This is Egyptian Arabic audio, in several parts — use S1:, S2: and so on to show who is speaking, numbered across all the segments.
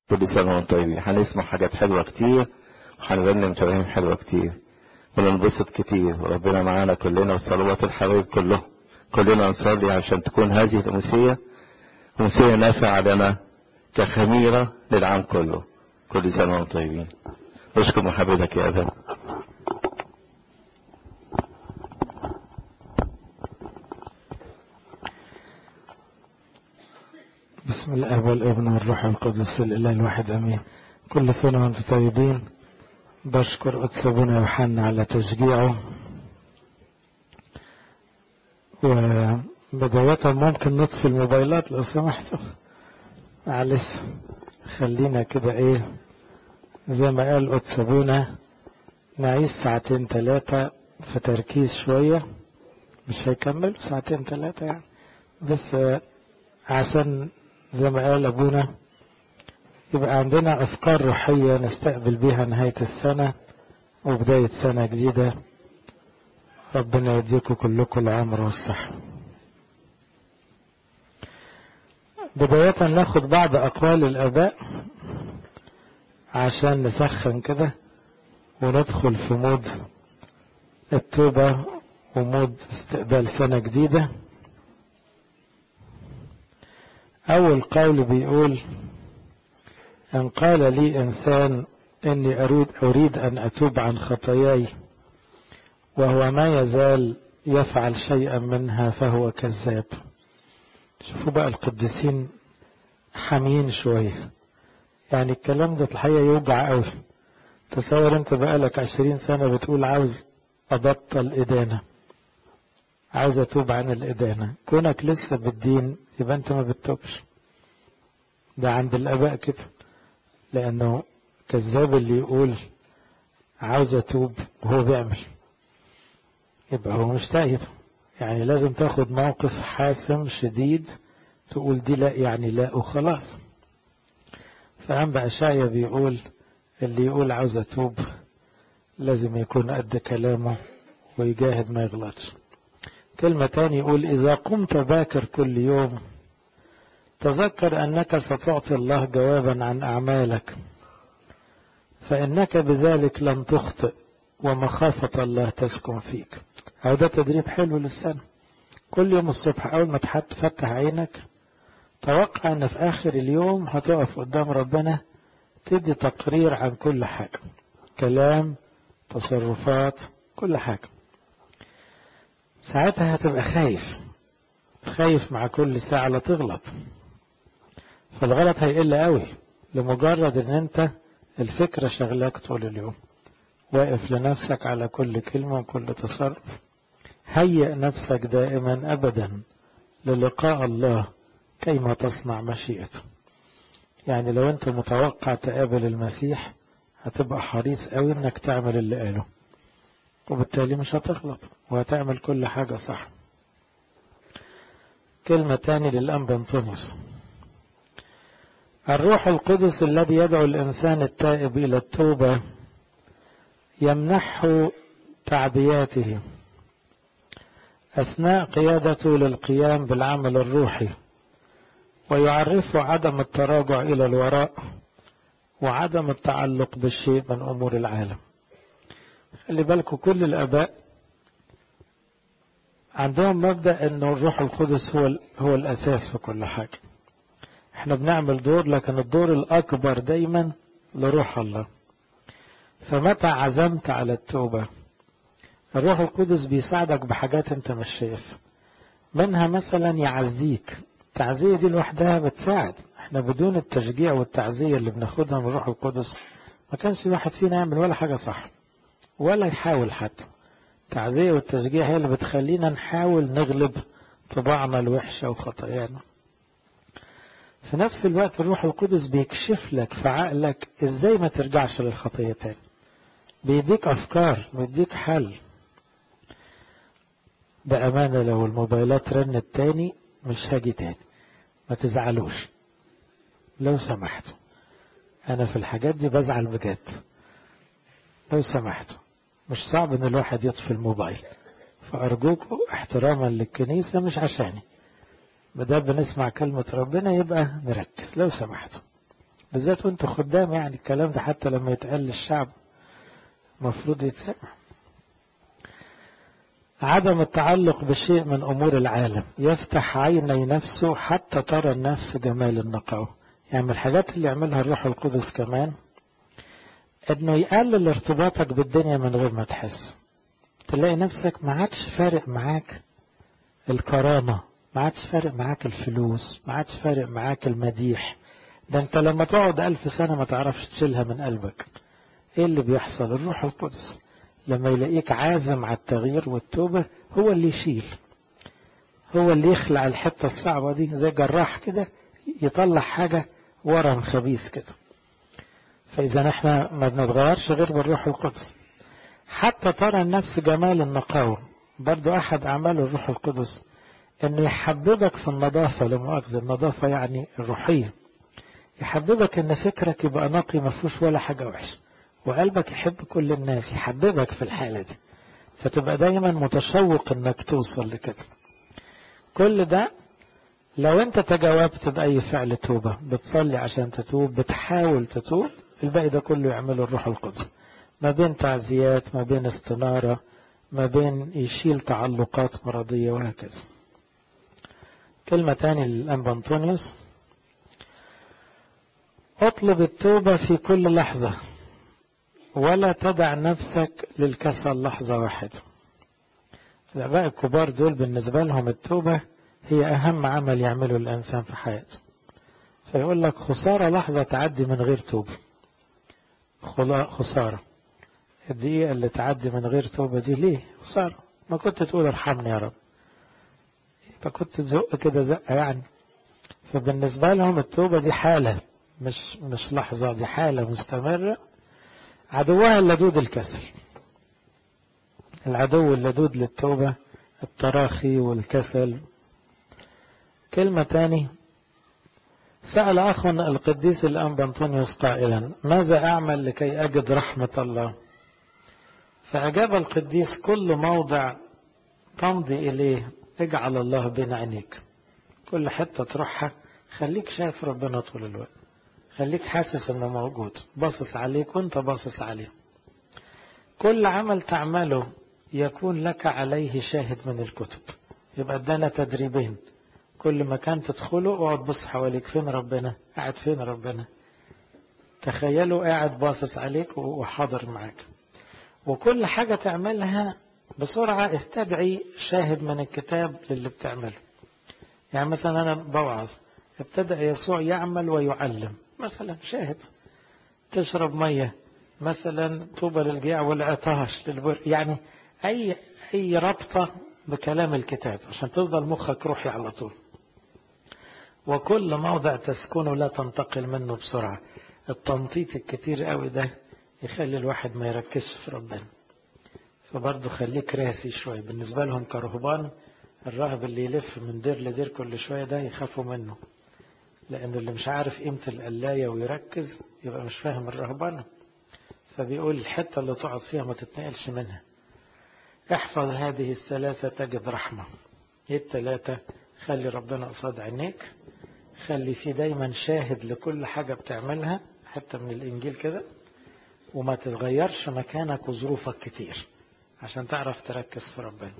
S1: كل سنة وانتم طيبين هنسمع حاجات حلوة كتير وهنغني ترانيم حلوة كتير وننبسط كتير وربنا معانا كلنا وصلوات الحبايب كلهم كلنا نصلي عشان تكون هذه الأمسية أمسية نافعة لنا كخميرة للعام كله كل سنة وانتم طيبين نشكر محبتك يا أبا
S2: بسم الله والابن والروح القدس الاله الواحد امين كل سنه وانتم طيبين بشكر قدس ابونا يوحنا على تشجيعه وبداية ممكن نطفي الموبايلات لو سمحتوا معلش خلينا كده ايه زي ما قال قدس ابونا نعيش ساعتين ثلاثة في تركيز شوية مش هيكمل ساعتين ثلاثة يعني بس عشان زي ما قال أبونا يبقى عندنا أفكار روحية نستقبل بها نهاية السنة وبداية سنة جديدة ربنا يديكم كلكم العمر والصحة بداية ناخد بعض أقوال الآباء عشان نسخن كده وندخل في مود التوبة ومود استقبال سنة جديدة أول قول بيقول إن قال لي إنسان إني أريد, أريد أن أتوب عن خطاياي وهو ما يزال يفعل شيئا منها فهو كذاب شوفوا بقى القديسين حاميين شوية يعني الكلام ده الحقيقة يوجع قوي تصور انت بقالك عشرين سنة بتقول عاوز أبطل إدانة عاوز أتوب عن الإدانة كونك لسه بالدين يبقى أنت ما بتتوبش ده عند الآباء كده لأنه كذاب اللي يقول عاوز أتوب وهو بيعمل يبقى هو مش تايب يعني لازم تاخد موقف حاسم شديد تقول دي لا يعني لا وخلاص فأنبأ أشعيا بيقول اللي يقول عاوز أتوب لازم يكون قد كلامه ويجاهد ما يغلطش كلمة تاني يقول إذا قمت باكر كل يوم تذكر أنك ستعطي الله جوابا عن أعمالك فإنك بذلك لن تخطئ ومخافة الله تسكن فيك أو ده تدريب حلو للسنة كل يوم الصبح أول ما تفتح عينك توقع أن في آخر اليوم هتقف قدام ربنا تدي تقرير عن كل حاجة كلام تصرفات كل حاجة ساعتها هتبقى خايف خايف مع كل ساعة لا تغلط فالغلط هيقل قوي لمجرد ان انت الفكرة شغلاك طول اليوم واقف لنفسك على كل كلمة وكل تصرف هيئ نفسك دائما أبدا للقاء الله كيما تصنع مشيئته يعني لو انت متوقع تقابل المسيح هتبقى حريص قوي انك تعمل اللي قاله وبالتالي مش هتغلط وهتعمل كل حاجة صح كلمة تاني للأنبا أنطونيوس الروح القدس الذي يدعو الإنسان التائب إلى التوبة يمنحه تعبياته أثناء قيادته للقيام بالعمل الروحي ويعرفه عدم التراجع إلى الوراء وعدم التعلق بالشيء من أمور العالم خلي بالكم كل الآباء عندهم مبدأ أنه الروح القدس هو هو الأساس في كل حاجة احنا بنعمل دور لكن الدور الأكبر دايما لروح الله فمتى عزمت على التوبة الروح القدس بيساعدك بحاجات انت مش شايف منها مثلا يعزيك التعزية دي لوحدها بتساعد احنا بدون التشجيع والتعزية اللي بناخدها من الروح القدس ما كانش في واحد فينا يعمل ولا حاجة صح ولا يحاول حتى التعزية والتشجيع هي اللي بتخلينا نحاول نغلب طباعنا الوحشة وخطايانا في نفس الوقت الروح القدس بيكشف لك في عقلك ازاي ما ترجعش للخطية تاني بيديك افكار بيديك حل بأمانة لو الموبايلات رنت تاني مش هاجي تاني ما تزعلوش لو سمحتوا انا في الحاجات دي بزعل بجد لو سمحتوا مش صعب ان الواحد يطفي الموبايل فارجوكم احتراما للكنيسة مش عشاني بدأ بنسمع كلمة ربنا يبقى نركز لو سمحتوا بالذات وانتوا خدام يعني الكلام ده حتى لما يتقال للشعب المفروض يتسمع عدم التعلق بشيء من أمور العالم يفتح عيني نفسه حتى ترى النفس جمال النقاوة يعني من الحاجات اللي يعملها الروح القدس كمان انه يقلل ارتباطك بالدنيا من غير ما تحس تلاقي نفسك ما عادش فارق معاك الكرامة ما عادش فارق معاك الفلوس ما عادش فارق معاك المديح ده انت لما تقعد ألف سنة ما تعرفش تشيلها من قلبك ايه اللي بيحصل الروح القدس لما يلاقيك عازم على التغيير والتوبة هو اللي يشيل هو اللي يخلع الحتة الصعبة دي زي جراح كده يطلع حاجة ورم خبيث كده فإذا احنا ما بنتغيرش غير بالروح القدس حتى ترى النفس جمال النقاوة برضو أحد أعمال الروح القدس أنه يحببك في النظافة لمؤاخذة النظافة يعني الروحية يحببك أن فكرك يبقى نقي ما فيهوش ولا حاجة وحشة وقلبك يحب كل الناس يحببك في الحالة دي فتبقى دايما متشوق انك توصل لكده كل ده لو انت تجاوبت بأي فعل توبة بتصلي عشان تتوب بتحاول تتوب الباقي ده كله يعمله الروح القدس ما بين تعزيات ما بين استنارة ما بين يشيل تعلقات مرضية وهكذا كلمة تاني للأنبا أنطونيوس اطلب التوبة في كل لحظة ولا تدع نفسك للكسل لحظة واحدة الآباء الكبار دول بالنسبة لهم التوبة هي أهم عمل يعمله الإنسان في حياته فيقول لك خسارة لحظة تعدي من غير توبة خسارة الدقيقة اللي تعدي من غير توبة دي ليه خسارة ما كنت تقول ارحمني يا رب فكنت تزق كده زقة يعني فبالنسبة لهم التوبة دي حالة مش مش لحظة دي حالة مستمرة عدوها اللدود الكسل العدو اللدود للتوبة التراخي والكسل كلمة تاني سأل أخ القديس الأنبا أنطونيوس قائلا ماذا أعمل لكي أجد رحمة الله فأجاب القديس كل موضع تمضي إليه اجعل الله بين عينيك كل حتة تروحها خليك شايف ربنا طول الوقت خليك حاسس انه موجود باصص عليك وانت باصص عليه كل عمل تعمله يكون لك عليه شاهد من الكتب يبقى ادانا تدريبين كل مكان تدخله اقعد بص حواليك فين ربنا قاعد فين ربنا تخيلوا قاعد باصص عليك وحاضر معاك وكل حاجة تعملها بسرعة استدعي شاهد من الكتاب للي بتعمله يعني مثلا أنا بوعظ ابتدأ يسوع يعمل ويعلم مثلا شاهد تشرب مية مثلا طوبى للجيع والعطاش للبر يعني أي أي ربطة بكلام الكتاب عشان تفضل مخك روحي على طول وكل موضع تسكنه لا تنتقل منه بسرعة التنطيط الكتير قوي ده يخلي الواحد ما يركزش في ربنا فبرضه خليك راسي شوية بالنسبة لهم كرهبان الراهب اللي يلف من دير لدير كل شوية ده يخافوا منه لأنه اللي مش عارف قيمة القلاية ويركز يبقى مش فاهم الرهبانة فبيقول الحتة اللي تقعد فيها ما تتنقلش منها احفظ هذه الثلاثة تجد رحمة ايه الثلاثة خلي ربنا قصاد عينيك خلي في دايما شاهد لكل حاجة بتعملها حتى من الإنجيل كده وما تتغيرش مكانك وظروفك كتير عشان تعرف تركز في ربنا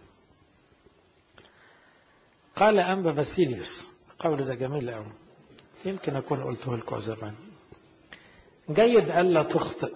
S2: قال أنبا باسيليوس قول ده جميل قوي يمكن أكون قلته لكم زمان جيد ألا تخطئ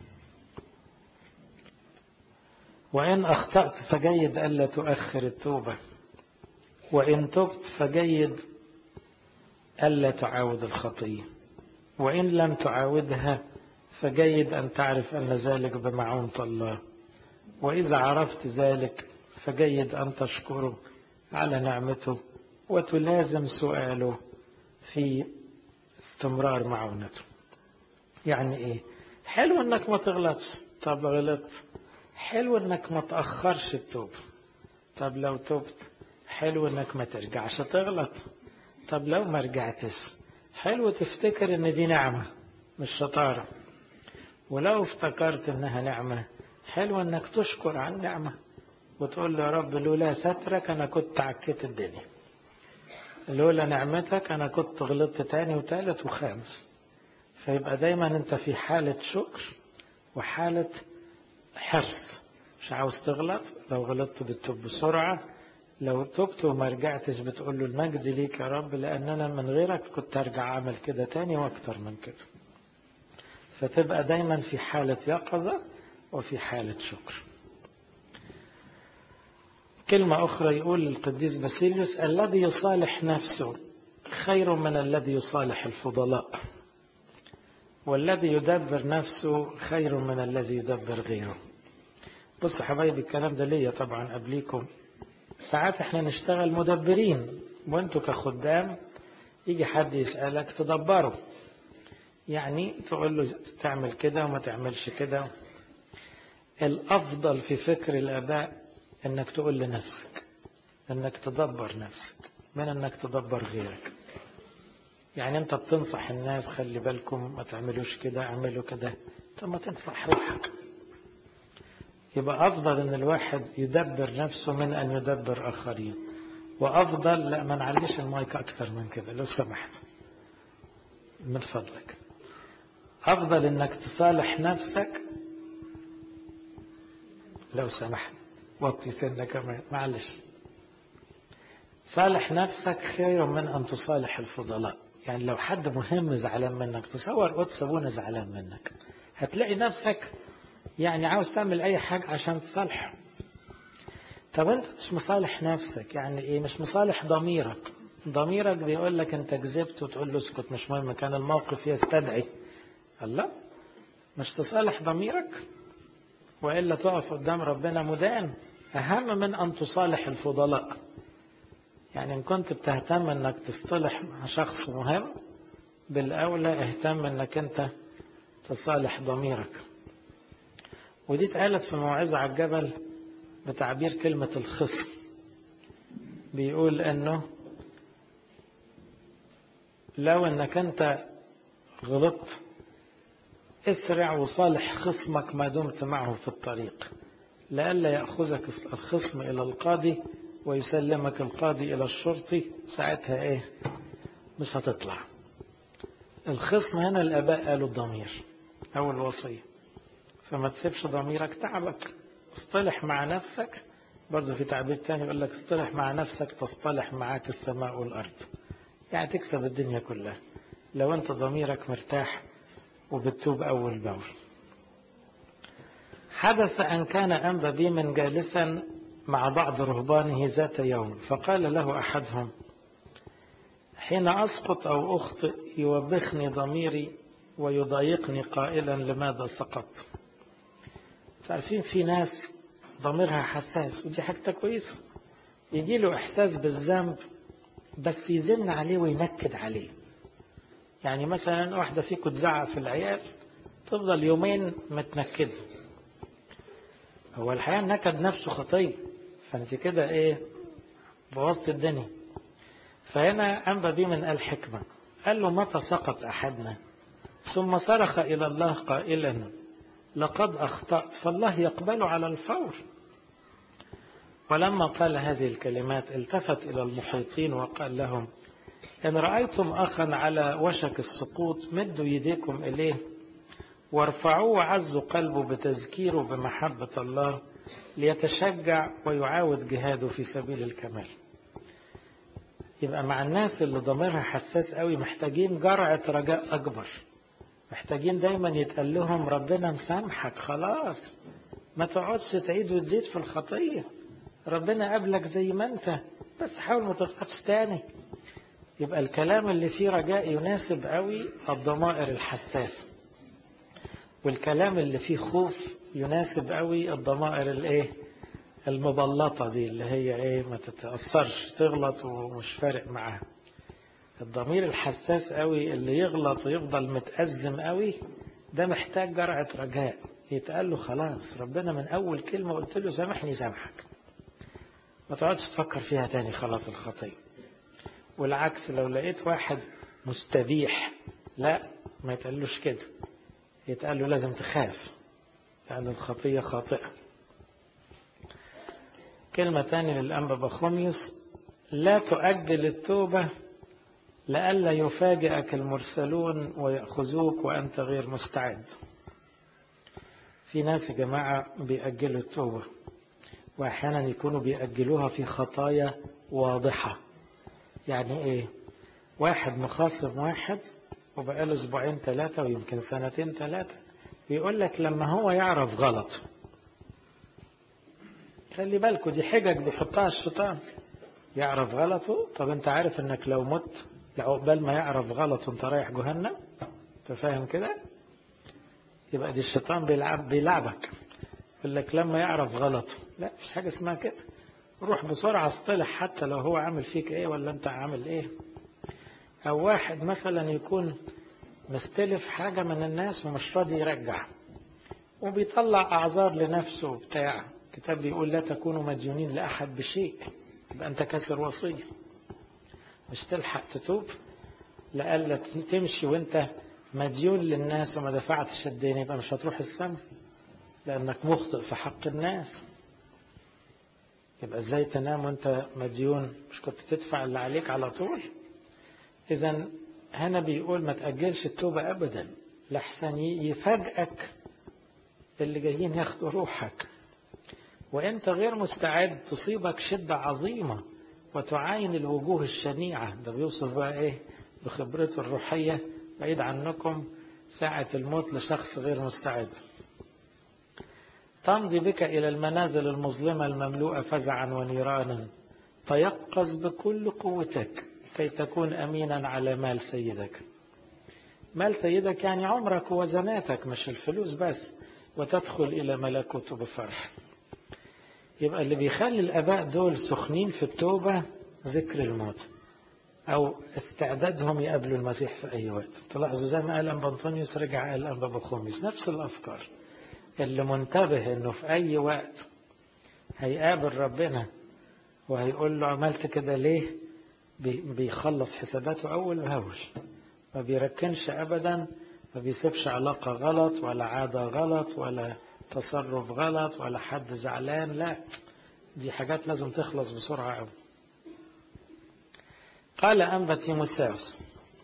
S2: وإن أخطأت فجيد ألا تؤخر التوبة وإن تبت فجيد ألا تعاود الخطية وإن لم تعاودها فجيد أن تعرف أن ذلك بمعونة الله وإذا عرفت ذلك فجيد أن تشكره على نعمته وتلازم سؤاله في استمرار معونته يعني ايه حلو انك ما تغلطش طب غلطت حلو انك ما تأخرش التوب طب لو تبت حلو انك ما ترجعش تغلط طب لو ما رجعتش حلو تفتكر ان دي نعمة مش شطارة ولو افتكرت انها نعمة حلو انك تشكر على النعمة وتقول له يا رب لولا سترك انا كنت عكيت الدنيا لولا نعمتك انا كنت غلطت تاني وتالت وخامس فيبقى دايما انت في حالة شكر وحالة حرص مش عاوز تغلط لو غلطت بتتوب بسرعة لو تبت وما رجعتش بتقول له المجد ليك يا رب لأن أنا من غيرك كنت أرجع أعمل كده تاني وأكتر من كده فتبقى دايما في حالة يقظة وفي حالة شكر كلمة أخرى يقول القديس باسيليوس الذي يصالح نفسه خير من الذي يصالح الفضلاء والذي يدبر نفسه خير من الذي يدبر غيره بصوا حبايبي الكلام ده ليا طبعا قبليكم ساعات احنا نشتغل مدبرين وانتوا كخدام يجي حد يسألك تدبره يعني تقول له تعمل كده وما تعملش كده الأفضل في فكر الآباء انك تقول لنفسك انك تدبر نفسك من انك تدبر غيرك يعني انت بتنصح الناس خلي بالكم ما تعملوش كده اعملوا كده طب ما تنصح روحك يبقى افضل ان الواحد يدبر نفسه من ان يدبر اخرين وافضل لا ما نعليش المايك اكتر من كده لو سمحت من فضلك افضل انك تصالح نفسك لو سمحت وطي سنة كمان معلش صالح نفسك خير من أن تصالح الفضلاء يعني لو حد مهم زعلان منك تصور قدس أبونا زعلان منك هتلاقي نفسك يعني عاوز تعمل أي حاجة عشان تصالحه طب أنت مش مصالح نفسك يعني إيه مش مصالح ضميرك ضميرك بيقول لك أنت كذبت وتقول له اسكت مش مهم كان الموقف يستدعي الله مش تصالح ضميرك وإلا تقف قدام ربنا مدان أهم من أن تصالح الفضلاء يعني إن كنت بتهتم أنك تصطلح مع شخص مهم بالأولى اهتم أنك أنت تصالح ضميرك ودي اتقالت في موعظة على الجبل بتعبير كلمة الخصم بيقول أنه لو أنك أنت غلطت اسرع وصالح خصمك ما دمت معه في الطريق لئلا يأخذك الخصم إلى القاضي ويسلمك القاضي إلى الشرطي ساعتها إيه مش هتطلع الخصم هنا الآباء قالوا الضمير أو الوصية فما تسيبش ضميرك تعبك اصطلح مع نفسك برضه في تعبير تاني يقول لك اصطلح مع نفسك تصطلح معاك السماء والأرض يعني تكسب الدنيا كلها لو أنت ضميرك مرتاح وبتتوب أول بأول حدث أن كان أنبا بيمن جالسا مع بعض رهبانه ذات يوم فقال له أحدهم حين أسقط أو أخطئ يوبخني ضميري ويضايقني قائلا لماذا سقطت تعرفين في ناس ضميرها حساس ودي حاجة كويسة يجي له إحساس بالذنب بس يزن عليه وينكد عليه يعني مثلا واحدة فيكم تزعق في العيال تفضل يومين متنكدة هو الحقيقة النكد نفسه خطية فانت كده ايه بوظت الدنيا فهنا أنبى بيه من الحكمة قال له متى سقط أحدنا ثم صرخ إلى الله قائلا لقد أخطأت فالله يقبل على الفور ولما قال هذه الكلمات التفت إلى المحيطين وقال لهم إن رأيتم أخا على وشك السقوط مدوا يديكم إليه وارفعوه وعزوا قلبه بتذكيره بمحبة الله ليتشجع ويعاود جهاده في سبيل الكمال يبقى مع الناس اللي ضميرها حساس قوي محتاجين جرعة رجاء أكبر محتاجين دايما يتقال لهم ربنا مسامحك خلاص ما تقعدش تعيد وتزيد في الخطية ربنا قبلك زي ما انت بس حاول ما تغلطش تاني يبقى الكلام اللي فيه رجاء يناسب قوي الضمائر الحساسة والكلام اللي فيه خوف يناسب قوي الضمائر الايه المبلطة دي اللي هي ايه ما تتأثرش تغلط ومش فارق معاها الضمير الحساس قوي اللي يغلط ويفضل متأزم قوي ده محتاج جرعة رجاء يتقال له خلاص ربنا من أول كلمة قلت له سامحني سامحك ما تقعدش تفكر فيها تاني خلاص الخطية والعكس لو لقيت واحد مستبيح لا ما يتقالوش كده يتقال له لازم تخاف لأن الخطية خاطئة كلمة تانية للأنبا بخوميوس لا تؤجل التوبة لئلا يفاجئك المرسلون ويأخذوك وأنت غير مستعد في ناس يا جماعة بيأجلوا التوبة وأحيانا يكونوا بيأجلوها في خطايا واضحة يعني إيه واحد مخاصم واحد وبقاله أسبوعين ثلاثة ويمكن سنتين ثلاثة بيقول لك لما هو يعرف غلط خلي بالكوا دي حجج بيحطها الشيطان يعرف غلطه طب انت عارف انك لو مت لعقبال ما يعرف غلط وانت رايح جهنم انت فاهم كده يبقى دي الشيطان بيلعب بيلعبك يقول لك لما يعرف غلطه لا مش حاجه اسمها كده روح بسرعه اصطلح حتى لو هو عامل فيك ايه ولا انت عامل ايه او واحد مثلا يكون مستلف حاجه من الناس ومش راضي يرجع وبيطلع اعذار لنفسه وبتاع الكتاب بيقول لا تكونوا مديونين لاحد بشيء يبقى انت كسر وصيه مش تلحق تتوب لألا تمشي وانت مديون للناس وما دفعتش الدين يبقى مش هتروح السماء لأنك مخطئ في حق الناس يبقى ازاي تنام وانت مديون مش كنت تدفع اللي عليك على طول اذا هنا بيقول ما تأجلش التوبة أبدا لحسن يفاجئك اللي جايين ياخدوا روحك وانت غير مستعد تصيبك شدة عظيمة وتعاين الوجوه الشنيعة ده بيوصف بقى ايه بخبرته الروحية بعيد عنكم ساعة الموت لشخص غير مستعد تمضي بك إلى المنازل المظلمة المملوءة فزعا ونيرانا تيقظ بكل قوتك كي تكون أمينا على مال سيدك مال سيدك يعني عمرك ووزناتك مش الفلوس بس وتدخل إلى ملكوته بفرح يبقى اللي بيخلي الآباء دول سخنين في التوبة ذكر الموت أو استعدادهم يقابلوا المسيح في أي وقت تلاحظوا زي ما قال أنبا أنطونيوس رجع قال أنبا بخوميس نفس الأفكار اللي منتبه إنه في أي وقت هيقابل ربنا وهيقول له عملت كده ليه بيخلص حساباته أول بأول ما بيركنش أبدا ما بيسيبش علاقة غلط ولا عادة غلط ولا تصرف غلط ولا حد زعلان لا دي حاجات لازم تخلص بسرعة قوي قال أنبا تيموساوس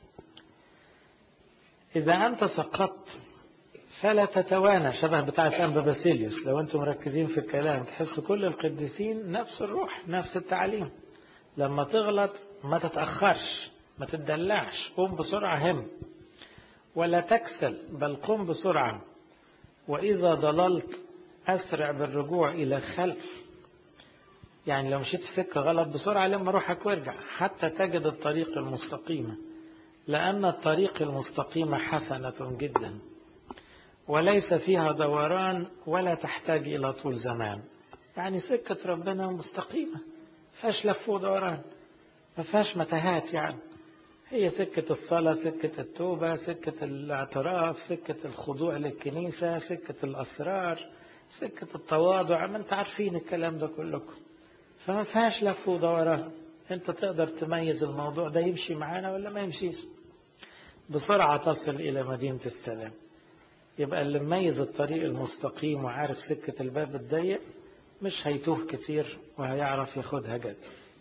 S2: إذا أنت سقطت فلا تتوانى شبه بتاعة أنبا باسيليوس لو أنتم مركزين في الكلام تحسوا كل القديسين نفس الروح نفس التعليم لما تغلط ما تتأخرش ما تدلعش قوم بسرعة هم ولا تكسل بل قم بسرعة وإذا ضللت أسرع بالرجوع إلى خلف يعني لو مشيت في سكة غلط بسرعة لما روحك وارجع حتى تجد الطريق المستقيمة لأن الطريق المستقيمة حسنة جدا وليس فيها دوران ولا تحتاج إلى طول زمان يعني سكة ربنا مستقيمة فيهاش لف ودوران ما فيهاش متاهات يعني هي سكة الصلاة سكة التوبة سكة الاعتراف سكة الخضوع للكنيسة سكة الأسرار سكة التواضع ما انت عارفين الكلام ده كلكم فما فيهاش لف ودوران انت تقدر تميز الموضوع ده يمشي معانا ولا ما يمشيش بسرعة تصل إلى مدينة السلام يبقى اللي مميز الطريق المستقيم وعارف سكة الباب الضيق مش هيتوه كتير وهيعرف ياخدها جد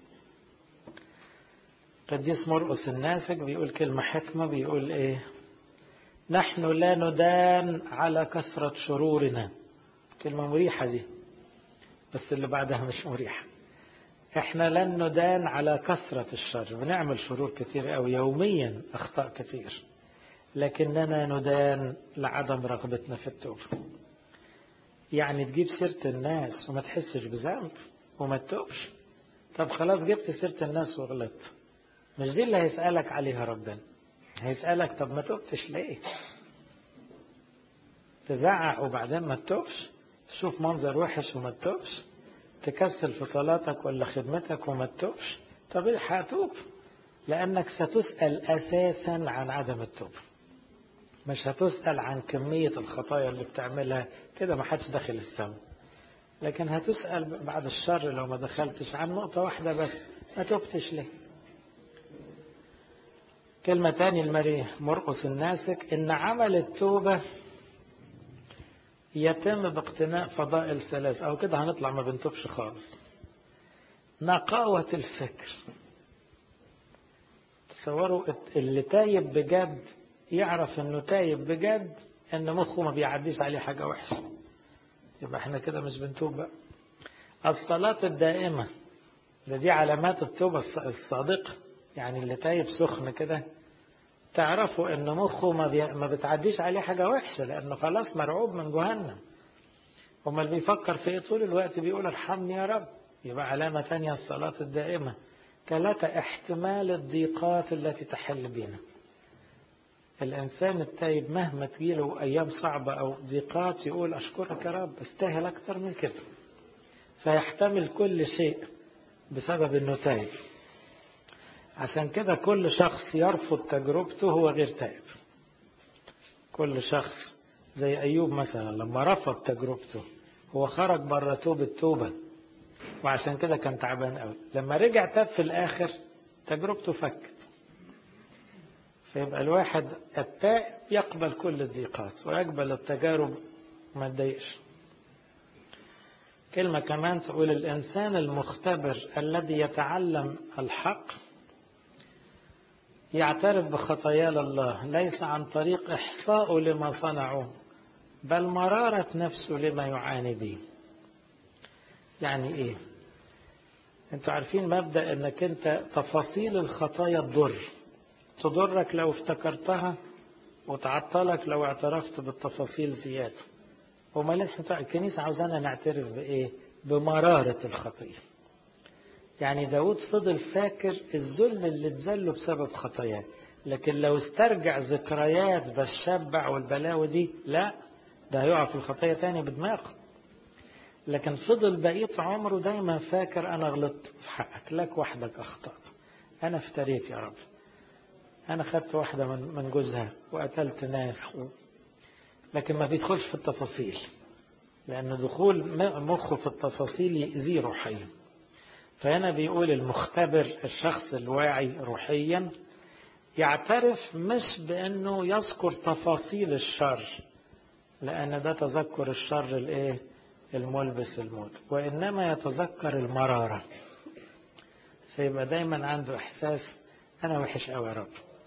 S2: قديس مرقس الناسك بيقول كلمة حكمة بيقول ايه نحن لا ندان على كثرة شرورنا كلمة مريحة دي بس اللي بعدها مش مريحة احنا لن ندان على كثرة الشر بنعمل شرور كتير أو يوميا أخطاء كتير لكننا ندان لعدم رغبتنا في التوبة يعني تجيب سيرة الناس وما تحسش بذنب وما تتوبش طب خلاص جبت سيرة الناس وغلطت مش دي اللي هيسألك عليها ربنا هيسألك طب ما توبتش ليه تزعق وبعدين ما تتوبش تشوف منظر وحش وما تتوبش تكسل في صلاتك ولا خدمتك وما تتوبش طب الحق توب لأنك ستسأل أساسا عن عدم التوبة مش هتسأل عن كمية الخطايا اللي بتعملها كده ما حدش داخل السماء لكن هتسأل بعد الشر لو ما دخلتش عن نقطة واحدة بس ما توبتش ليه كلمة تاني المري مرقس الناسك إن عمل التوبة يتم باقتناء فضائل ثلاث أو كده هنطلع ما بنتوبش خالص نقاوة الفكر تصوروا اللي تايب بجد يعرف انه تايب بجد ان مخه ما بيعديش عليه حاجة وحشة يبقى احنا كده مش بنتوب بقى الصلاة الدائمة ده دي علامات التوبة الصادقة يعني اللي تايب سخن كده تعرفوا ان مخه ما, بي... ما بتعديش عليه حاجة وحشة لانه خلاص مرعوب من جهنم وما اللي بيفكر في ايه طول الوقت بيقول ارحمني يا رب يبقى علامة تانية الصلاة الدائمة ثلاثة احتمال الضيقات التي تحل بنا الإنسان التايب مهما تجيله أيام صعبة أو ضيقات يقول أشكرك يا رب استاهل أكتر من كده فيحتمل كل شيء بسبب أنه تايب عشان كده كل شخص يرفض تجربته هو غير تائب كل شخص زي أيوب مثلا لما رفض تجربته هو خرج بره توبة توبة وعشان كده كان تعبان قوي لما رجع تاب في الآخر تجربته فكت فيبقى الواحد التائب يقبل كل الضيقات ويقبل التجارب ما تضايقش كلمة كمان تقول الإنسان المختبر الذي يتعلم الحق يعترف بخطايا الله ليس عن طريق إحصاء لما صنعوا بل مرارة نفسه لما يعاني به يعني إيه أنتوا عارفين مبدأ أنك أنت تفاصيل الخطايا تضر تضرك لو افتكرتها وتعطلك لو اعترفت بالتفاصيل زيادة وما الكنيسة عاوزانا نعترف بإيه بمرارة الخطية يعني داود فضل فاكر الذل اللي اتذله بسبب خطاياه لكن لو استرجع ذكريات بالشبع والبلاوي دي لا ده هيقع في الخطايا تاني بدماغه لكن فضل بقية عمره دايما فاكر أنا غلطت في حقك لك وحدك أخطأت أنا افتريت يا رب أنا خدت واحدة من من جوزها وقتلت ناس و... لكن ما بيدخلش في التفاصيل لأن دخول مخه في التفاصيل يأذيه روحيا فهنا بيقول المختبر الشخص الواعي روحيا يعترف مش بأنه يذكر تفاصيل الشر لأن ده تذكر الشر الإيه الملبس الموت وإنما يتذكر المرارة فيبقى دايما عنده إحساس أنا وحش أوي يا رب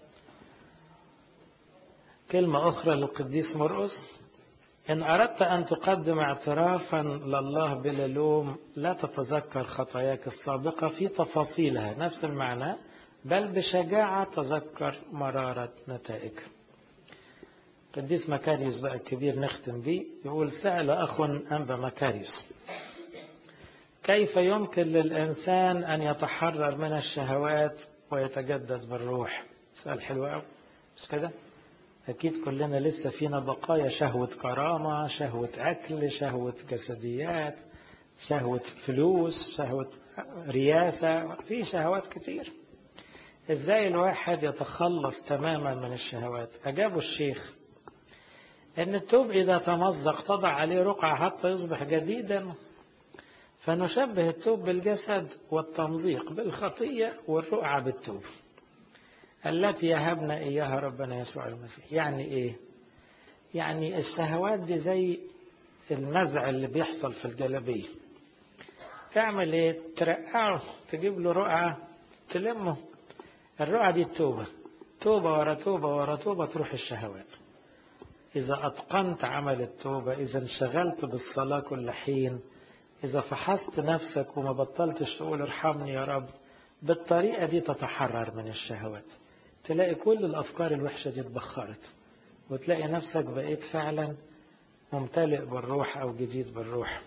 S2: كلمة أخرى للقديس مرقس إن أردت أن تقدم اعترافا لله بلا لوم لا تتذكر خطاياك السابقة في تفاصيلها نفس المعنى بل بشجاعة تذكر مرارة نتائج قديس مكاريوس بقى الكبير نختم بيه يقول سأل أخ أنبا مكاريوس كيف يمكن للإنسان أن يتحرر من الشهوات ويتجدد بالروح سؤال حلو قوي مش كده أكيد كلنا لسه فينا بقايا شهوة كرامة شهوة أكل شهوة جسديات شهوة فلوس شهوة رياسة في شهوات كتير إزاي الواحد يتخلص تماما من الشهوات أجابه الشيخ أن التوب إذا تمزق تضع عليه رقعة حتى يصبح جديدا فنشبه التوب بالجسد والتمزيق بالخطية والرقعة بالتوب التي يهبنا إياها ربنا يسوع المسيح يعني إيه يعني الشهوات دي زي النزع اللي بيحصل في الجلبية تعمل إيه ترقعه تجيب له رقعة تلمه الرقعة دي التوبة توبة ورا توبة ورا توبة تروح الشهوات إذا أتقنت عمل التوبة إذا انشغلت بالصلاة كل حين إذا فحصت نفسك وما بطلتش تقول ارحمني يا رب بالطريقة دي تتحرر من الشهوات تلاقي كل الأفكار الوحشة دي اتبخرت وتلاقي نفسك بقيت فعلا ممتلئ بالروح أو جديد بالروح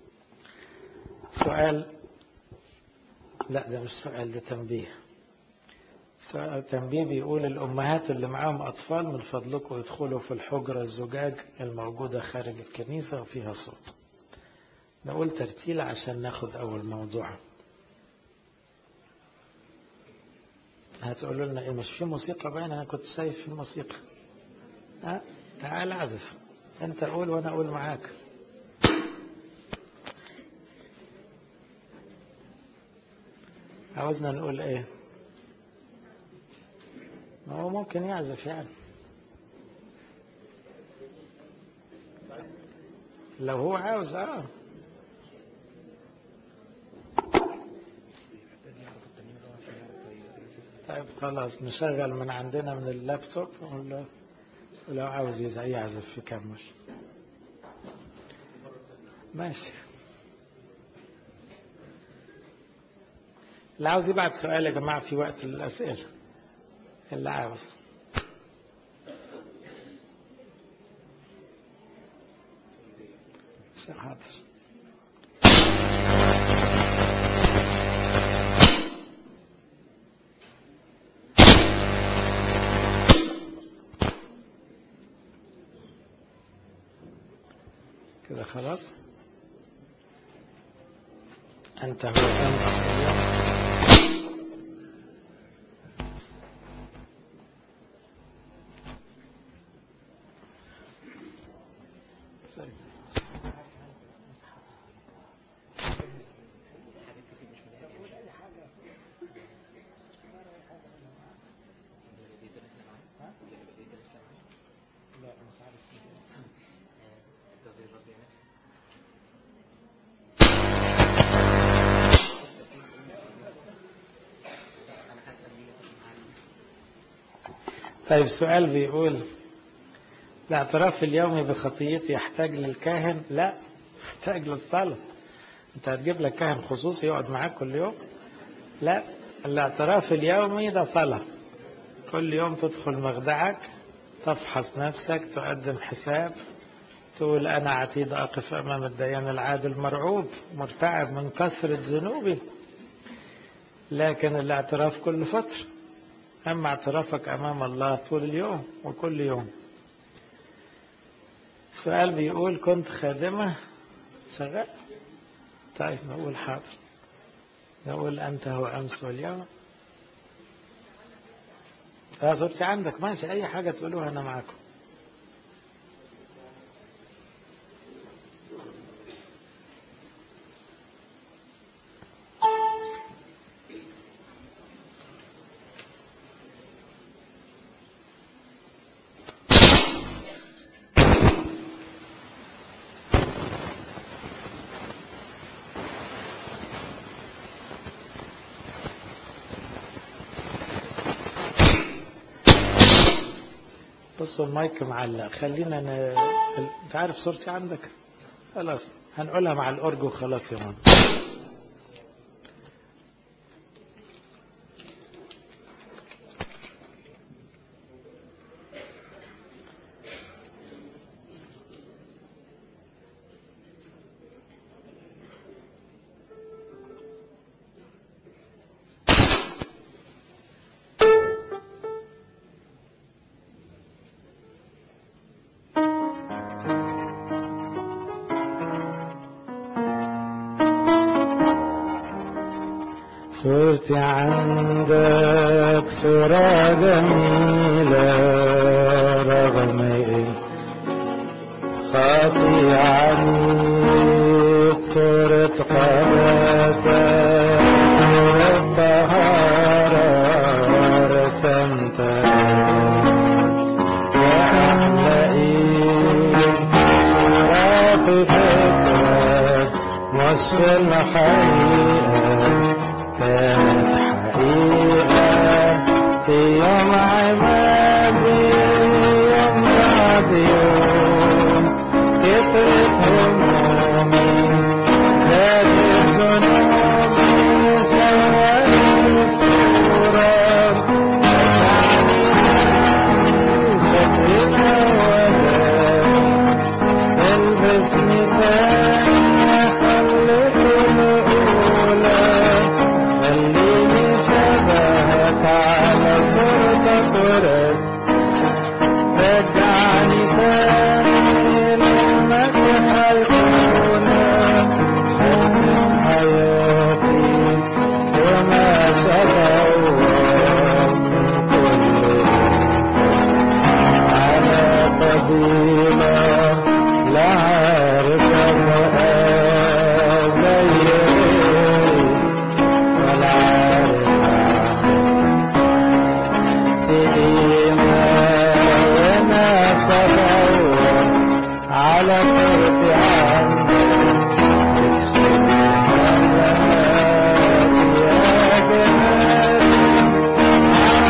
S2: سؤال لا ده مش سؤال ده تنبيه سؤال تنبيه بيقول الأمهات اللي معاهم أطفال من فضلكم يدخلوا في الحجرة الزجاج الموجودة خارج الكنيسة وفيها صوت نقول ترتيل عشان ناخد أول موضوع هتقولوا لنا ايه مش في موسيقى باين انا كنت شايف في موسيقى ها تعال اعزف انت قول وانا اقول معاك عاوزنا نقول ايه ما هو ممكن يعزف يعني لو هو عاوز اه طيب طب خلاص نشغل من عندنا من اللابتوب ولا ولو عاوز يعزف يكمل ماشي اللي عاوز يبعت سؤال يا جماعة في وقت الأسئلة اللي عاوز حاضر كده خلاص أنت هو أمس طيب سؤال بيقول الاعتراف اليومي بخطيتي يحتاج للكاهن لا يحتاج للصلاة انت هتجيب لك كاهن خصوصي يقعد معاك كل يوم لا الاعتراف اليومي ده صلاة كل يوم تدخل مخدعك تفحص نفسك تقدم حساب تقول أنا عتيد أقف أمام الديان العادل مرعوب مرتعب من كثرة ذنوبي لكن الاعتراف كل فترة أما اعترافك أمام الله طول اليوم وكل يوم سؤال بيقول كنت خادمة شغال طيب نقول حاضر نقول أنت هو أمس واليوم اه صورتي عندك ماشي أي حاجة تقولوها أنا معاكم بصوا المايك معلق خلينا ن... انت عارف صورتي عندك خلاص هنقولها مع الأورج وخلاص يا ماما صورتي عندك صورة جميلة رغم خاطي عنيك صورة قداسة صورة طهارة رسمتك يا أخلاقي صورة في فكرك مش في الحقيقة كانت حقيقة في يوم عبادي يوم بعد يوم كترت همومي زادت ذنوبي سوت الصورة رجعني شكلنا وداع البسني تاني حلت الأولى خليني شبهك على صورتك ورسم رجعني تاني للمسيح الأولى حلم حياتي وما شبهه من كل إنسان على قديمة لا عارف أبقى زي غيري ولا عارف سليمة وناس أدور على صوتي عندك اكشف علامات يا جمالي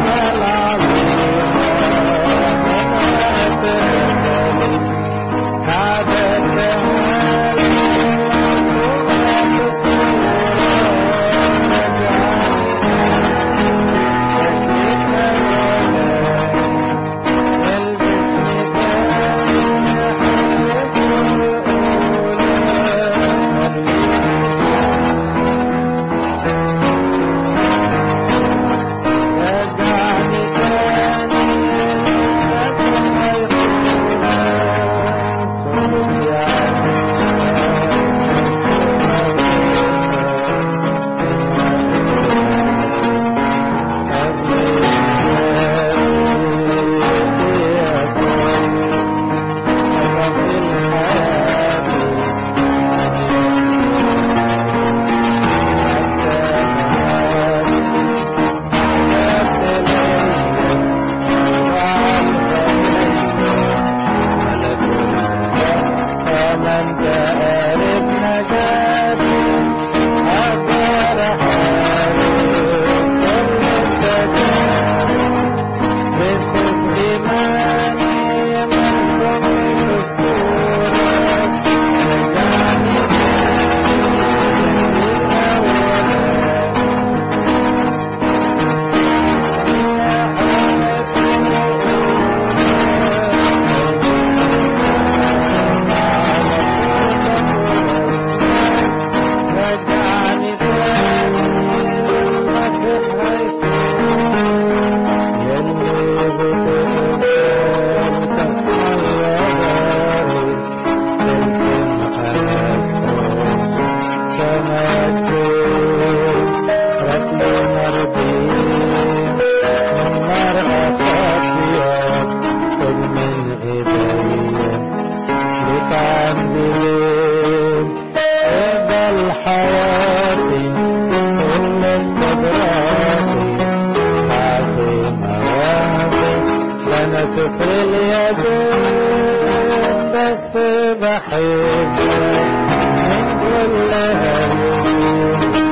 S2: بحبك من كل قلبي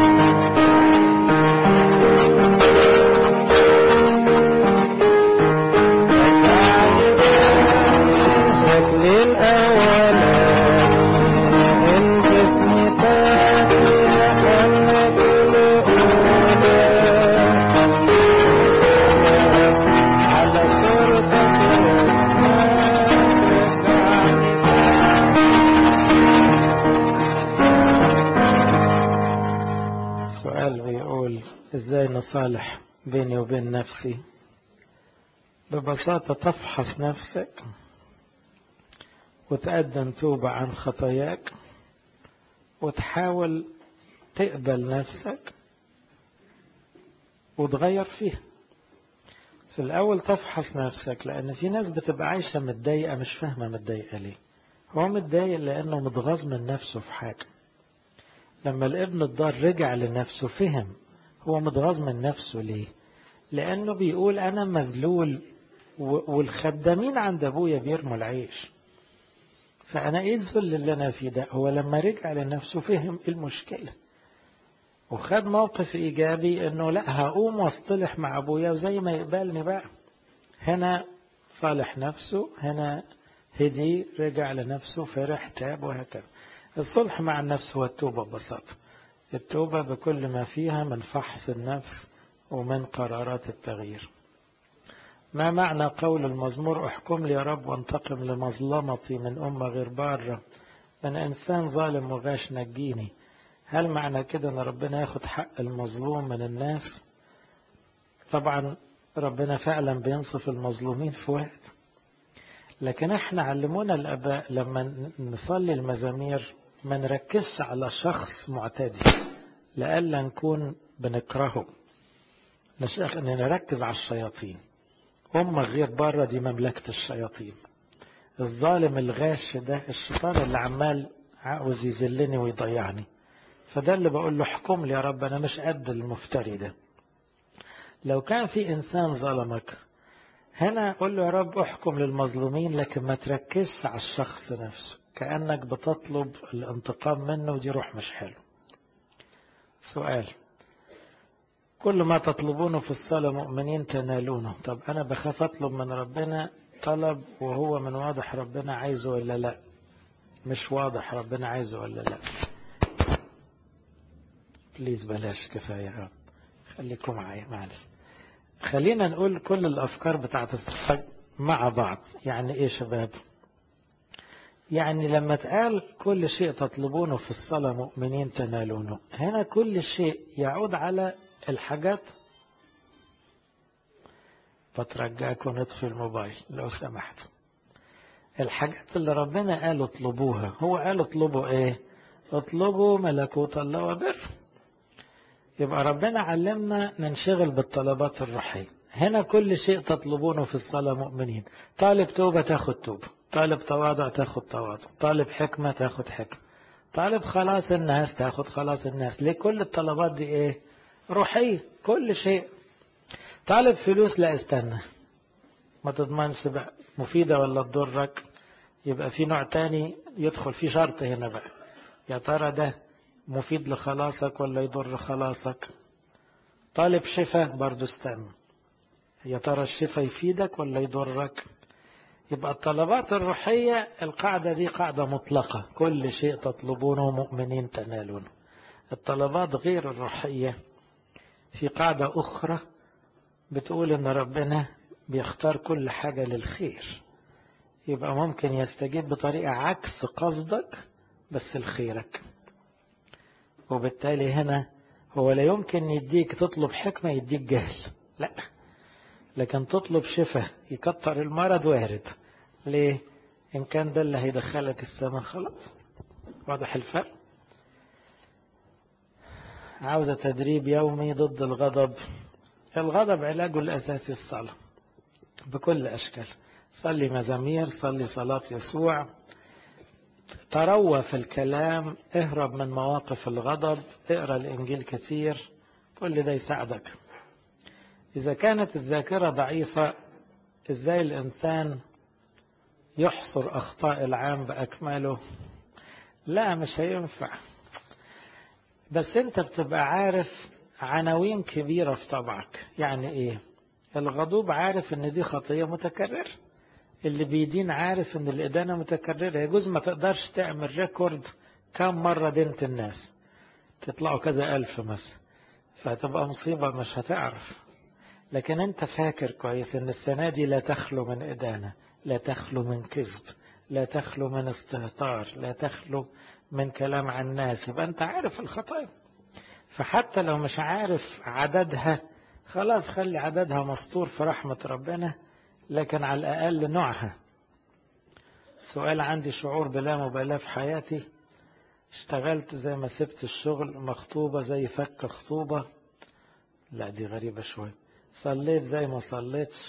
S2: شكلي الأولاني الجسم تاني محمد الأولى على صورتك سؤال بيقول ازاي نصالح بيني وبين نفسي ببساطة تفحص نفسك وتقدم توبة عن خطاياك وتحاول تقبل نفسك وتغير فيها في الأول تفحص نفسك لأن في ناس بتبقى عايشة متضايقة مش فاهمة متضايقة ليه هو متضايق لأنه متغاظ من نفسه في حاجة لما الابن الضار رجع لنفسه فهم هو متغاظ من نفسه ليه لأنه بيقول أنا مذلول والخدامين عند أبويا بيرموا العيش فأنا إيه الذل اللي أنا فيه ده هو لما رجع لنفسه فهم المشكلة وخد موقف إيجابي إنه لا هقوم واصطلح مع أبويا وزي ما يقبلني بقى هنا صالح نفسه هنا هدي رجع لنفسه فرح تاب وهكذا الصلح مع النفس هو التوبة ببساطة التوبة بكل ما فيها من فحص النفس ومن قرارات التغيير ما معنى قول المزمور احكم لي يا رب وانتقم لمظلمتي من أمة غير بارة من إنسان ظالم وغاش نجيني هل معنى كده أن ربنا ياخد حق المظلوم من الناس طبعا ربنا فعلا بينصف المظلومين في وقت لكن احنا علمونا الآباء لما نصلي المزامير ما نركزش على شخص معتدي لألا نكون بنكرهه نركز على الشياطين أمة غير بره دي مملكة الشياطين الظالم الغاش ده الشيطان اللي عمال عاوز يذلني ويضيعني فده اللي بقول له احكم لي يا رب أنا مش قد المفتري ده لو كان في إنسان ظلمك هنا قول له يا رب احكم للمظلومين لكن ما تركزش على الشخص نفسه كأنك بتطلب الانتقام منه ودي روح مش حلو سؤال كل ما تطلبونه في الصلاة مؤمنين تنالونه طب أنا بخاف أطلب من ربنا طلب وهو من واضح ربنا عايزه ولا لا مش واضح ربنا عايزه ولا لا بليز بلاش كفاية يا رب خليكم معايا معلش خلينا نقول كل الأفكار بتاعت الصلاة مع بعض يعني إيه شباب يعني لما تقال كل شيء تطلبونه في الصلاة مؤمنين تنالونه هنا كل شيء يعود على الحاجات بترجاكم نطفي الموبايل لو سمحت الحاجات اللي ربنا قال اطلبوها هو قال اطلبوا ايه اطلبوا ملكوت الله وبر يبقى ربنا علمنا ننشغل بالطلبات الروحية هنا كل شيء تطلبونه في الصلاة مؤمنين طالب توبة تاخد توبة طالب تواضع تاخد تواضع طالب حكمة تاخد حكمة طالب خلاص الناس تاخد خلاص الناس ليه كل الطلبات دي ايه روحية كل شيء طالب فلوس لا استنى ما تضمنش بقى مفيدة ولا تضرك يبقى في نوع تاني يدخل في شرط هنا بقى يا ترى ده مفيد لخلاصك ولا يضر خلاصك طالب شفاء برضو استنى يا ترى الشفاء يفيدك ولا يضرك يبقى الطلبات الروحية القاعدة دي قاعدة مطلقة كل شيء تطلبونه مؤمنين تنالونه الطلبات غير الروحية في قاعدة أخرى بتقول إن ربنا بيختار كل حاجة للخير يبقى ممكن يستجيب بطريقة عكس قصدك بس لخيرك وبالتالي هنا هو لا يمكن يديك تطلب حكمة يديك جهل لا لكن تطلب شفاء يكتر المرض وارد ليه إن كان ده اللي هيدخلك السماء خلاص واضح الفرق عاوزة تدريب يومي ضد الغضب الغضب علاجه الأساسي الصلاة بكل أشكال صلي مزامير صلي صلاة يسوع تروى في الكلام اهرب من مواقف الغضب اقرا الإنجيل كتير كل ده يساعدك إذا كانت الذاكرة ضعيفة إزاي الإنسان يحصر أخطاء العام بأكمله لا مش هينفع بس انت بتبقى عارف عناوين كبيرة في طبعك يعني ايه الغضوب عارف ان دي خطية متكررة اللي بيدين عارف ان الإدانة متكررة يجوز ما تقدرش تعمل ريكورد كم مرة دينت الناس تطلعوا كذا ألف مثلا فهتبقى مصيبة مش هتعرف لكن انت فاكر كويس ان السنة دي لا تخلو من إدانة لا تخلو من كذب لا تخلو من استهتار لا تخلو من كلام عن الناس يبقى انت عارف الخطايا فحتى لو مش عارف عددها خلاص خلي عددها مسطور في رحمة ربنا لكن على الأقل نوعها سؤال عندي شعور بلا مبالاة في حياتي اشتغلت زي ما سبت الشغل مخطوبة زي فك خطوبة لا دي غريبة شوية صليت زي ما صليتش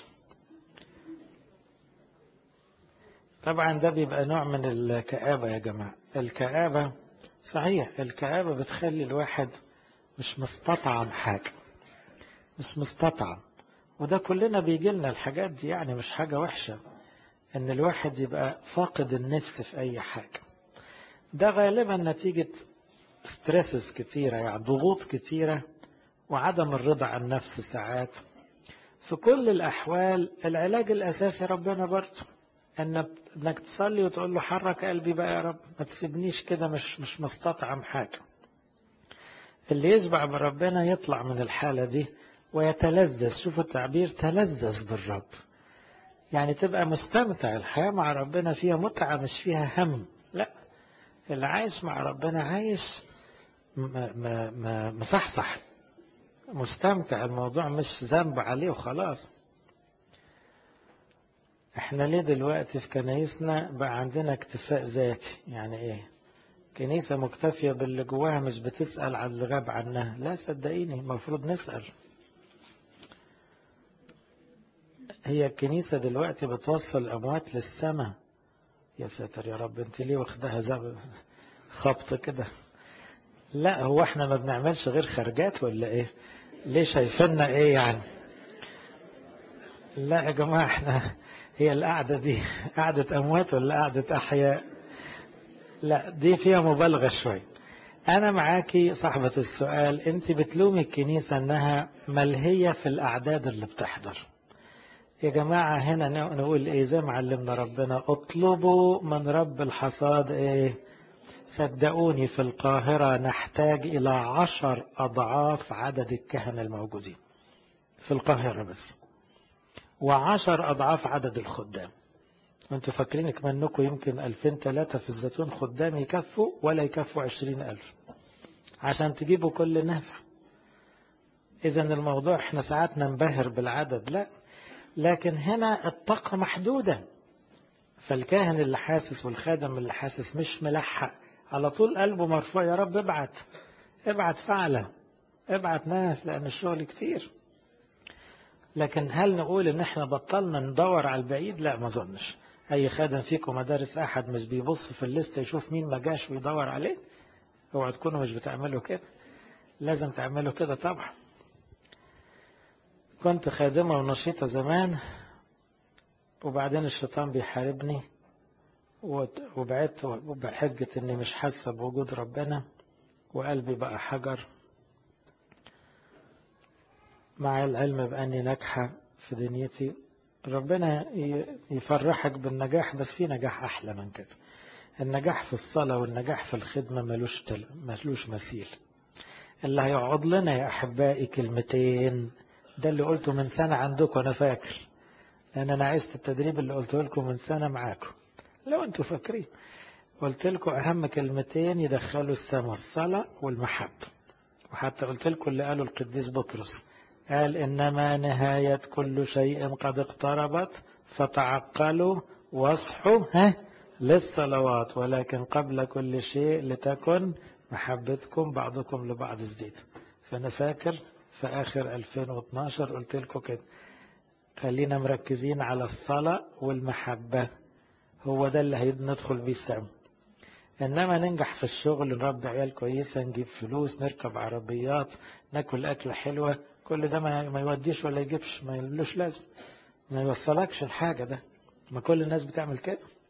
S2: طبعا ده بيبقى نوع من الكآبة يا جماعة الكآبة صحيح الكآبة بتخلي الواحد مش مستطعم حاجة مش مستطعم وده كلنا بيجي لنا الحاجات دي يعني مش حاجة وحشة ان الواحد يبقى فاقد النفس في اي حاجة ده غالبا نتيجة ستريسز كتيرة يعني ضغوط كتيرة وعدم الرضا عن النفس ساعات في كل الأحوال العلاج الأساسي ربنا برضه انك تصلي وتقول له حرك قلبي بقى يا رب ما تسيبنيش كده مش مش مستطعم حاجة اللي يشبع بربنا يطلع من الحالة دي ويتلذذ شوفوا التعبير تلذذ بالرب يعني تبقى مستمتع الحياة مع ربنا فيها متعة مش فيها هم لا اللي عايش مع ربنا عايش مصحصح مستمتع الموضوع مش ذنب عليه وخلاص احنا ليه دلوقتي في كنايسنا بقى عندنا اكتفاء ذاتي يعني ايه كنيسة مكتفية باللي جواها مش بتسأل عن اللي غاب عنها لا صدقيني المفروض نسأل هي الكنيسة دلوقتي بتوصل الأموات للسماء يا ساتر يا رب انت ليه واخدها زي خبط كده لا هو احنا ما بنعملش غير خرجات ولا ايه ليه شايفيننا ايه يعني لا يا جماعة احنا هي القعدة دي قعدة أموات ولا قعدة أحياء لا دي فيها مبالغة شوي أنا معاكي صاحبة السؤال أنت بتلومي الكنيسة أنها ملهية في الأعداد اللي بتحضر يا جماعة هنا نقول إيه زي ما علمنا ربنا اطلبوا من رب الحصاد إيه صدقوني في القاهرة نحتاج إلى عشر أضعاف عدد الكهنة الموجودين في القاهرة بس وعشر أضعاف عدد الخدام وانتوا فاكرين كمان انكم يمكن ألفين ثلاثة في الزيتون خدام يكفوا ولا يكفوا عشرين ألف عشان تجيبوا كل نفس إذا الموضوع احنا ساعات ننبهر بالعدد لا لكن هنا الطاقة محدودة فالكاهن اللي حاسس والخادم اللي حاسس مش ملحق على طول قلبه مرفوع يا رب ابعت ابعت فعلة ابعت ناس لأن الشغل كتير لكن هل نقول ان احنا بطلنا ندور على البعيد لا ما اظنش اي خادم فيكم مدارس احد مش بيبص في الليست يشوف مين ما جاش ويدور عليه اوعوا تكونوا مش بتعملوا كده لازم تعملوا كده طبعا كنت خادمة ونشيطة زمان وبعدين الشيطان بيحاربني وبعدت بحجة اني مش حاسة بوجود ربنا وقلبي بقى حجر مع العلم بأني ناجحة في دنيتي ربنا يفرحك بالنجاح بس في نجاح أحلى من كده النجاح في الصلاة والنجاح في الخدمة ملوش, تل... ملوش مثيل اللي هيقعد لنا يا أحبائي كلمتين ده اللي قلته من سنة عندكم أنا فاكر لأن أنا عشت التدريب اللي قلته لكم من سنة معاكم لو أنتوا فاكرين قلت لكم أهم كلمتين يدخلوا السماء الصلاة والمحبة وحتى قلت لكم اللي قاله القديس بطرس قال إنما نهاية كل شيء قد اقتربت فتعقلوا واصحوا ها للصلوات ولكن قبل كل شيء لتكن محبتكم بعضكم لبعض جديد فأنا فاكر في آخر 2012 قلت لكم كده خلينا مركزين على الصلاة والمحبة هو ده اللي هندخل بيه السما إنما ننجح في الشغل نربي عيال كويسة نجيب فلوس نركب عربيات ناكل أكلة حلوة كل ده ما يوديش ولا يجيبش ما يلوش لازم ما يوصلكش الحاجة ده ما كل الناس بتعمل كده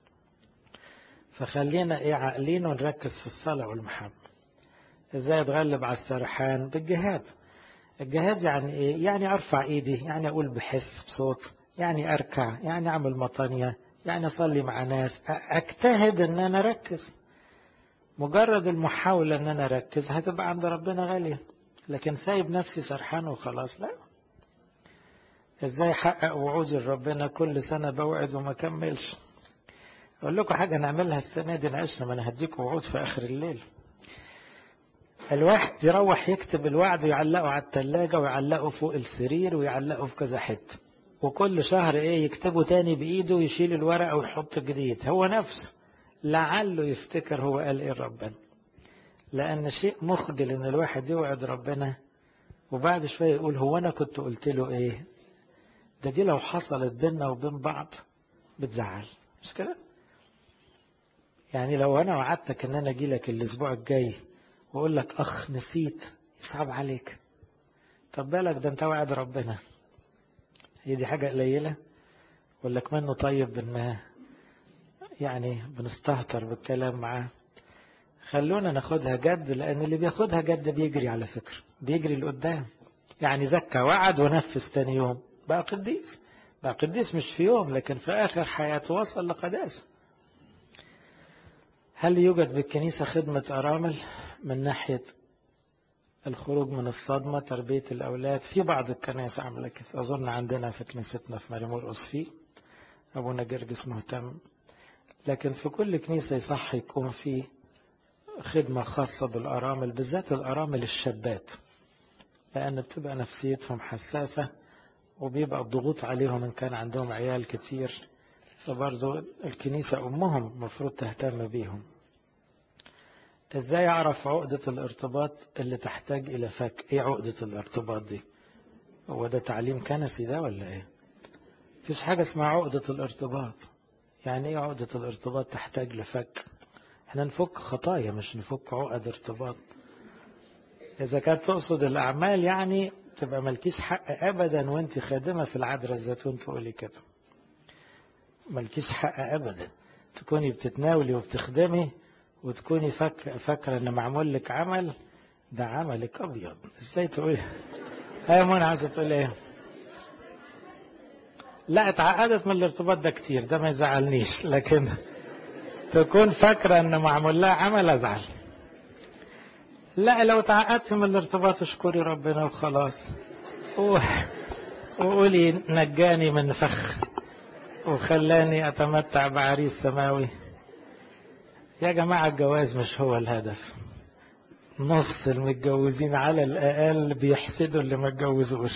S2: فخلينا ايه عاقلين ونركز في الصلاة والمحبة ازاي اتغلب على السرحان بالجهاد الجهاد يعني ايه يعني ارفع ايدي يعني اقول بحس بصوت يعني اركع يعني اعمل مطانية يعني اصلي مع ناس اجتهد ان انا اركز مجرد المحاولة ان انا اركز هتبقى عند ربنا غالية لكن سايب نفسي سرحان وخلاص لا ازاي احقق وعودي لربنا كل سنة بوعد وما كملش اقول لكم حاجة نعملها السنة دي نعيشنا ما انا هديكم وعود في اخر الليل الواحد يروح يكتب الوعد ويعلقه على التلاجة ويعلقه فوق السرير ويعلقه في كذا حتة وكل شهر ايه يكتبه تاني بايده ويشيل الورقة ويحط جديد هو نفسه لعله يفتكر هو قال ايه ربنا لان شيء مخجل ان الواحد يوعد ربنا وبعد شوية يقول هو انا كنت قلت له ايه ده دي لو حصلت بيننا وبين بعض بتزعل مش كده يعني لو انا وعدتك ان انا اجي لك الاسبوع الجاي واقول لك اخ نسيت يصعب عليك طب بالك ده انت وعد ربنا هي دي حاجة قليلة ولا كمان طيب ان يعني بنستهتر بالكلام معاه خلونا ناخدها جد لان اللي بياخدها جد بيجري على فكرة بيجري لقدام يعني زكى وعد ونفذ تاني يوم بقى قديس بقى قديس مش في يوم لكن في آخر حياته وصل لقداسة هل يوجد بالكنيسة خدمة أرامل من ناحية الخروج من الصدمة تربية الأولاد في بعض الكنائس عاملة كده أظن عندنا في كنيستنا في مريمور أصفي أبونا جرجس مهتم لكن في كل كنيسة يصح يكون في خدمة خاصة بالأرامل بالذات الأرامل الشابات لأن بتبقى نفسيتهم حساسة وبيبقى الضغوط عليهم إن كان عندهم عيال كتير فبرضو الكنيسة أمهم المفروض تهتم بيهم إزاي أعرف عقدة الارتباط اللي تحتاج إلى فك إيه عقدة الارتباط دي هو ده تعليم كنسي ده ولا إيه فيش حاجة اسمها عقدة الارتباط يعني إيه عقدة الارتباط تحتاج لفك احنا نفك خطايا مش نفك عقد ارتباط إذا كانت تقصد الأعمال يعني تبقى ملكيش حق أبدا وانت خادمة في العذراء الزيتون تقولي كده ملكيش حق أبدا تكوني بتتناولي وبتخدمي وتكوني فك فاكرة إن معمول لك عمل ده عملك أبيض إزاي تقولي هيا منى عايزة تقول إيه لا اتعقدت من الارتباط ده كتير ده ما يزعلنيش لكن تكون فاكرة إن معمول لها عمل أزعل لا لو تعقدت من الارتباط اشكري ربنا وخلاص وقولي نجاني من فخ وخلاني أتمتع بعريس سماوي يا جماعة الجواز مش هو الهدف نص المتجوزين على الأقل بيحسدوا اللي ما اتجوزوش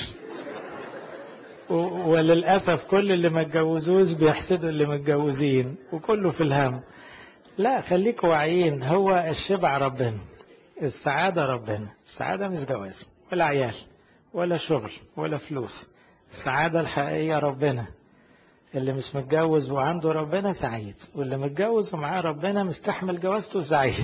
S2: وللأسف كل اللي ما اتجوزوش بيحسدوا اللي متجوزين وكله في الهم لا خليكوا واعيين هو الشبع ربنا السعادة ربنا السعادة مش جواز ولا عيال ولا شغل ولا فلوس السعادة الحقيقية ربنا اللي مش متجوز وعنده ربنا سعيد واللي متجوز ومعاه ربنا مستحمل جوازته سعيد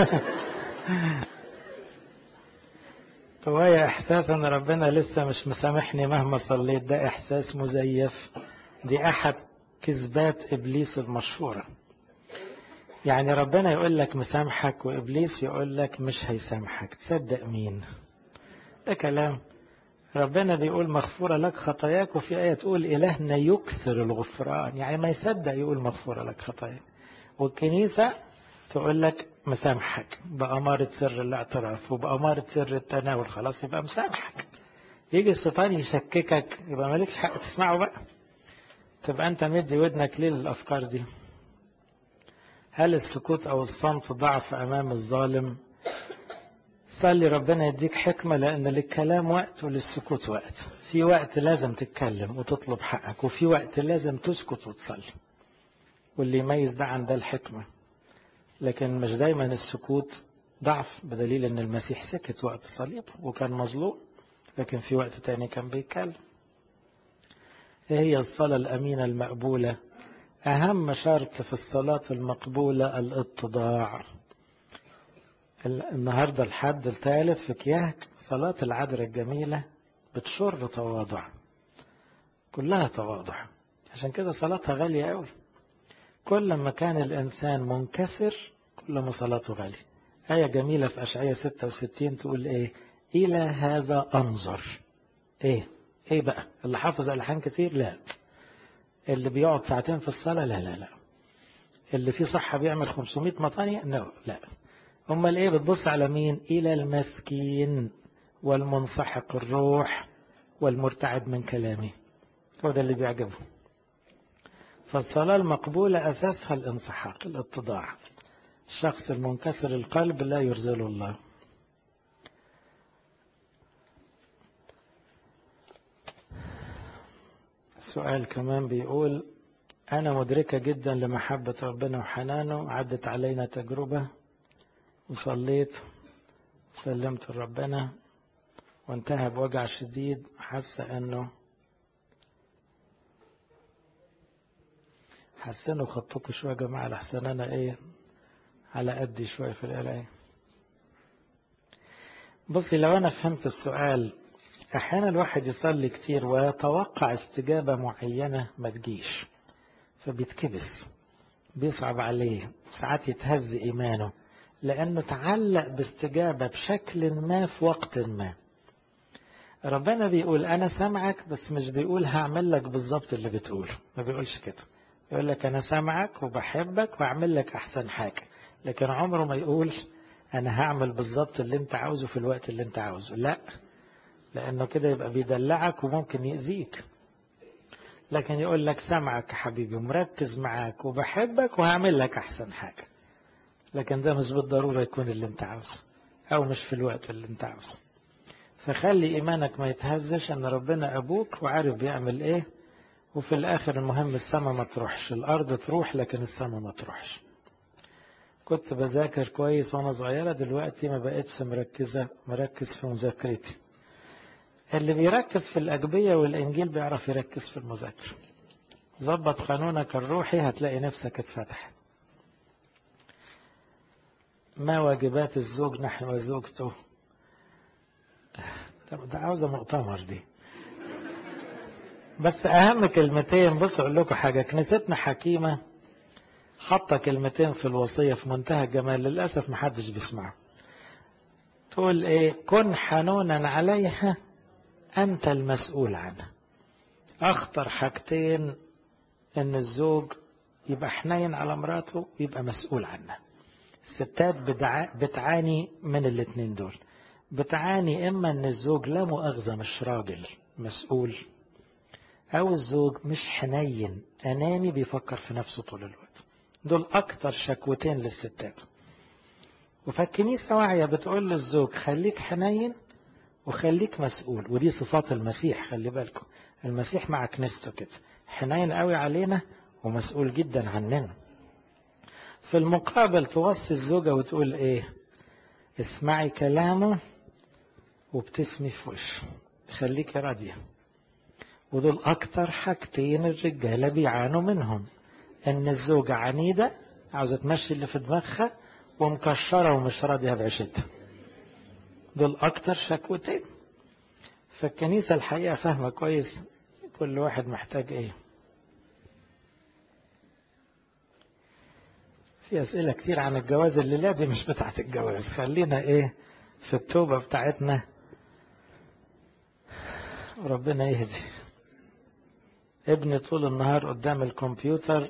S2: هواية إحساس أن ربنا لسه مش مسامحني مهما صليت ده إحساس مزيف دي أحد كذبات إبليس المشهورة يعني ربنا يقول لك مسامحك وإبليس يقول لك مش هيسامحك تصدق مين ده كلام ربنا بيقول مغفورة لك خطاياك وفي آية تقول إلهنا يكثر الغفران يعني ما يصدق يقول مغفورة لك خطاياك والكنيسة تقول لك مسامحك بأمارة سر الاعتراف وبأمارة سر التناول خلاص يبقى مسامحك يجي الشيطان يشككك يبقى مالكش حق تسمعه بقى تبقى أنت مدي ودنك ليه للأفكار دي هل السكوت أو الصمت ضعف أمام الظالم صلي ربنا يديك حكمة لأن للكلام وقت وللسكوت وقت في وقت لازم تتكلم وتطلب حقك وفي وقت لازم تسكت وتصلي واللي يميز ده عن ده الحكمة لكن مش دايما السكوت ضعف بدليل ان المسيح سكت وقت الصليب وكان مظلوم لكن في وقت تاني كان بيتكلم ايه هي الصلاة الأمينة المقبولة أهم شرط في الصلاة المقبولة الاتضاع النهاردة الحد الثالث في كياك صلاة العذراء الجميلة بتشر تواضع كلها تواضع عشان كده صلاتها غالية قوي كل ما كان الإنسان منكسر كل ما صلاته غالية آية جميلة في أشعية 66 تقول إيه إلى هذا أنظر إيه إيه بقى اللي حافظ ألحان كتير لا اللي بيقعد ساعتين في الصلاة لا لا لا اللي فيه صحة بيعمل 500 مطانية no. لا أمال إيه بتبص على مين إلى المسكين والمنسحق الروح والمرتعد من كلامه هو ده اللي بيعجبه فالصلاة المقبولة أساسها الانسحاق الاتضاع الشخص المنكسر القلب لا يرزله الله سؤال كمان بيقول أنا مدركة جدا لمحبة ربنا وحنانه عدت علينا تجربة وصليت وسلمت لربنا وانتهى بوجع شديد حاسة أنه حسنوا خطكم شوية يا جماعة لحسن أنا إيه على قدي شوية في القراية بصي لو أنا فهمت السؤال أحيانا الواحد يصلي كتير ويتوقع استجابة معينة ما تجيش فبيتكبس بيصعب عليه ساعات يتهز إيمانه لأنه تعلق باستجابة بشكل ما في وقت ما ربنا بيقول أنا سامعك بس مش بيقول هعمل لك بالظبط اللي بتقوله ما بيقولش كده يقول لك أنا سامعك وبحبك وأعمل لك أحسن حاجة لكن عمره ما يقول أنا هعمل بالظبط اللي أنت عاوزه في الوقت اللي أنت عاوزه لا لأنه كده يبقى بيدلعك وممكن يأذيك لكن يقول لك سامعك يا حبيبي ومركز معاك وبحبك وهعمل لك أحسن حاجة لكن ده مش بالضرورة يكون اللي أنت عاوزه أو مش في الوقت اللي أنت عاوزه فخلي إيمانك ما يتهزش أن ربنا أبوك وعارف بيعمل إيه وفي الآخر المهم السماء ما تروحش الأرض تروح لكن السماء ما تروحش كنت بذاكر كويس وأنا صغيرة دلوقتي ما بقتش مركزة مركز في مذاكرتي اللي بيركز في الأجبية والإنجيل بيعرف يركز في المذاكرة ظبط قانونك الروحي هتلاقي نفسك اتفتح ما واجبات الزوج نحو زوجته طب ده عاوزة مؤتمر دي بس أهم كلمتين بص أقول لكم حاجة كنيستنا حكيمة حاطة كلمتين في الوصية في منتهى الجمال للأسف محدش بيسمعها تقول إيه كن حنونا عليها أنت المسؤول عنها أخطر حاجتين إن الزوج يبقى حنين على مراته ويبقى مسؤول عنها الستات بتعاني من الاتنين دول بتعاني إما إن الزوج لا مؤاخذة مش راجل مسؤول أو الزوج مش حنين أناني بيفكر في نفسه طول الوقت دول أكتر شكوتين للستات وفالكنيسة واعية بتقول للزوج خليك حنين وخليك مسؤول ودي صفات المسيح خلي بالكم المسيح مع كنيسته كده حنين قوي علينا ومسؤول جدا عننا في المقابل توصي الزوجة وتقول ايه اسمعي كلامه وبتسمي في وشه خليك راضية ودول أكتر حاجتين الرجالة بيعانوا منهم إن الزوجة عنيدة عاوزة تمشي اللي في دماغها ومكشرة ومش راضية بعيشتها دول أكتر شكوتين فالكنيسة الحقيقة فاهمة كويس كل واحد محتاج إيه في أسئلة كتير عن الجواز الليلة دي مش بتاعت الجواز خلينا إيه في التوبة بتاعتنا ربنا يهدي ابني طول النهار قدام الكمبيوتر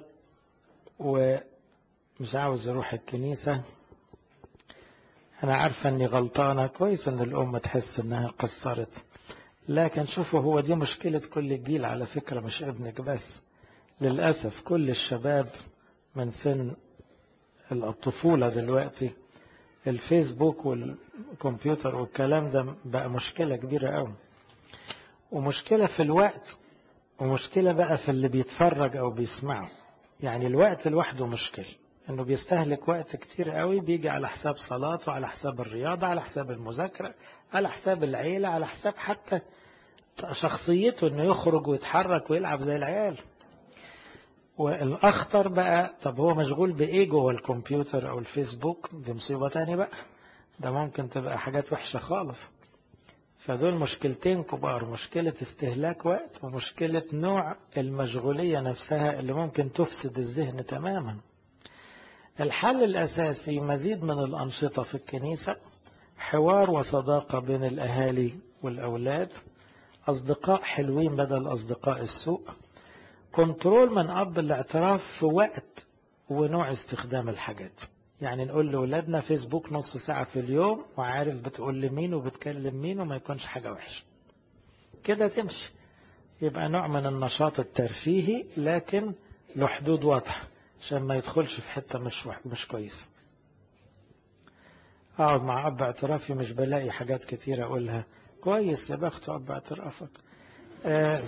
S2: ومش عاوز يروح الكنيسة أنا عارفة أني غلطانة كويس أن الأم تحس أنها قصرت لكن شوفوا هو دي مشكلة كل الجيل على فكرة مش ابنك بس للأسف كل الشباب من سن الطفولة دلوقتي الفيسبوك والكمبيوتر والكلام ده بقى مشكلة كبيرة قوي ومشكلة في الوقت ومشكلة بقى في اللي بيتفرج أو بيسمعه يعني الوقت لوحده مشكلة انه بيستهلك وقت كتير قوي بيجي على حساب صلاته على حساب الرياضة على حساب المذاكرة على حساب العيلة على حساب حتى شخصيته انه يخرج ويتحرك ويلعب زي العيال والاخطر بقى طب هو مشغول بايه جوه الكمبيوتر او الفيسبوك دي مصيبة تاني بقى ده ممكن تبقى حاجات وحشة خالص فدول مشكلتين كبار مشكلة استهلاك وقت ومشكلة نوع المشغولية نفسها اللي ممكن تفسد الذهن تماما الحل الأساسي مزيد من الأنشطة في الكنيسة حوار وصداقة بين الأهالي والأولاد أصدقاء حلوين بدل أصدقاء السوء كنترول من أب الاعتراف في وقت ونوع استخدام الحاجات يعني نقول لأولادنا فيسبوك نص ساعة في اليوم وعارف بتقول لمين وبتكلم مين وما يكونش حاجة وحشة كده تمشي يبقى نوع من النشاط الترفيهي لكن له حدود واضحة عشان ما يدخلش في حتة مش مش كويسة أقعد مع أب اعترافي مش بلاقي حاجات كتيرة أقولها كويس يا بخت أب اعترافك آه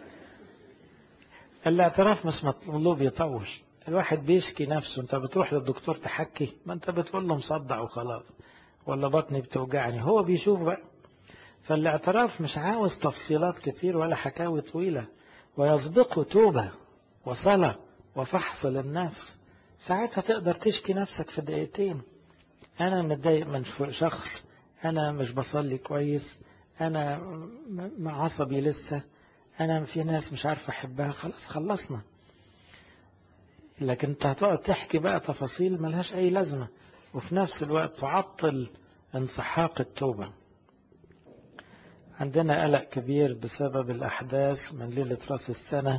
S2: الاعتراف مش مطلوب يطول الواحد بيشكي نفسه انت بتروح للدكتور تحكي ما انت بتقول له مصدع وخلاص ولا بطني بتوجعني هو بيشوف بقى فالاعتراف مش عاوز تفصيلات كتير ولا حكاوي طويلة ويسبقه توبة وصلاة وفحص للنفس ساعتها تقدر تشكي نفسك في دقيقتين أنا متضايق من شخص أنا مش بصلي كويس أنا عصبي لسه أنا في ناس مش عارف أحبها خلاص خلصنا لكن أنت هتقعد تحكي بقى تفاصيل ملهاش أي لازمة وفي نفس الوقت تعطل انسحاق التوبة عندنا قلق كبير بسبب الأحداث من ليلة رأس السنة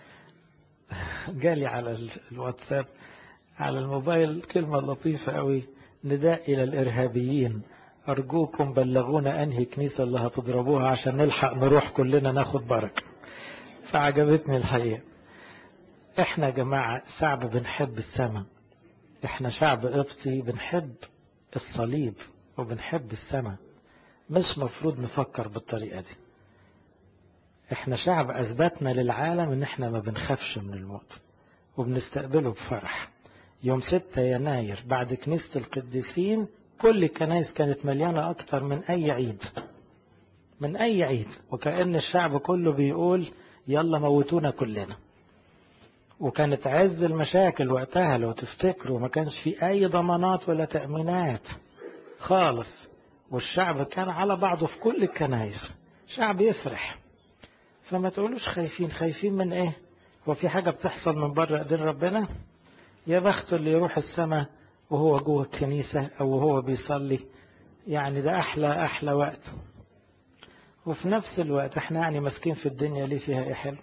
S2: جالي على الواتساب على الموبايل كلمة لطيفة قوي نداء إلى الإرهابيين أرجوكم بلغونا أنهي كنيسة اللي هتضربوها عشان نلحق نروح كلنا ناخد بركة فعجبتني الحقيقة احنا يا جماعة شعب بنحب السماء احنا شعب قبطي بنحب الصليب وبنحب السماء مش مفروض نفكر بالطريقة دي احنا شعب اثبتنا للعالم ان احنا ما بنخافش من الموت وبنستقبله بفرح يوم 6 يناير بعد كنيسة القديسين كل الكنائس كانت مليانة أكتر من أي عيد من أي عيد وكأن الشعب كله بيقول يلا موتونا كلنا وكانت عز المشاكل وقتها لو تفتكروا ما كانش في أي ضمانات ولا تأمينات خالص والشعب كان على بعضه في كل الكنائس شعب يفرح فما تقولوش خايفين خايفين من ايه هو في حاجة بتحصل من بره ايدين ربنا يا بخته اللي يروح السماء وهو جوه الكنيسة أو هو بيصلي يعني ده أحلى أحلى وقت وفي نفس الوقت احنا يعني ماسكين في الدنيا ليه فيها ايه حلو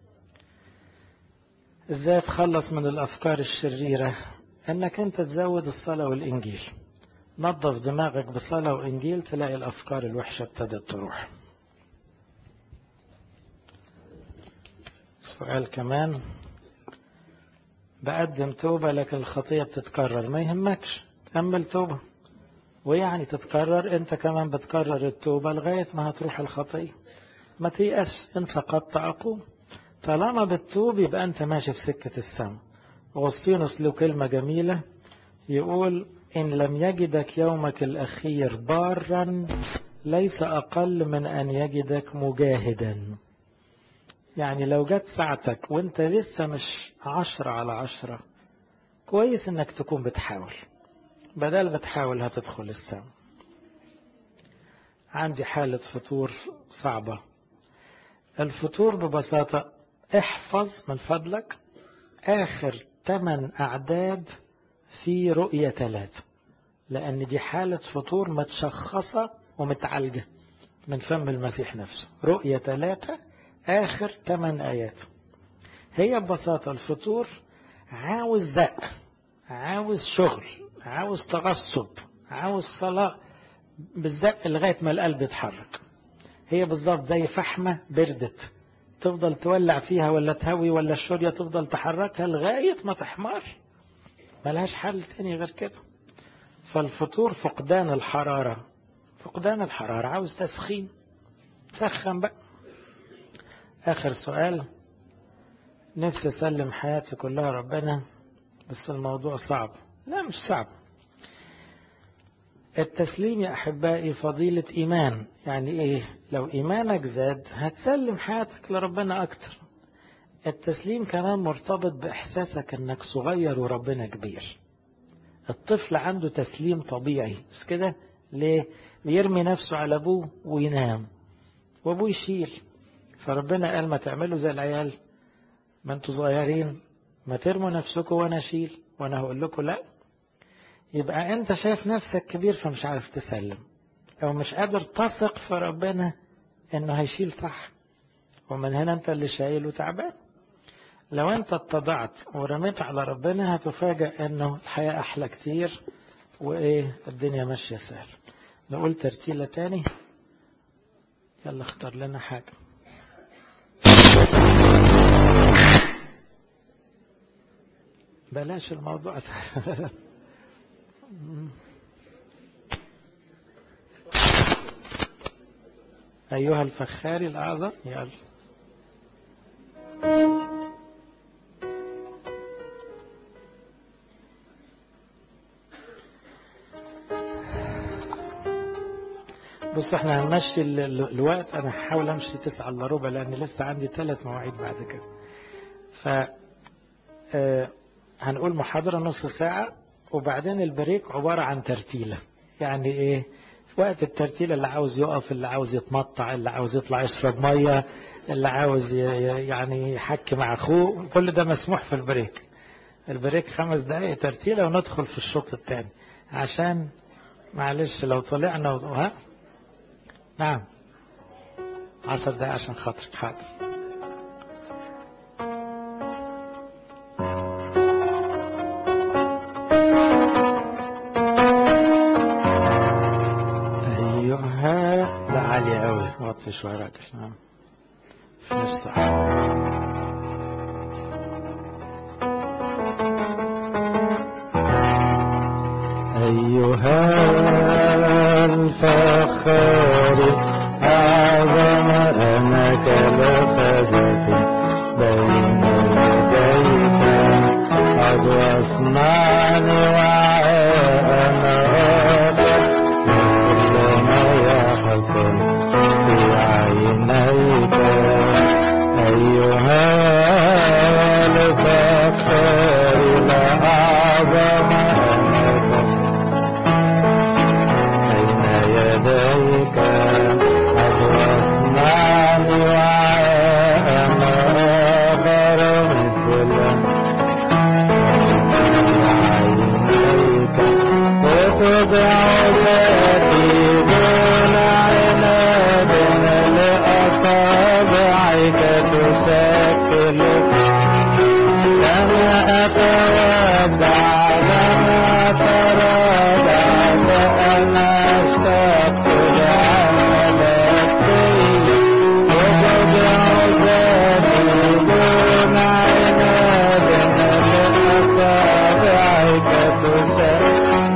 S2: ازاي تخلص من الأفكار الشريرة انك انت تزود الصلاة والإنجيل نظف دماغك بصلاة وإنجيل تلاقي الأفكار الوحشة ابتدت تروح سؤال كمان بقدم توبة لكن الخطية بتتكرر ما يهمكش كمل توبة ويعني تتكرر انت كمان بتكرر التوبة لغاية ما هتروح الخطية ما تيأس ان سقطت أقوم طالما بتتوب يبقى انت ماشي في سكة السماء أغسطينوس له كلمة جميلة يقول إن لم يجدك يومك الأخير بارا ليس أقل من أن يجدك مجاهدا يعني لو جت ساعتك وانت لسه مش عشرة على عشرة كويس انك تكون بتحاول بدل بتحاول هتدخل السما عندي حالة فطور صعبة الفطور ببساطة احفظ من فضلك آخر 8 أعداد في رؤية ثلاثة لأن دي حالة فطور متشخصة ومتعالجة من فم المسيح نفسه رؤية ثلاثة آخر ثمان آيات هي ببساطة الفطور عاوز زق عاوز شغل عاوز تغصب عاوز صلاة بالزق لغاية ما القلب يتحرك هي بالظبط زي فحمة بردت تفضل تولع فيها ولا تهوي ولا الشورية تفضل تحركها لغاية ما تحمر ملهاش حل تاني غير كده فالفطور فقدان الحرارة فقدان الحرارة عاوز تسخين سخن بقى آخر سؤال نفسي أسلم حياتي كلها ربنا بس الموضوع صعب لا مش صعب التسليم يا أحبائي فضيلة إيمان يعني إيه لو إيمانك زاد هتسلم حياتك لربنا أكتر التسليم كمان مرتبط بإحساسك أنك صغير وربنا كبير الطفل عنده تسليم طبيعي بس كده ليه بيرمي نفسه على أبوه وينام وأبوه يشيل فربنا قال ما تعملوا زي العيال ما انتوا صغيرين ما ترموا نفسكم وانا اشيل وانا هقول لكم لا يبقى انت شايف نفسك كبير فمش عارف تسلم او مش قادر تثق في ربنا انه هيشيل صح ومن هنا انت اللي شايل وتعبان لو انت اتضعت ورميت على ربنا هتفاجأ انه الحياة احلى كتير وايه الدنيا ماشية سهل نقول ترتيلة تاني يلا اختار لنا حاجة بلاش الموضوع أيها الفخاري الأعظم يلا بص احنا هنمشي الوقت انا هحاول امشي تسعة الا ربع لان لسه عندي ثلاث مواعيد بعد كده ف اه هنقول محاضرة نص ساعة وبعدين البريك عبارة عن ترتيلة يعني ايه في وقت الترتيلة اللي عاوز يقف اللي عاوز يتمطع اللي عاوز يطلع يشرب مية اللي عاوز يعني يحكي مع اخوه كل ده مسموح في البريك البريك خمس دقايق ترتيلة وندخل في الشوط الثاني عشان معلش لو طلعنا ها نعم عشر دقايق عشان خاطرك حاضر وطي شوي راجل نعم فيش صح أيها الفخار أعظم أنك لخبيث بين يديك قد واصنعني وعاء مثل ما يحصل عينيك أيها الفخر الأعظم أنك بين يديك قد واصنعني وأنا آخر مثل عينيك وتضع ذاتي دون عناد لأصابعك تشكل كما أتودع لما تراجعت أنا اشتقت لعملك وتضع ذاتي دون عناد لأصابعك تشكل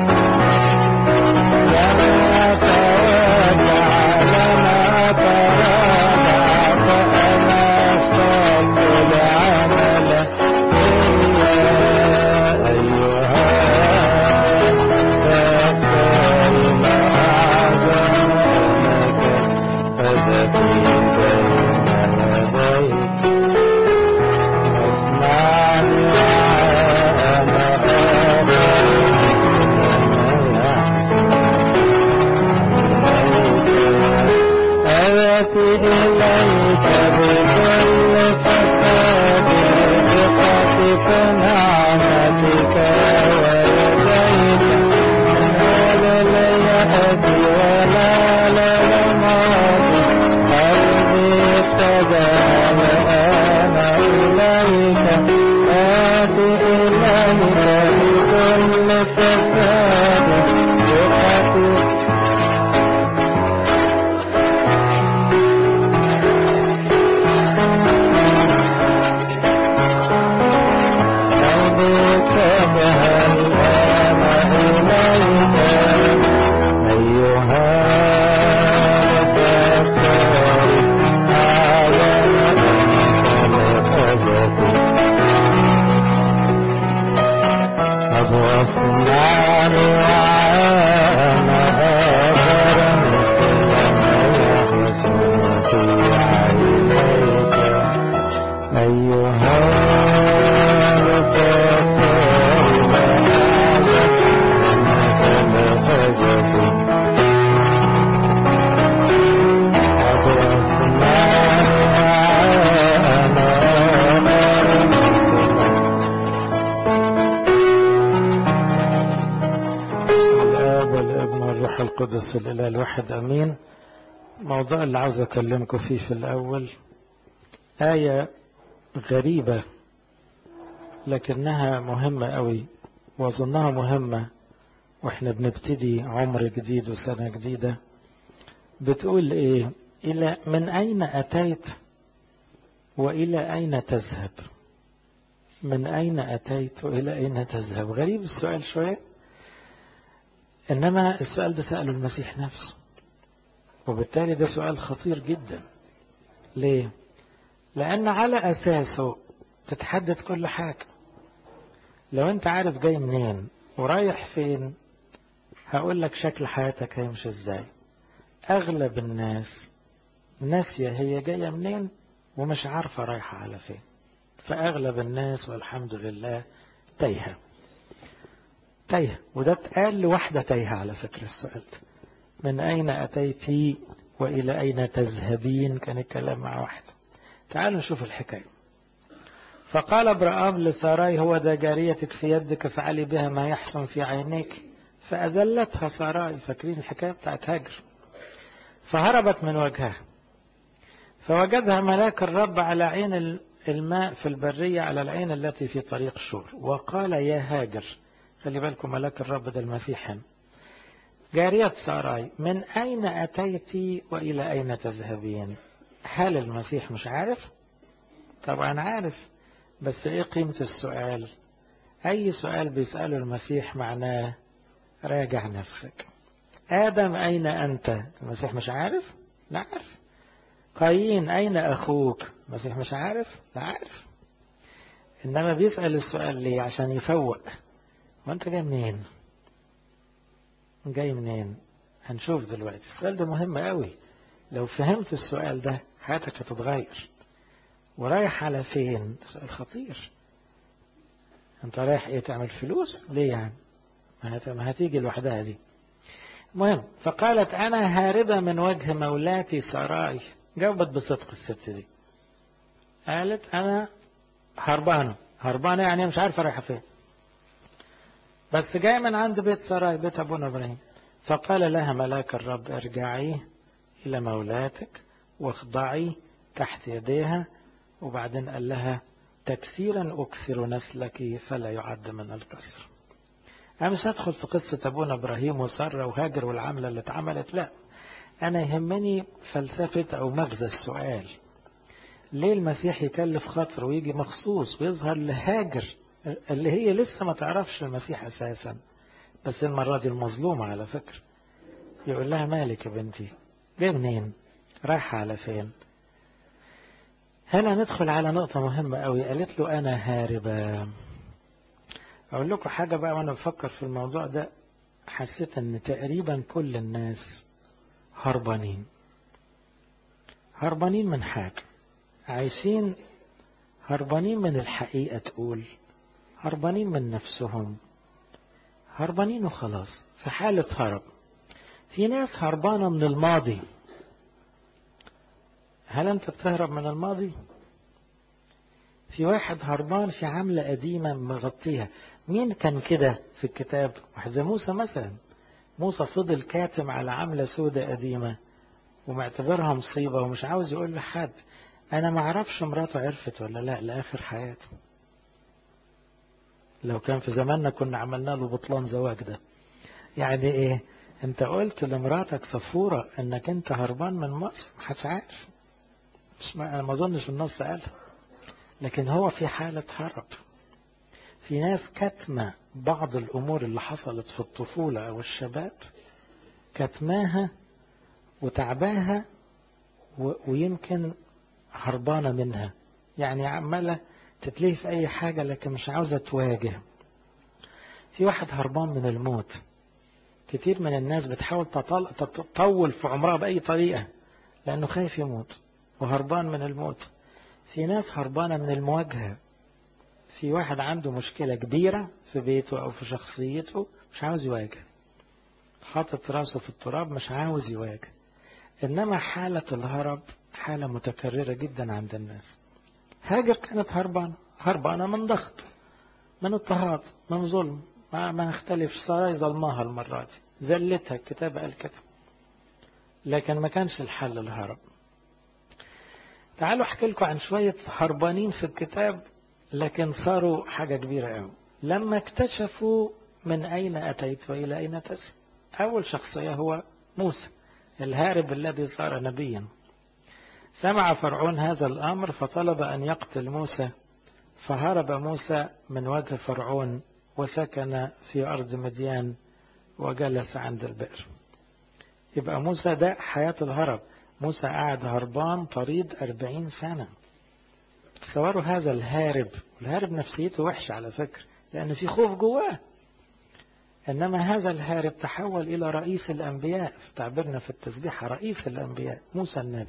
S2: إليك بكل فساد ثقتك نعمتك ويديك هذا اليأس ولا للماضي قلبي ابتدى وأنا إليك آتي إليك بكل فساد ثقتك واصنعني والروح القدس الإله الواحد أمين موضوع اللي عاوز أكلمكم فيه في الأول آية غريبة لكنها مهمة قوي وأظنها مهمة وإحنا بنبتدي عمر جديد وسنة جديدة بتقول إيه إلى من أين أتيت وإلى أين تذهب من أين أتيت وإلى أين تذهب غريب السؤال شوية إنما السؤال ده سأله المسيح نفسه وبالتالي ده سؤال خطير جدا ليه لأن على أساسه تتحدد كل حاجة لو أنت عارف جاي منين ورايح فين هقول لك شكل حياتك هيمشي ازاي أغلب الناس ناسية هي جاية منين ومش عارفة رايحة على فين فأغلب الناس والحمد لله تايهة تايهة وده اتقال لواحدة تايهة على فكرة السؤال ده من أين أتيتي وإلى أين تذهبين كان الكلام مع واحدة تعالوا نشوف الحكاية فقال ابرام لساراي هو ده جاريتك في يدك فعلي بها ما يحسن في عينيك فأذلتها ساراي فاكرين الحكاية بتاعت هاجر فهربت من وجهها فوجدها ملاك الرب على عين الماء في البرية على العين التي في طريق شور وقال يا هاجر خلي بالكم ملاك الرب ده المسيح هنا جارية ساراي من أين أتيت وإلى أين تذهبين هل المسيح مش عارف طبعا عارف بس إيه قيمة السؤال أي سؤال بيسأله المسيح معناه راجع نفسك آدم أين أنت المسيح مش عارف لا عارف قايين أين أخوك المسيح مش عارف لا عارف إنما بيسأل السؤال ليه عشان يفوق وأنت جاي منين جاي منين هنشوف دلوقتي السؤال ده مهم قوي لو فهمت السؤال ده حياتك هتتغير ورايح على فين سؤال خطير انت رايح ايه تعمل فلوس ليه يعني ما هتيجي لوحدها دي المهم فقالت انا هاربة من وجه مولاتي سراي جاوبت بصدق الست دي قالت انا هربانة هربانة يعني مش عارفة رايحة فين بس جاي من عند بيت سراي بيت أبونا إبراهيم فقال لها ملاك الرب ارجعي إلى مولاتك واخضعي تحت يديها وبعدين قال لها تكسيرا أكثر نسلك فلا يعد من الكسر أنا مش هدخل في قصة أبونا إبراهيم وسارة وهاجر والعملة اللي اتعملت لا أنا يهمني فلسفة أو مغزى السؤال ليه المسيح يكلف خاطر ويجي مخصوص ويظهر لهاجر اللي هي لسه ما تعرفش المسيح أساسا بس المرة دي المظلومة على فكرة يقول لها مالك يا بنتي جاي منين رايحة على فين هنا ندخل على نقطة مهمة قوي قالت له أنا هاربة أقول لكم حاجة بقى وأنا بفكر في الموضوع ده حسيت أن تقريبا كل الناس هربانين هربانين من حاجة عايشين هربانين من الحقيقة تقول هربانين من نفسهم هربانين وخلاص في حالة هرب في ناس هربانة من الماضي هل أنت بتهرب من الماضي؟ في واحد هربان في عملة قديمة مغطيها مين كان كده في الكتاب واحد زي موسى مثلا موسى فضل كاتم على عملة سودة قديمة ومعتبرها مصيبة ومش عاوز يقول لحد أنا ما أعرفش مراته عرفت ولا لا لآخر حياته لو كان في زماننا كنا عملنا له بطلان زواج ده يعني ايه انت قلت لمراتك صفورة انك انت هربان من مصر محدش عارف مش ما انا ما اظنش النص قالها لكن هو في حالة هرب في ناس كتمة بعض الامور اللي حصلت في الطفولة او الشباب كتماها وتعباها ويمكن هربانة منها يعني عمالة تتليه في أي حاجة لكن مش عاوزة تواجه في واحد هربان من الموت كتير من الناس بتحاول تطول في عمرها بأي طريقة لأنه خايف يموت وهربان من الموت في ناس هربانة من المواجهة في واحد عنده مشكلة كبيرة في بيته أو في شخصيته مش عاوز يواجه حاطط راسه في التراب مش عاوز يواجه إنما حالة الهرب حالة متكررة جدا عند الناس هاجر كانت هربانة هربانة من ضغط من اضطهاد من ظلم ما, ما نختلفش سراي ظلمها المرة دي زلتها الكتاب قال كده لكن ما كانش الحل الهرب تعالوا احكي لكم عن شوية هربانين في الكتاب لكن صاروا حاجة كبيرة قوي لما اكتشفوا من أين أتيت وإلى أين تسعى أول شخصية هو موسى الهارب الذي صار نبيا سمع فرعون هذا الأمر فطلب أن يقتل موسى فهرب موسى من وجه فرعون وسكن في أرض مديان وجلس عند البئر يبقى موسى ده حياة الهرب موسى قعد هربان طريد أربعين سنة تصوروا هذا الهارب والهارب نفسيته وحشة على فكرة لأن في خوف جواه إنما هذا الهارب تحول إلى رئيس الأنبياء في تعبيرنا في التسبيح رئيس الأنبياء موسى النبي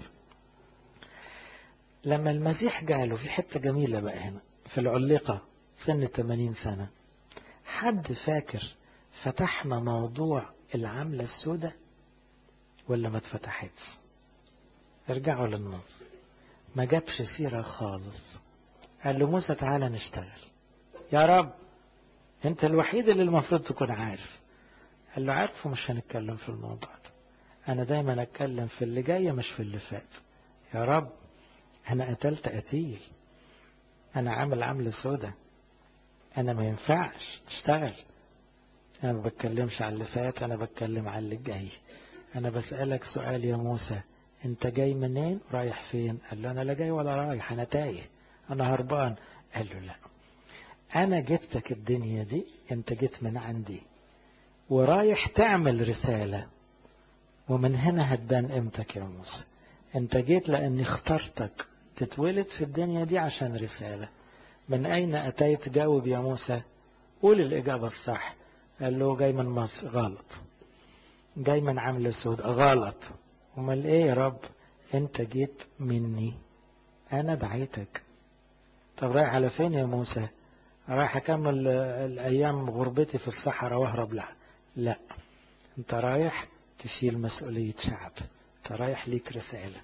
S2: لما المسيح جاله في حتة جميلة بقى هنا في العلقة سن 80 سنة حد فاكر فتحنا موضوع العملة السوداء ولا ما اتفتحتش ارجعوا للنص ما جابش سيرة خالص قال له موسى تعالى نشتغل يا رب انت الوحيد اللي المفروض تكون عارف قال له عارف ومش هنتكلم في الموضوع ده انا دايما اتكلم في اللي جاي مش في اللي فات يا رب انا قتلت قتيل انا عامل عمل سودة انا ما ينفعش اشتغل انا ما بتكلمش على اللي فات انا بتكلم على اللي جاي انا بسألك سؤال يا موسى انت جاي منين رايح فين قال له انا لا جاي ولا رايح انا تايه انا هربان قال له لا انا جبتك الدنيا دي انت جيت من عندي ورايح تعمل رسالة ومن هنا هتبان قيمتك يا موسى انت جيت لاني اخترتك تتولد في الدنيا دي عشان رسالة من اين اتيت جاوب يا موسى قول الاجابة الصح قال له جاي من مصر غلط جاي من عمل سود غلط امال ايه يا رب انت جيت مني انا دعيتك طب رايح على فين يا موسى رايح اكمل الايام غربتي في الصحراء واهرب لها لا انت رايح تشيل مسؤولية شعب انت رايح ليك رسالة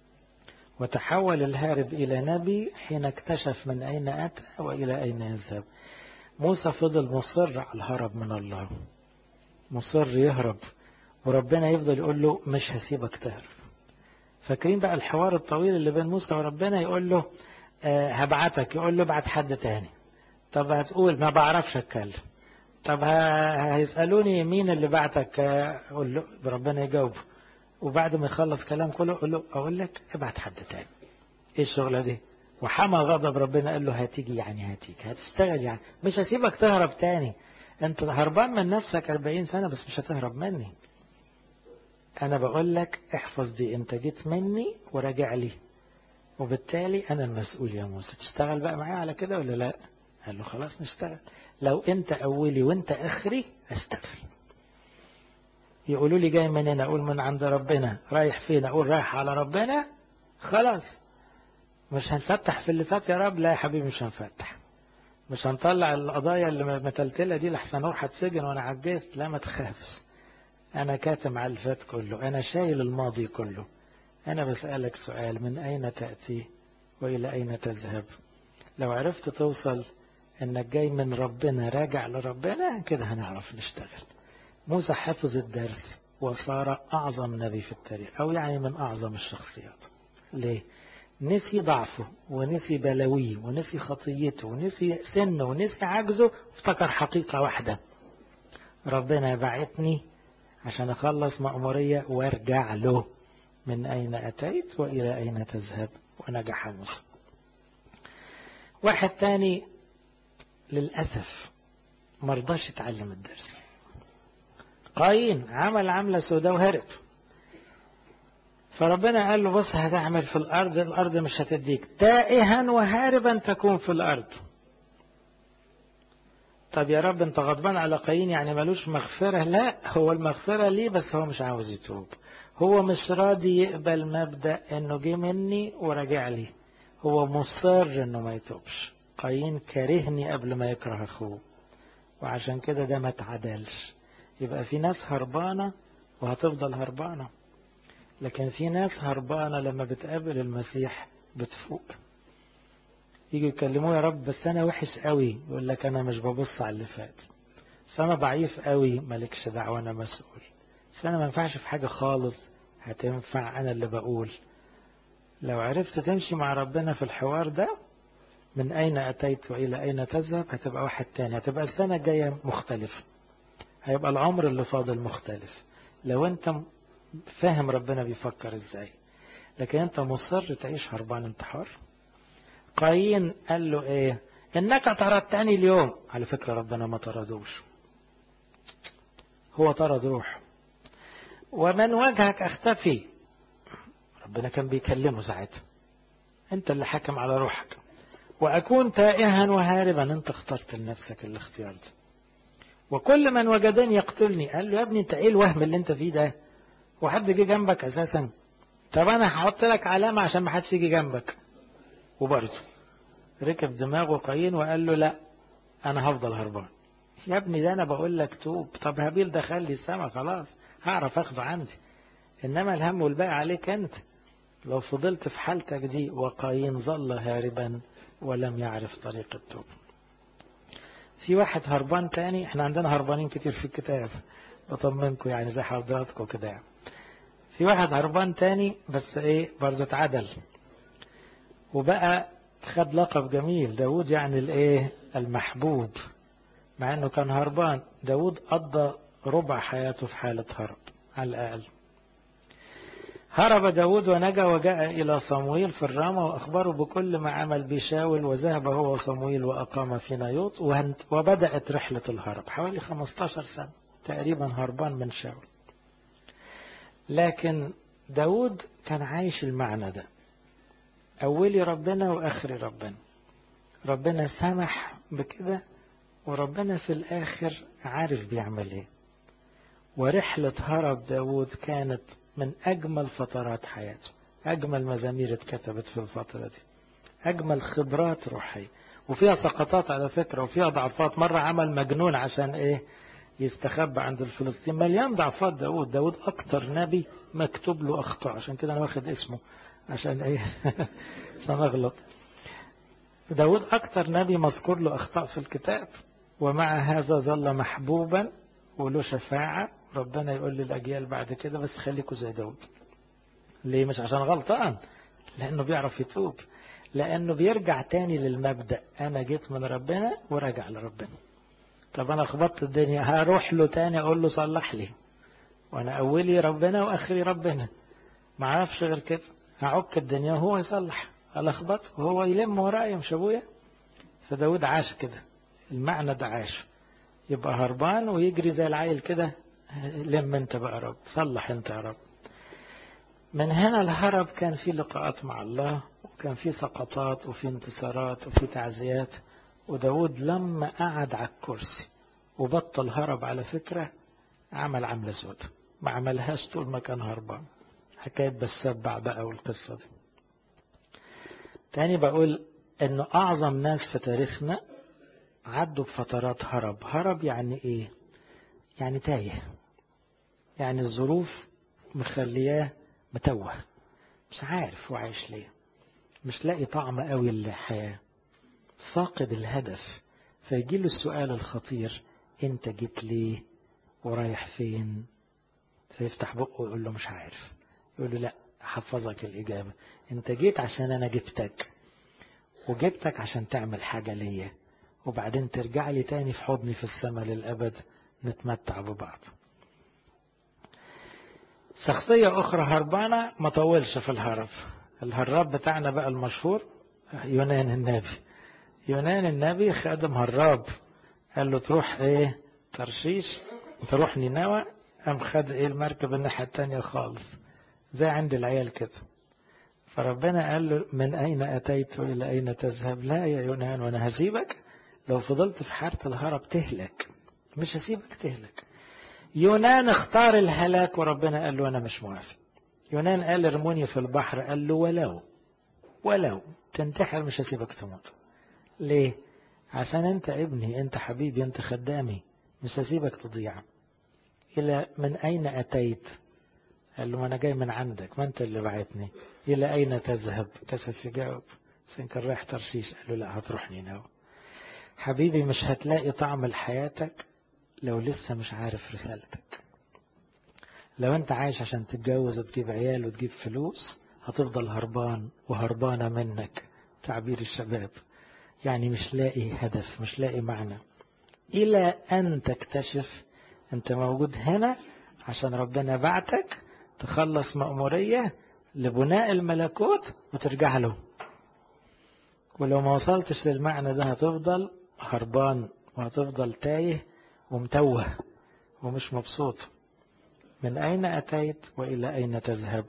S2: وتحول الهارب إلى نبي حين اكتشف من أين أتى وإلى أين يذهب موسى فضل مصر على الهرب من الله مصر يهرب وربنا يفضل يقول له مش هسيبك تهرب فاكرين بقى الحوار الطويل اللي بين موسى وربنا يقول له أه هبعتك يقول له ابعت حد تاني طب هتقول ما بعرفش اتكلم طب هيسألوني مين اللي بعتك اقول له ربنا يجاوب وبعد ما يخلص كلام كله اقول له اقول لك ابعت حد تاني ايه الشغله دي وحمى غضب ربنا قال له هتيجي يعني هتيجي هتشتغل يعني مش هسيبك تهرب تاني انت هربان من نفسك 40 سنه بس مش هتهرب مني انا بقول لك احفظ دي انت جيت مني وراجع لي وبالتالي انا المسؤول يا موسى تشتغل بقى معايا على كده ولا لا قال له خلاص نشتغل لو انت اولي وانت اخري اشتغل يقولوا لي جاي منين اقول من عند ربنا رايح فين اقول رايح على ربنا خلاص مش هنفتح في اللي فات يا رب لا يا حبيبي مش هنفتح مش هنطلع القضايا اللي متلتلة دي لحسن اروح اتسجن وانا عجزت لا ما تخافش انا كاتم على اللي فات كله انا شايل الماضي كله انا بسألك سؤال من اين تأتي والى اين تذهب لو عرفت توصل انك جاي من ربنا راجع لربنا كده هنعرف نشتغل موسى حفظ الدرس وصار أعظم نبي في التاريخ أو يعني من أعظم الشخصيات ليه؟ نسي ضعفه ونسي بلويه ونسي خطيته ونسي سنه ونسي عجزه افتكر حقيقة واحدة ربنا بعتني عشان أخلص مأمورية وارجع له من أين أتيت وإلى أين تذهب ونجح موسى واحد تاني للأسف مرضاش يتعلم الدرس قايين عمل عملة سوداء وهرب فربنا قال له بص هتعمل في الأرض الأرض مش هتديك تائها وهاربا تكون في الأرض طب يا رب انت غضبان على قايين يعني ملوش مغفرة لا هو المغفرة ليه بس هو مش عاوز يتوب هو مش راضي يقبل مبدأ انه جه مني ورجع لي هو مصر انه ما يتوبش قايين كرهني قبل ما يكره اخوه وعشان كده ده ما اتعدلش يبقى في ناس هربانة وهتفضل هربانة لكن في ناس هربانة لما بتقابل المسيح بتفوق يجوا يكلموه يا رب بس أنا وحش قوي يقول لك أنا مش ببص على اللي فات بس أنا ضعيف قوي مالكش دعوة أنا مسؤول بس أنا ما ينفعش في حاجة خالص هتنفع أنا اللي بقول لو عرفت تمشي مع ربنا في الحوار ده من أين أتيت وإلى أين تذهب هتبقى واحد تاني هتبقى السنة الجاية مختلف هيبقى العمر اللي فاضل مختلف لو أنت فاهم ربنا بيفكر إزاي لكن أنت مصر تعيش هربان انتحار قايين قال له إيه إنك طردتني اليوم على فكرة ربنا ما طردوش هو طرد روح ومن وجهك أختفي ربنا كان بيكلمه ساعتها أنت اللي حكم على روحك وأكون تائها وهاربا أنت اخترت لنفسك الاختيار ده وكل من وجدني يقتلني قال له يا ابني أنت إيه الوهم اللي أنت فيه ده وحد جه جنبك أساسا طب أنا هحط لك علامة عشان ما حدش يجي جنبك وبرضه ركب دماغه قايين وقال له لا أنا هفضل هربان يا ابني ده أنا بقول لك توب طب هابيل دخل لي السما خلاص هعرف أخده عندي إنما الهم والباقي عليك أنت لو فضلت في حالتك دي وقايين ظل هاربا ولم يعرف طريق التوب في واحد هربان تاني احنا عندنا هربانين كتير في الكتاب بطمنكم يعني زي حضراتكم كده يعني. في واحد هربان تاني بس ايه برضه اتعدل وبقى خد لقب جميل داود يعني الايه المحبوب مع انه كان هربان داود قضى ربع حياته في حالة هرب على الأقل هرب داود ونجا وجاء إلى صمويل في الرامة وأخبره بكل ما عمل بشاول وذهب هو وصمويل وأقام في نيوط وبدأت رحلة الهرب حوالي 15 سنة تقريبا هربان من شاول لكن داود كان عايش المعنى ده أولي ربنا وآخري ربنا ربنا سمح بكده وربنا في الآخر عارف بيعمل ايه ورحلة هرب داود كانت من أجمل فترات حياته أجمل مزامير اتكتبت في الفترة دي أجمل خبرات روحية وفيها سقطات على فكرة وفيها ضعفات مرة عمل مجنون عشان إيه يستخبى عند الفلسطين مليان ضعفات داود داود أكتر نبي مكتوب له أخطاء عشان كده أنا واخد اسمه عشان إيه سنغلط داود أكتر نبي مذكور له أخطاء في الكتاب ومع هذا ظل محبوبا وله شفاعة ربنا يقول للأجيال بعد كده بس خليكوا زي داود ليه مش عشان غلطان لأنه بيعرف يتوب لأنه بيرجع تاني للمبدأ أنا جيت من ربنا وراجع لربنا طب أنا خبطت الدنيا هروح له تاني أقول له صلح لي وأنا أولي ربنا وآخري ربنا ما عرفش غير كده هعك الدنيا وهو يصلح ألخبط وهو يلم ورايا مش أبويا فداود عاش كده المعنى ده عاش يبقى هربان ويجري زي العيل كده لم انت بقى رب صلح انت يا رب من هنا الهرب كان في لقاءات مع الله وكان في سقطات وفي انتصارات وفي تعزيات وداود لما قعد على الكرسي وبطل هرب على فكرة عمل عملة سودة ما عملهاش طول ما كان هربان حكاية بسبع بقى والقصة دي تاني بقول انه اعظم ناس في تاريخنا عدوا بفترات هرب هرب يعني ايه يعني تايه يعني الظروف مخلياه متوه مش عارف هو عايش ليه مش لاقي طعم قوي للحياة فاقد الهدف فيجي له السؤال الخطير انت جيت ليه ورايح فين فيفتح بقه ويقول له مش عارف يقول له لا حفظك الإجابة انت جيت عشان انا جبتك وجبتك عشان تعمل حاجة ليا وبعدين ترجع لي تاني في حضني في السماء للأبد نتمتع ببعض شخصية أخرى هربانة ما طولش في الهرب الهراب بتاعنا بقى المشهور يونان النبي يونان النبي خادم هراب قال له تروح ايه ترشيش تروح نينوى قام خد ايه المركب الناحية التانية خالص زي عند العيال كده فربنا قال له من أين أتيت وإلى أين تذهب لا يا يونان وأنا هسيبك لو فضلت في حارة الهرب تهلك مش هسيبك تهلك يونان اختار الهلاك وربنا قال له أنا مش موافق يونان قال ارموني في البحر قال له ولو ولو تنتحر مش هسيبك تموت ليه عشان انت ابني انت حبيبي انت خدامي مش هسيبك تضيع إلى من أين أتيت قال له ما أنا جاي من عندك ما أنت اللي بعتني إلى أين تذهب كسف يجاوب بس إن كان رايح ترشيش قال له لا هتروح نينوى حبيبي مش هتلاقي طعم لحياتك لو لسه مش عارف رسالتك لو انت عايش عشان تتجوز وتجيب عيال وتجيب فلوس هتفضل هربان وهربانة منك تعبير الشباب يعني مش لاقي هدف مش لاقي معنى إلى أن تكتشف أنت موجود هنا عشان ربنا بعتك تخلص مأمورية لبناء الملكوت وترجع له ولو ما وصلتش للمعنى ده هتفضل هربان وهتفضل تايه ومتوه ومش مبسوط من أين أتيت وإلى أين تذهب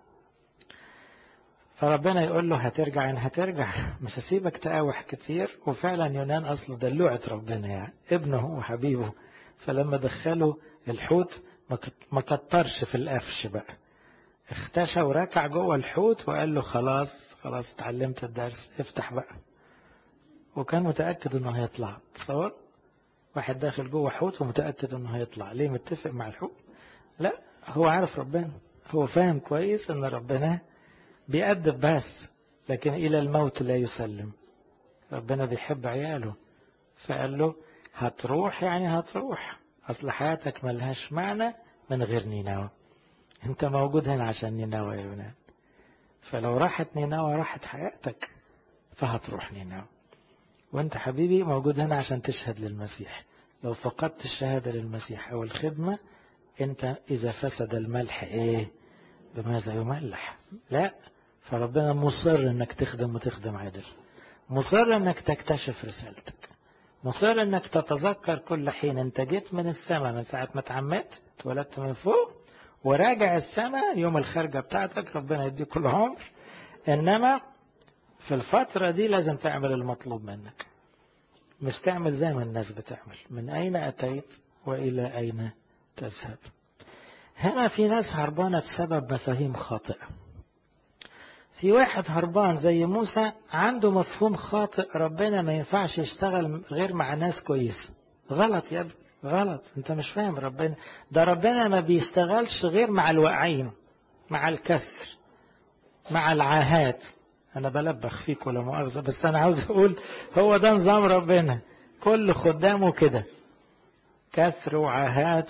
S2: فربنا يقول له هترجع إن هترجع مش هسيبك تقاوح كتير وفعلا يونان أصله دلوعة ربنا يعني ابنه وحبيبه فلما دخله الحوت ما كترش في القفش بقى اختشى وركع جوه الحوت وقال له خلاص خلاص اتعلمت الدرس افتح بقى وكان متأكد انه هيطلع تصور واحد داخل جوه حوت ومتأكد انه هيطلع ليه متفق مع الحوت لا هو عارف ربنا هو فاهم كويس ان ربنا بيأدب بس لكن إلى الموت لا يسلم ربنا بيحب عياله فقال له هتروح يعني هتروح أصل حياتك ملهاش معنى من غير نينوى انت موجود هنا عشان نينوى يا يونان فلو راحت نينوى راحت حياتك فهتروح نينوى وانت حبيبي موجود هنا عشان تشهد للمسيح لو فقدت الشهادة للمسيح أو الخدمة انت إذا فسد الملح ايه بماذا يملح لا فربنا مصر انك تخدم وتخدم عدل مصر انك تكتشف رسالتك مصر انك تتذكر كل حين انت جيت من السماء من ساعة ما اتعمدت اتولدت من فوق وراجع السماء يوم الخارجة بتاعتك ربنا يديك كل عمر انما في الفترة دي لازم تعمل المطلوب منك مش تعمل زي ما الناس بتعمل من اين اتيت والى اين تذهب هنا في ناس هربانة بسبب مفاهيم خاطئة في واحد هربان زي موسى عنده مفهوم خاطئ ربنا ما ينفعش يشتغل غير مع ناس كويسة غلط يا ابني غلط انت مش فاهم ربنا ده ربنا ما بيشتغلش غير مع الواقعين مع الكسر مع العاهات انا بلبخ فيك ولا مؤاخذة بس انا عاوز اقول هو ده نظام ربنا كل خدامه كده كسر وعاهات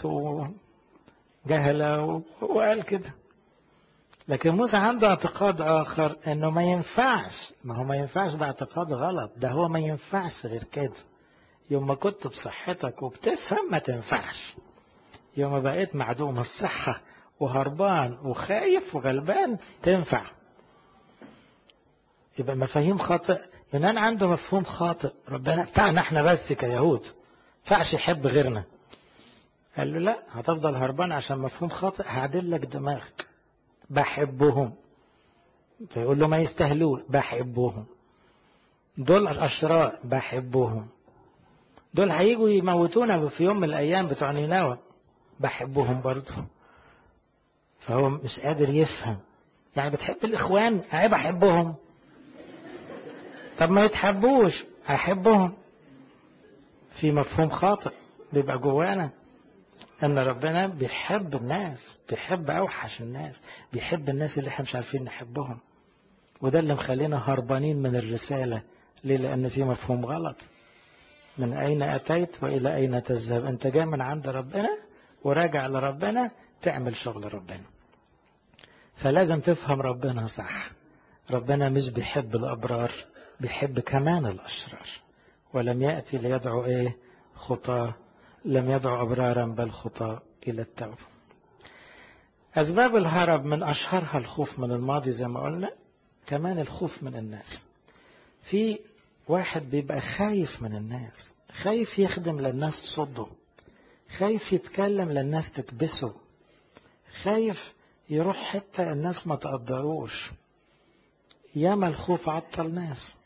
S2: وجهلة وقال كده لكن موسى عنده اعتقاد آخر أنه ما ينفعش ما هو ما ينفعش ده اعتقاد غلط ده هو ما ينفعش غير كده يوم ما كنت بصحتك وبتفهم ما تنفعش يوم ما بقيت معدوم الصحة وهربان وخايف وغلبان تنفع يبقى مفاهيم خاطئ يونان عنده مفهوم خاطئ ربنا بتاعنا احنا بس كيهود ينفعش يحب غيرنا قال له لا هتفضل هربان عشان مفهوم خاطئ هعدل لك دماغك بحبهم فيقول له ما يستاهلون بحبهم دول الأشرار بحبهم دول هيجوا يموتونا في يوم من الأيام بتوع نينوى بحبهم برضه فهو مش قادر يفهم يعني بتحب الإخوان أهي بحبهم طب ما يتحبوش أحبهم في مفهوم خاطئ بيبقى جوانا أن ربنا بيحب الناس بيحب أوحش الناس بيحب الناس اللي احنا مش عارفين نحبهم وده اللي مخلينا هربانين من الرسالة ليه لأن في مفهوم غلط من أين أتيت وإلى أين تذهب أنت جاي من عند ربنا وراجع لربنا تعمل شغل ربنا فلازم تفهم ربنا صح ربنا مش بيحب الأبرار بيحب كمان الأشرار ولم يأتي ليدعو إيه خطاه لم يدعو أبرارا بل خطاة إلى التوبة أسباب الهرب من أشهرها الخوف من الماضي زي ما قلنا كمان الخوف من الناس في واحد بيبقى خايف من الناس خايف يخدم للناس تصده خايف يتكلم للناس تكبسه خايف يروح حتة الناس ما تقدروش ياما الخوف عطل ناس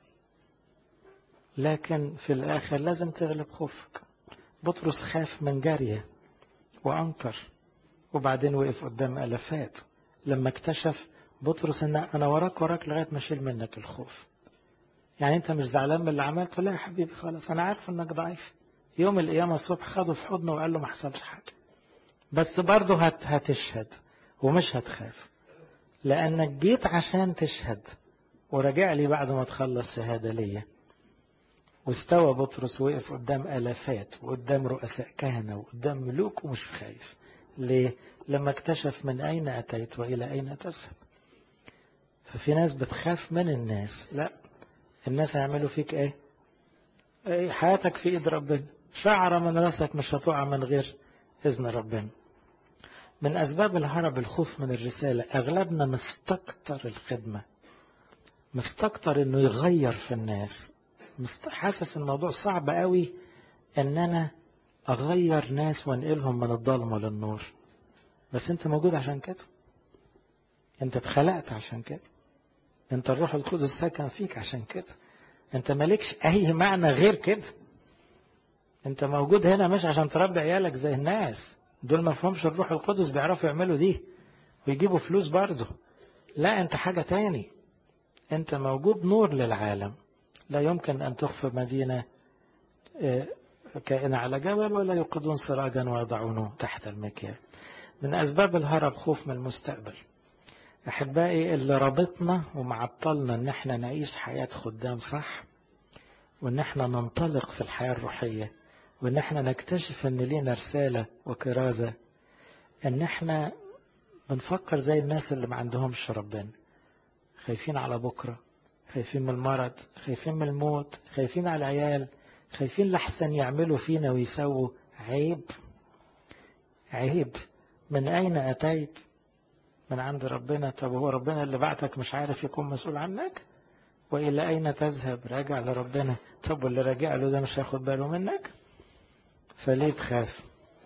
S2: لكن في الآخر لازم تغلب خوفك بطرس خاف من جارية وأنكر وبعدين وقف قدام ألفات لما اكتشف بطرس ان انا وراك وراك لغايه ما اشيل منك الخوف يعني انت مش زعلان من اللي عملته لا يا حبيبي خلاص انا عارف انك ضعيف يوم القيامه الصبح خده في حضنه وقال له ما حصلش حاجه بس برضه هت هتشهد ومش هتخاف لانك جيت عشان تشهد ورجع لي بعد ما تخلص شهاده ليا واستوى بطرس وقف قدام آلافات وقدام رؤساء كهنة وقدام ملوك ومش خايف ليه؟ لما اكتشف من أين أتيت وإلى أين تذهب ففي ناس بتخاف من الناس لا الناس هيعملوا فيك ايه ايه حياتك في ايد ربنا شعرة من راسك مش هتقع من غير اذن ربنا من اسباب الهرب الخوف من الرسالة اغلبنا مستكتر الخدمة مستكتر انه يغير في الناس حاسس الموضوع صعب قوي ان انا اغير ناس وانقلهم من الظلمة للنور بس انت موجود عشان كده انت اتخلقت عشان كده انت الروح القدس سكن فيك عشان كده انت مالكش اي معنى غير كده انت موجود هنا مش عشان تربي عيالك زي الناس دول ما فهمش الروح القدس بيعرفوا يعملوا دي ويجيبوا فلوس برضه لا انت حاجة تاني انت موجود نور للعالم لا يمكن ان تخفى مدينة كائن على جبل ولا يوقدون سراجا ويضعونه تحت المكيال من اسباب الهرب خوف من المستقبل أحبائي اللي رابطنا ومعطلنا إن احنا نعيش حياة خدام صح وإن احنا ننطلق في الحياة الروحية وإن احنا نكتشف إن لينا رسالة وكرازة إن احنا بنفكر زي الناس اللي ما عندهمش ربنا خايفين على بكرة خايفين من المرض خايفين من الموت خايفين على العيال خايفين لحسن يعملوا فينا ويسووا عيب عيب من أين أتيت من عند ربنا طب هو ربنا اللي بعتك مش عارف يكون مسؤول عنك وإلى أين تذهب راجع لربنا طب واللي راجع له ده مش هياخد باله منك فليه تخاف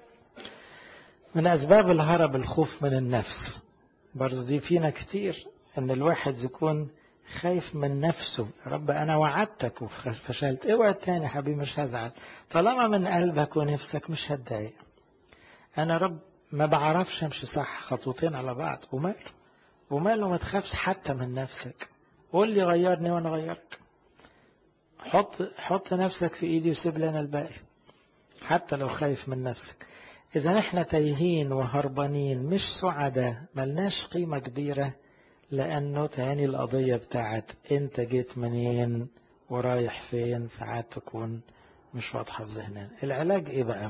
S2: من أسباب الهرب الخوف من النفس برضو دي فينا كتير أن الواحد يكون خايف من نفسه يا رب أنا وعدتك وفشلت اوعى تاني حبيبي مش هزعل طالما من قلبك ونفسك مش هتضايق أنا رب ما بعرفش امشي صح خطوتين على بعض وماله وماله ما تخافش حتى من نفسك قول لي غيرني وانا غيرك حط حط نفسك في ايدي وسيب لنا الباقي حتى لو خايف من نفسك اذا احنا تايهين وهربانين مش سعداء ملناش قيمة كبيرة لانه تاني القضية بتاعت انت جيت منين ورايح فين ساعات تكون مش واضحة في ذهننا العلاج ايه بقى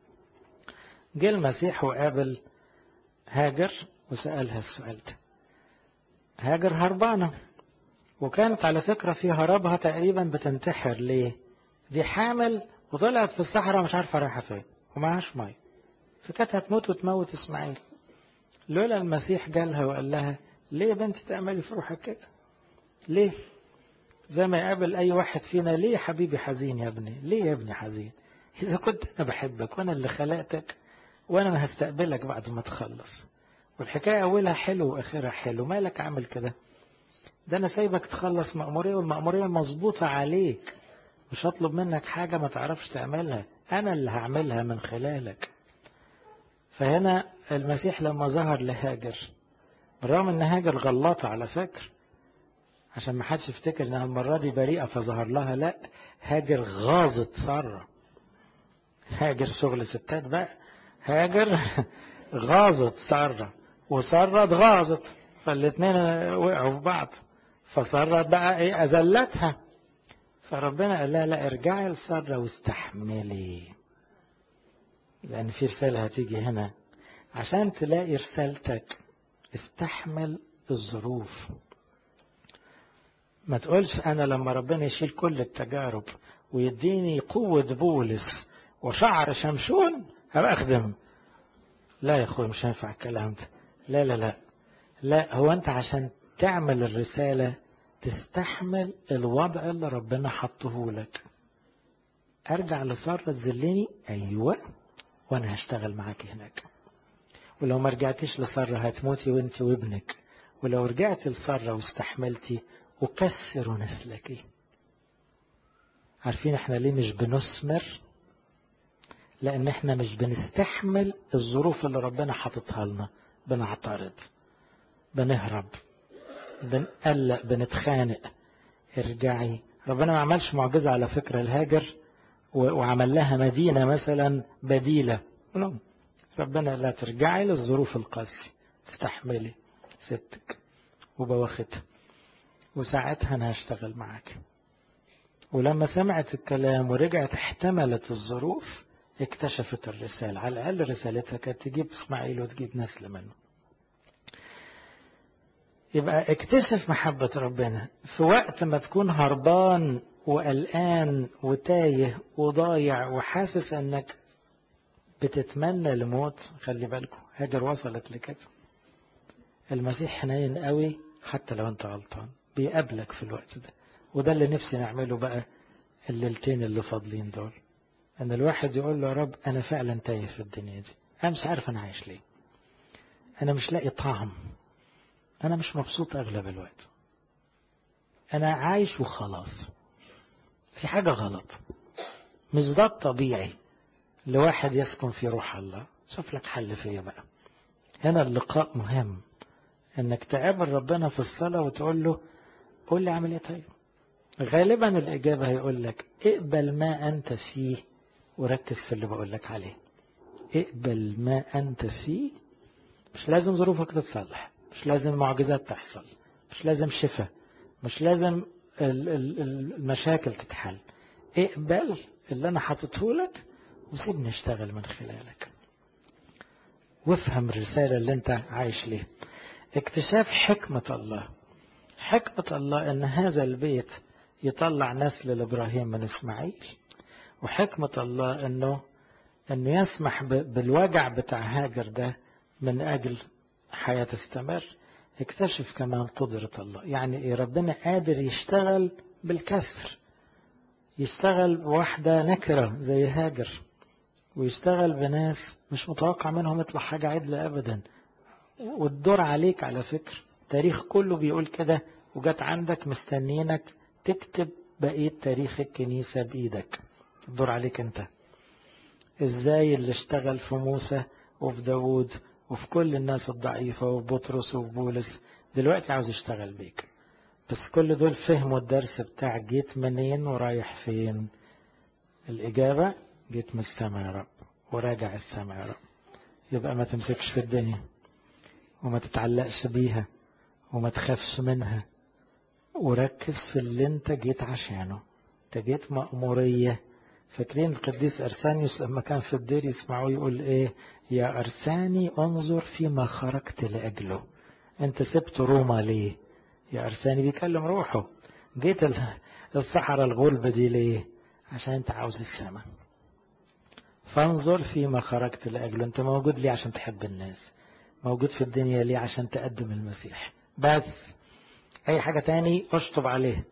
S2: جه المسيح وقابل هاجر وسألها السؤال ده هاجر هربانة وكانت على فكرة في هربها تقريبا بتنتحر ليه دي حامل وطلعت في الصحراء مش عارفة رايحة فين ومعهاش مية فكانت هتموت وتموت اسماعيل لولا المسيح جالها وقال لها ليه يا بنتي تعملي في روحك كده ليه زي ما يقابل اي واحد فينا ليه يا حبيبي حزين يا ابني ليه يا ابني حزين اذا كنت انا بحبك وانا اللي خلقتك وانا هستقبلك بعد ما تخلص والحكاية أولها حلو وآخرها حلو مالك عامل كده ده أنا سايبك تخلص مأمورية والمأمورية مظبوطة عليك مش هطلب منك حاجة ما تعرفش تعملها أنا اللي هعملها من خلالك فهنا المسيح لما ظهر لهاجر بالرغم ان هاجر غلطة على فكر عشان ما حدش يفتكر انها المرة دي بريئة فظهر لها لا هاجر غاظت سارة هاجر شغل ستات بقى هاجر غاظت سارة وسارة اتغاظت فالاتنين وقعوا في بعض فسارة بقى ايه أذلتها فربنا قال لها لا ارجعي لسارة واستحملي لأن في رسالة هتيجي هنا عشان تلاقي رسالتك استحمل الظروف ما تقولش أنا لما ربنا يشيل كل التجارب ويديني قوة بولس وشعر شمشون هبقى أخدم لا يا أخوي مش هينفع الكلام ده لا لا لا لا هو أنت عشان تعمل الرسالة تستحمل الوضع اللي ربنا حطه لك أرجع لسارة تذلني أيوة وأنا هشتغل معاك هناك ولو ما رجعتيش لسارة هتموتي وانت وابنك ولو رجعت لسارة واستحملتي أكسر نسلك عارفين احنا ليه مش بنثمر لأن احنا مش بنستحمل الظروف اللي ربنا حاططها لنا بنعترض بنهرب بنقلق بنتخانق ارجعي ربنا ما عملش معجزة على فكرة الهاجر وعمل لها مدينة مثلا بديلة ربنا لا ترجعي للظروف القاسية تستحملي ستك وبواختها وساعتها أنا هشتغل معاك ولما سمعت الكلام ورجعت احتملت الظروف اكتشفت الرسالة على الأقل رسالتها كانت تجيب إسماعيل وتجيب نسل منه يبقى اكتشف محبة ربنا في وقت ما تكون هربان وقلقان وتايه وضايع وحاسس انك بتتمنى الموت خلي بالكم هاجر وصلت لكده المسيح حنين قوي حتى لو انت غلطان بيقابلك في الوقت ده وده اللي نفسي نعمله بقى الليلتين اللي فاضلين دول ان الواحد يقول له يا رب انا فعلا تايه في الدنيا دي انا مش عارف انا عايش ليه انا مش لاقي طعم انا مش مبسوط اغلب الوقت انا عايش وخلاص في حاجة غلط مش ده الطبيعي لواحد يسكن في روح الله شوف لك حل فيا بقى هنا اللقاء مهم انك تقابل ربنا في الصلاة وتقول له قول لي اعمل ايه طيب غالبا الإجابة هيقول لك اقبل ما أنت فيه وركز في اللي بقول لك عليه اقبل ما أنت فيه مش لازم ظروفك تتصلح مش لازم معجزات تحصل مش لازم شفاء مش لازم المشاكل تتحل اقبل اللي أنا حاطته لك وسيبني اشتغل من خلالك وافهم الرسالة اللي انت عايش ليه اكتشاف حكمة الله حكمة الله ان هذا البيت يطلع نسل لابراهيم من اسماعيل وحكمة الله انه انه يسمح بالوجع بتاع هاجر ده من اجل حياة تستمر اكتشف كمان قدرة الله يعني ايه ربنا قادر يشتغل بالكسر يشتغل واحدة نكرة زي هاجر ويشتغل بناس مش متوقع منهم يطلع حاجة عدلة أبدا والدور عليك على فكر التاريخ كله بيقول كده وجات عندك مستنينك تكتب بقية تاريخ الكنيسة بإيدك الدور عليك أنت إزاي اللي اشتغل في موسى وفي داوود وفي كل الناس الضعيفة وفي بطرس وفي بولس دلوقتي عاوز يشتغل بيك بس كل دول فهموا الدرس بتاع جيت منين ورايح فين الإجابة جيت من السماء يا رب وراجع السماء يا رب يبقى ما تمسكش في الدنيا وما تتعلقش بيها وما تخافش منها وركز في اللي انت جيت عشانه انت جيت مأمورية فاكرين القديس أرسانيوس لما كان في الدير يسمعوه يقول ايه يا أرساني انظر فيما خرجت لأجله انت سبت روما ليه يا أرساني بيكلم روحه جيت الصحراء الغلبة دي ليه عشان انت عاوز السماء فانظر فيما خرجت لأجله انت موجود ليه عشان تحب الناس موجود في الدنيا ليه عشان تقدم المسيح بس اي حاجة تاني اشطب عليه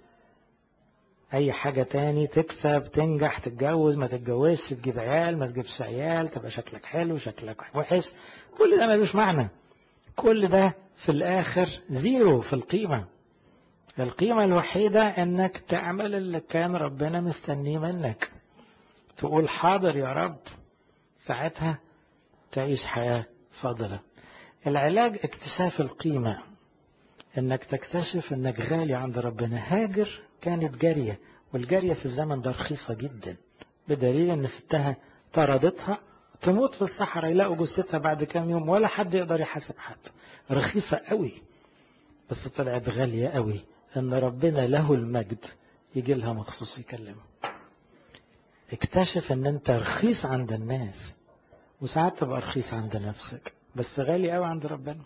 S2: اي حاجة تاني تكسب تنجح تتجوز ما تتجوزش تجيب عيال ما تجيبش عيال تبقى شكلك حلو شكلك وحش كل ده ملوش معنى كل ده في الاخر زيرو في القيمة القيمة الوحيدة انك تعمل اللي كان ربنا مستنيه منك تقول حاضر يا رب ساعتها تعيش حياة فاضلة العلاج اكتشاف القيمة انك تكتشف انك غالي عند ربنا هاجر كانت جارية والجارية في الزمن ده رخيصة جدا بدليل ان ستها طردتها تموت في الصحراء يلاقوا جثتها بعد كام يوم ولا حد يقدر يحاسب حد رخيصة قوي بس طلعت غالية قوي ان ربنا له المجد يجي لها مخصوص يكلمه اكتشف ان انت رخيص عند الناس وساعات تبقى رخيص عند نفسك بس غالي قوي عند ربنا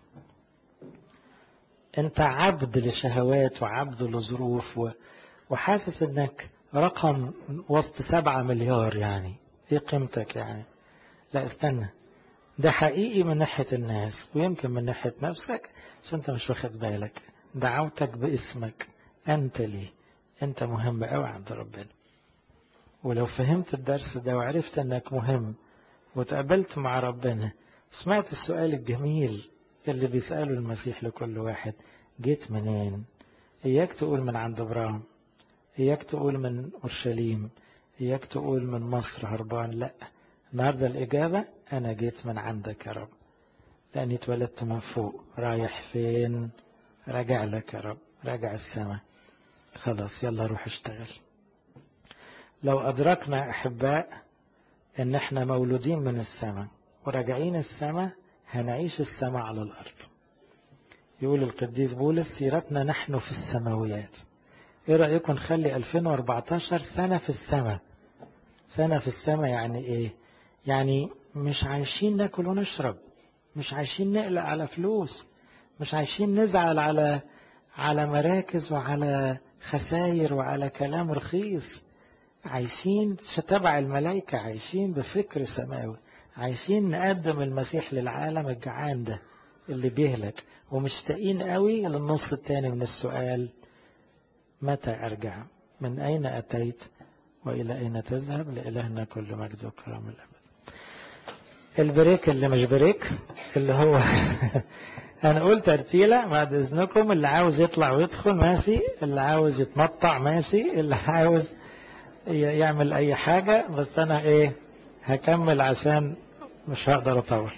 S2: انت عبد لشهوات وعبد لظروف و... وحاسس انك رقم وسط سبعة مليار يعني ايه قيمتك يعني لا استنى ده حقيقي من ناحية الناس ويمكن من ناحية نفسك عشان انت مش واخد بالك دعوتك باسمك انت ليه انت مهم قوي عند ربنا ولو فهمت الدرس ده وعرفت انك مهم وتقابلت مع ربنا سمعت السؤال الجميل اللي بيسأله المسيح لكل واحد جيت منين إياك تقول من عند إبراهيم إياك تقول من أورشليم إياك تقول من مصر هربان لا النهاردة الإجابة أنا جيت من عندك يا رب لأني اتولدت من فوق رايح فين راجع لك يا رب راجع السماء خلاص يلا روح اشتغل لو أدركنا أحباء إن إحنا مولودين من السماء وراجعين السماء هنعيش السماء على الأرض يقول القديس بولس سيرتنا نحن في السماويات ايه رأيكم نخلي 2014 سنة في السماء سنة في السماء يعني ايه يعني مش عايشين ناكل ونشرب مش عايشين نقلق على فلوس مش عايشين نزعل على على مراكز وعلى خساير وعلى كلام رخيص عايشين تبع الملائكة عايشين بفكر سماوي عايشين نقدم المسيح للعالم الجعان ده اللي بيهلك ومشتاقين قوي للنص التاني من السؤال متى أرجع من أين أتيت وإلى أين تذهب لإلهنا كل مجد وكرام الأبد البريك اللي مش بريك اللي هو أنا قلت ترتيلة بعد إذنكم اللي عاوز يطلع ويدخل ماشي اللي عاوز يتمطع ماشي اللي عاوز يعمل أي حاجة بس أنا إيه هكمل عشان مش هقدر أطول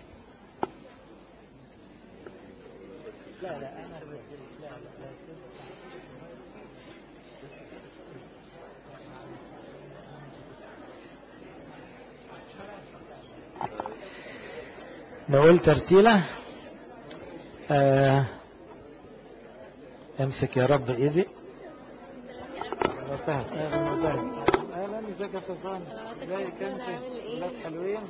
S2: لا لا أنا نقول ترتيلة آه امسك يا رب ايدي اهلا وسهلا اهلا وسهلا اهلا ازيك يا فزان ازيك انت ولاد حلوين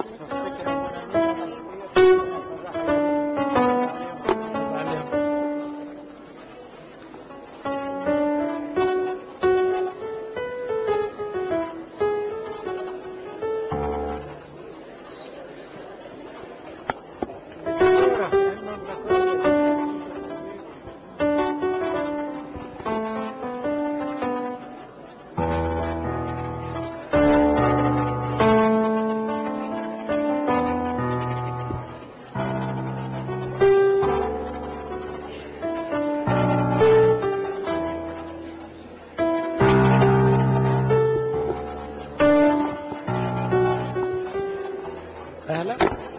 S2: اهلا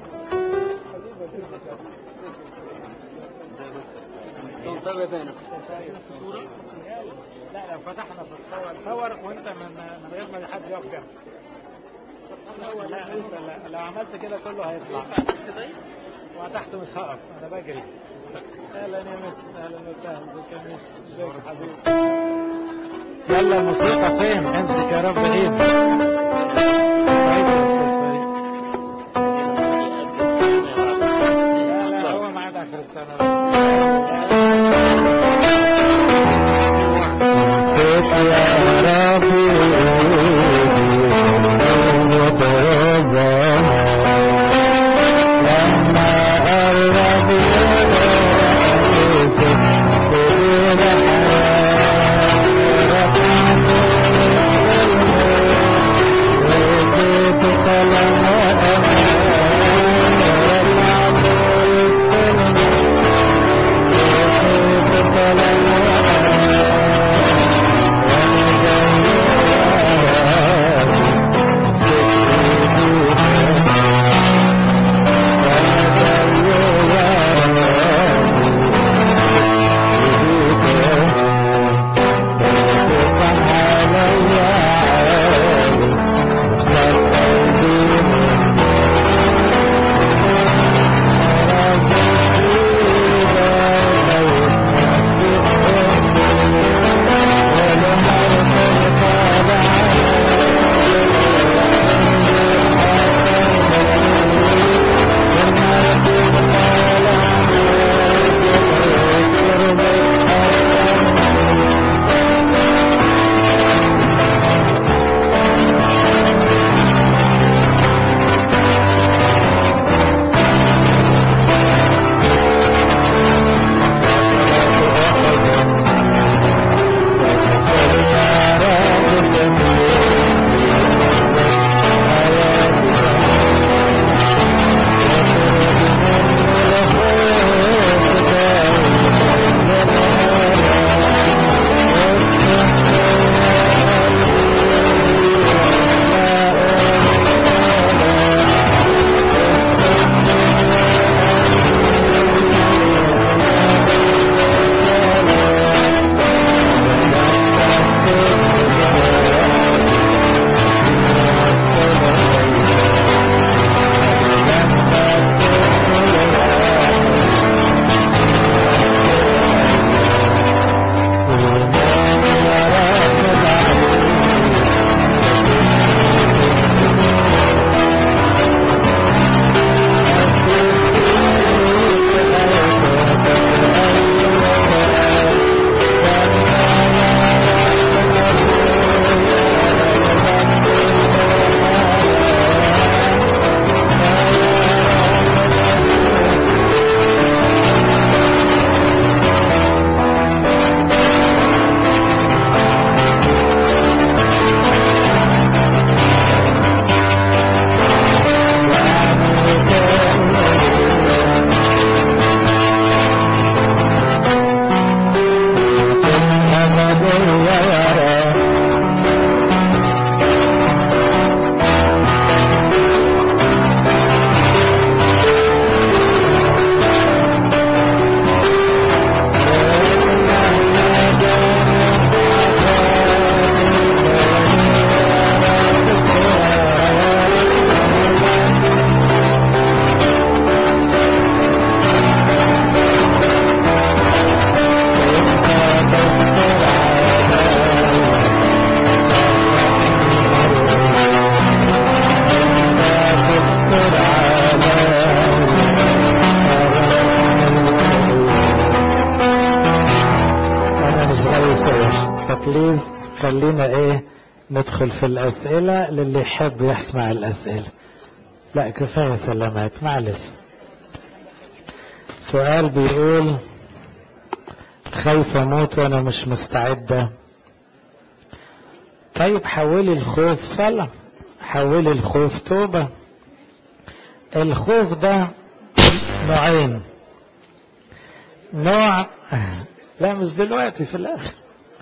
S2: لا لو فتحنا في الصور صور وانت من من غير ما حد يقف جنبك لا انت لا لو عملت كده كله هيطلع وتحت مش هقف انا بجري اهلا يا مس اهلا وسهلا ازيك يا مس ازيك يا حبيبي يلا الموسيقى فين امسك يا رب ايزي كويس يا أستاذ فريد. لا لا هو معاد على كريستيانو
S3: Thank you.
S2: فبليز خلينا ايه ندخل في الأسئلة للي يحب يسمع الأسئلة لا كفاية سلامات معلش سؤال بيقول خايف اموت وانا مش مستعدة طيب حولي الخوف صلاة حولي الخوف توبة الخوف ده نوعين نوع لا مش دلوقتي في الاخر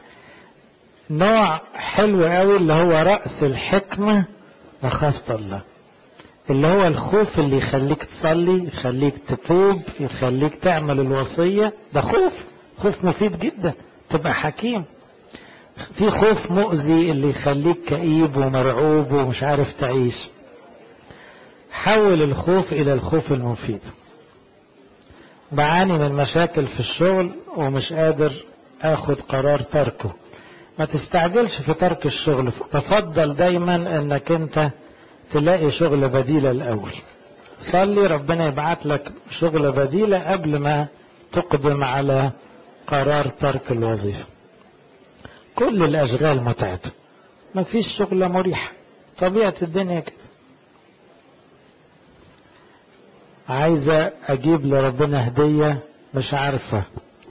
S2: نوع حلو قوي اللي هو رأس الحكمة مخافة الله اللي هو الخوف اللي يخليك تصلي يخليك تتوب يخليك تعمل الوصية ده خوف خوف مفيد جدا تبقى حكيم في خوف مؤذي اللي يخليك كئيب ومرعوب ومش عارف تعيش حول الخوف إلى الخوف المفيد بعاني من مشاكل في الشغل ومش قادر اخد قرار تركه ما تستعجلش في ترك الشغل تفضل دايما انك انت تلاقي شغل بديلة الاول صلي ربنا يبعت لك شغل بديلة قبل ما تقدم على قرار ترك الوظيفة كل الاشغال متعبة ما فيش شغلة مريحة طبيعة الدنيا كده عايزة أجيب لربنا هدية مش عارفة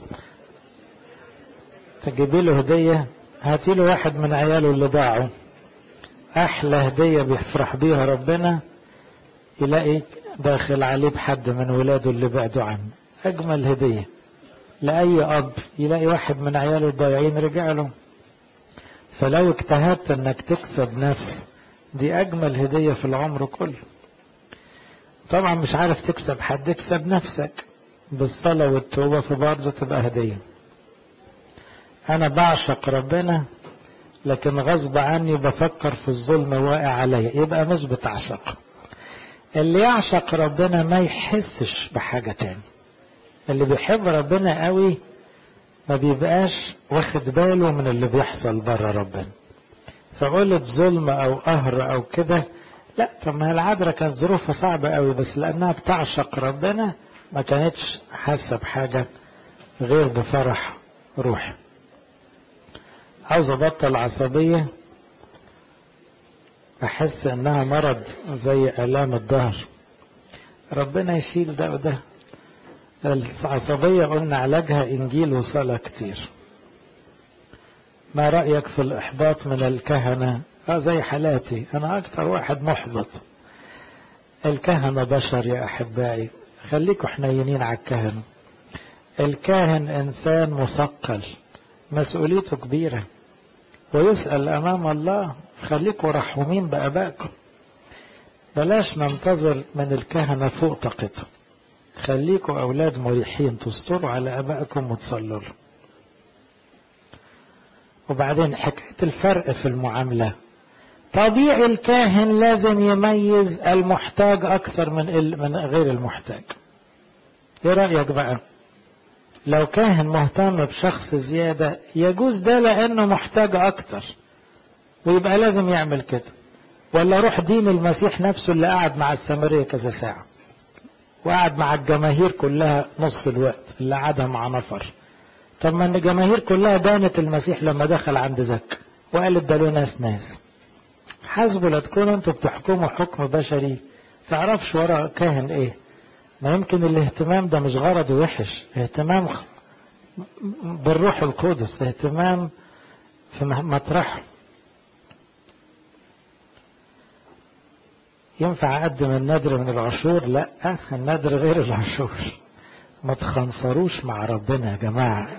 S2: تجيبي له هدية هاتي له واحد من عياله اللي ضاعوا أحلى هدية بيفرح بيها ربنا يلاقي داخل عليه بحد من ولاده اللي بعدوا عنه أجمل هدية لأي أب يلاقي واحد من عياله الضايعين رجع له فلو اجتهدت انك تكسب نفس دي أجمل هدية في العمر كله طبعا مش عارف تكسب حد اكسب نفسك بالصلاة والتوبة فبرضه تبقى هدية أنا بعشق ربنا لكن غصب عني بفكر في الظلم واقع عليا يبقى مش بتعشق اللي يعشق ربنا ما يحسش بحاجة تاني اللي بيحب ربنا قوي ما بيبقاش واخد باله من اللي بيحصل بره ربنا فقلت ظلم أو قهر أو كده لا طب ما العذراء كانت ظروفها صعبة قوي بس لأنها بتعشق ربنا ما كانتش حاسة بحاجة غير بفرح روحي عاوز أبطل عصبية أحس إنها مرض زي آلام الظهر ربنا يشيل ده وده العصبية قلنا علاجها إنجيل وصلاة كتير ما رأيك في الإحباط من الكهنة اه زي حالاتي انا اكتر واحد محبط الكهنة بشر يا احبائي خليكوا حنينين على الكهنة الكاهن انسان مثقل مسؤوليته كبيرة ويسأل امام الله خليكوا رحومين بابائكم بلاش ننتظر من الكهنة فوق طاقته خليكوا اولاد مريحين تستروا على ابائكم وتصلوا له وبعدين حكاية الفرق في المعاملة طبيعي الكاهن لازم يميز المحتاج أكثر من من غير المحتاج. إيه رأيك بقى؟ لو كاهن مهتم بشخص زيادة يجوز ده لأنه محتاج أكتر ويبقى لازم يعمل كده. ولا روح دين المسيح نفسه اللي قعد مع السامرية كذا ساعة. وقعد مع الجماهير كلها نص الوقت اللي قعدها مع نفر. طب ما الجماهير كلها دانت المسيح لما دخل عند زك وقالت ده له ناس ناس. حسبوا لا تكونوا انتوا بتحكموا حكم بشري تعرفش ورا كاهن ايه ما يمكن الاهتمام ده مش غرض وحش اهتمام بالروح القدس اهتمام في مطرحه ينفع اقدم النذر من العشور لا النذر غير العشور ما تخنصروش مع ربنا يا جماعة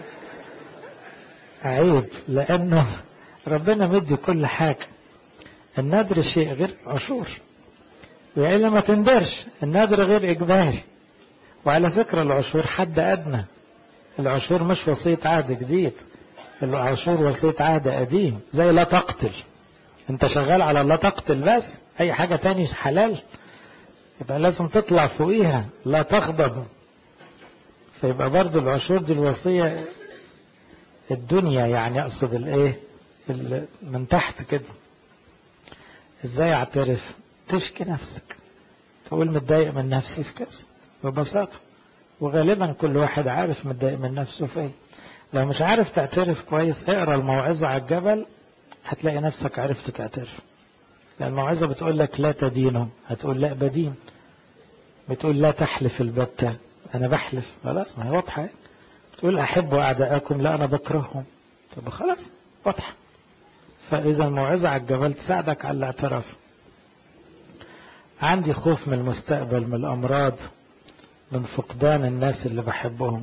S2: عيب لانه ربنا مدي كل حاجه النذر شيء غير عشور وإلا ما تندرش النذر غير إجباري وعلى فكرة العشور حد أدنى العشور مش وصية عهد جديد العشور وصية عهد قديم زي لا تقتل انت شغال على لا تقتل بس اي حاجة تاني حلال يبقى لازم تطلع فوقيها لا تغضب فيبقى برضو العشور دي الوصية الدنيا يعني اقصد الايه من تحت كده ازاي اعترف تشكي نفسك تقول متضايق من نفسي في كذا ببساطة وغالبا كل واحد عارف متضايق من نفسه في ايه لو مش عارف تعترف كويس اقرا الموعظة على الجبل هتلاقي نفسك عرفت تعترف لأن الموعظة بتقول لك لا تدينهم هتقول لا بدين بتقول لا تحلف البتة أنا بحلف خلاص ما هي واضحة بتقول أحبوا أعداءكم لا أنا بكرههم طب خلاص واضحة فإذا الموعظة على الجبل تساعدك على الاعتراف عندي خوف من المستقبل من الأمراض من فقدان الناس اللي بحبهم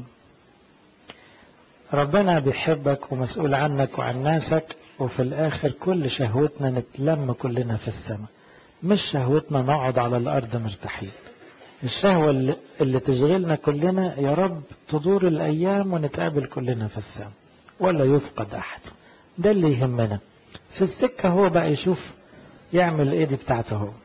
S2: ربنا بيحبك ومسؤول عنك وعن ناسك وفي الآخر كل شهوتنا نتلم كلنا في السماء مش شهوتنا نقعد على الأرض مرتاحين الشهوة اللي, اللي تشغلنا كلنا يا رب تدور الأيام ونتقابل كلنا في السماء ولا يفقد أحد ده اللي يهمنا في السكة هو بقى يشوف يعمل ايه دي بتاعته هو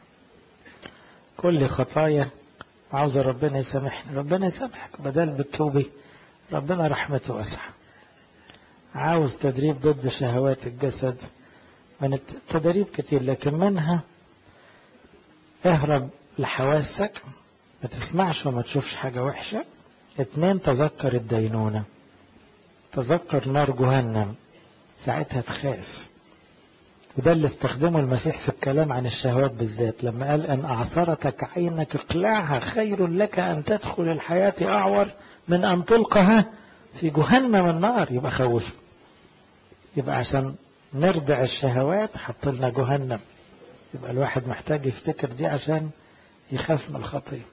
S2: كل خطايا عاوز ربنا يسامحني ربنا يسامحك بدل بالتوبة ربنا رحمته واسعة عاوز تدريب ضد شهوات الجسد من التدريب كتير لكن منها اهرب لحواسك ما تسمعش وما تشوفش حاجة وحشة اتنين تذكر الدينونة تذكر نار جهنم ساعتها تخاف وده اللي استخدمه المسيح في الكلام عن الشهوات بالذات لما قال أن أعصرتك عينك اقلعها خير لك أن تدخل الحياة أعور من أن تلقها في جهنم النار يبقى خوف يبقى عشان نردع الشهوات حط لنا جهنم يبقى الواحد محتاج يفتكر دي عشان يخاف من الخطية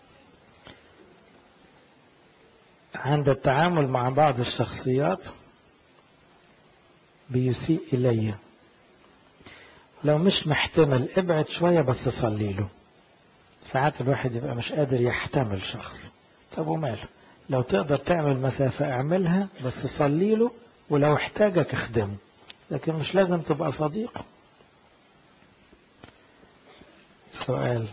S2: عند التعامل مع بعض الشخصيات بيسيء إلي لو مش محتمل ابعد شوية بس صلي له ساعات الواحد يبقى مش قادر يحتمل شخص طب وماله لو تقدر تعمل مسافة اعملها بس صلي له ولو احتاجك اخدمه لكن مش لازم تبقى صديق سؤال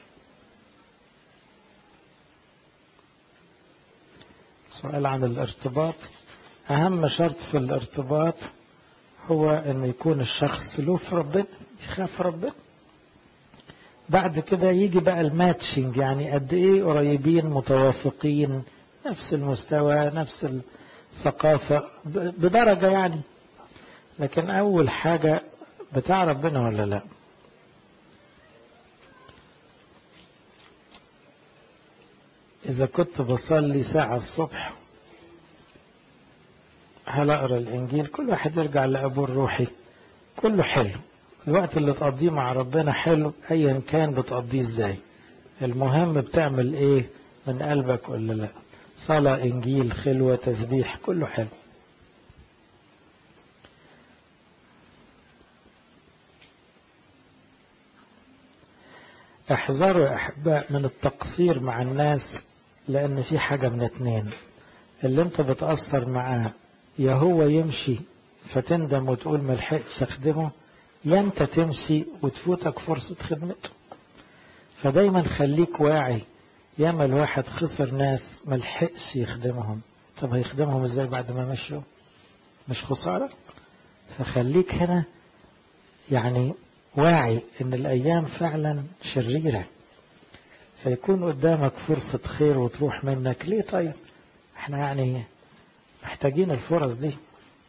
S2: سؤال عن الارتباط أهم شرط في الارتباط هو أن يكون الشخص له في ربنا يخاف ربنا بعد كده يجي بقى الماتشنج يعني قد ايه قريبين متوافقين نفس المستوى نفس الثقافة بدرجة يعني لكن أول حاجة بتاع ربنا ولا لا إذا كنت بصلي ساعة الصبح هل أقرأ الإنجيل كل واحد يرجع لأبوه الروحي كله حلو الوقت اللي تقضيه مع ربنا حلو أيا كان بتقضيه إزاي المهم بتعمل إيه من قلبك ولا لا صلاة إنجيل خلوة تسبيح كله حلو احذروا يا أحباء من التقصير مع الناس لأن في حاجة من اتنين اللي انت بتأثر معاه يا هو يمشي فتندم وتقول ما لحقتش اخدمه يا انت تمشي وتفوتك فرصة خدمته فدايما خليك واعي ياما الواحد خسر ناس ما لحقش يخدمهم طب هيخدمهم ازاي بعد ما مشوا مش خسارة فخليك هنا يعني واعي ان الايام فعلا شريرة فيكون قدامك فرصة خير وتروح منك ليه طيب احنا يعني محتاجين الفرص دي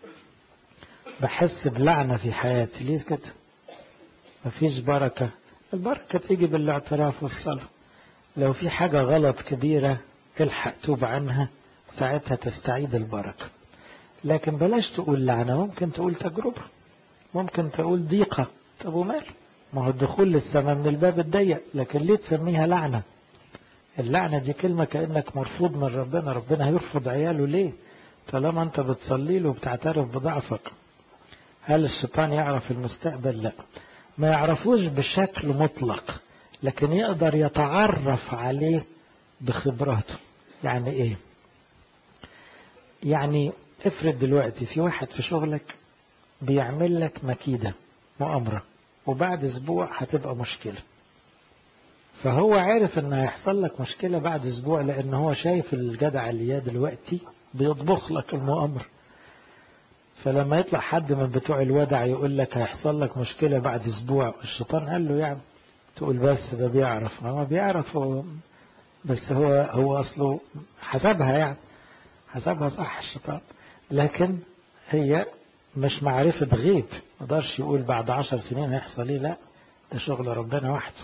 S2: بحس بلعنة في حياتي ليه كده مفيش بركة البركة تيجي بالاعتراف والصلاة لو في حاجة غلط كبيرة الحق توب عنها ساعتها تستعيد البركة لكن بلاش تقول لعنة ممكن تقول تجربة ممكن تقول ضيقة طب ومال ما هو الدخول للسماء من الباب الضيق لكن ليه تسميها لعنة اللعنة دي كلمة كأنك مرفوض من ربنا ربنا هيرفض عياله ليه طالما انت بتصلي له وبتعترف بضعفك هل الشيطان يعرف المستقبل لا ما يعرفوش بشكل مطلق لكن يقدر يتعرف عليه بخبراته يعني ايه يعني افرض دلوقتي في واحد في شغلك بيعمل لك مكيدة مؤامرة وبعد اسبوع هتبقى مشكلة فهو عارف ان هيحصل لك مشكلة بعد اسبوع لان هو شايف الجدع اللي دلوقتي بيطبخ لك المؤامرة فلما يطلع حد من بتوع الودع يقول لك هيحصل لك مشكلة بعد اسبوع الشيطان قال له يعني تقول بس ده بيعرف هو بيعرف هو بس هو هو اصله حسبها يعني حسبها صح الشيطان لكن هي مش معرفة غيب ما قدرش يقول بعد عشر سنين هيحصل ايه لا ده شغل ربنا وحده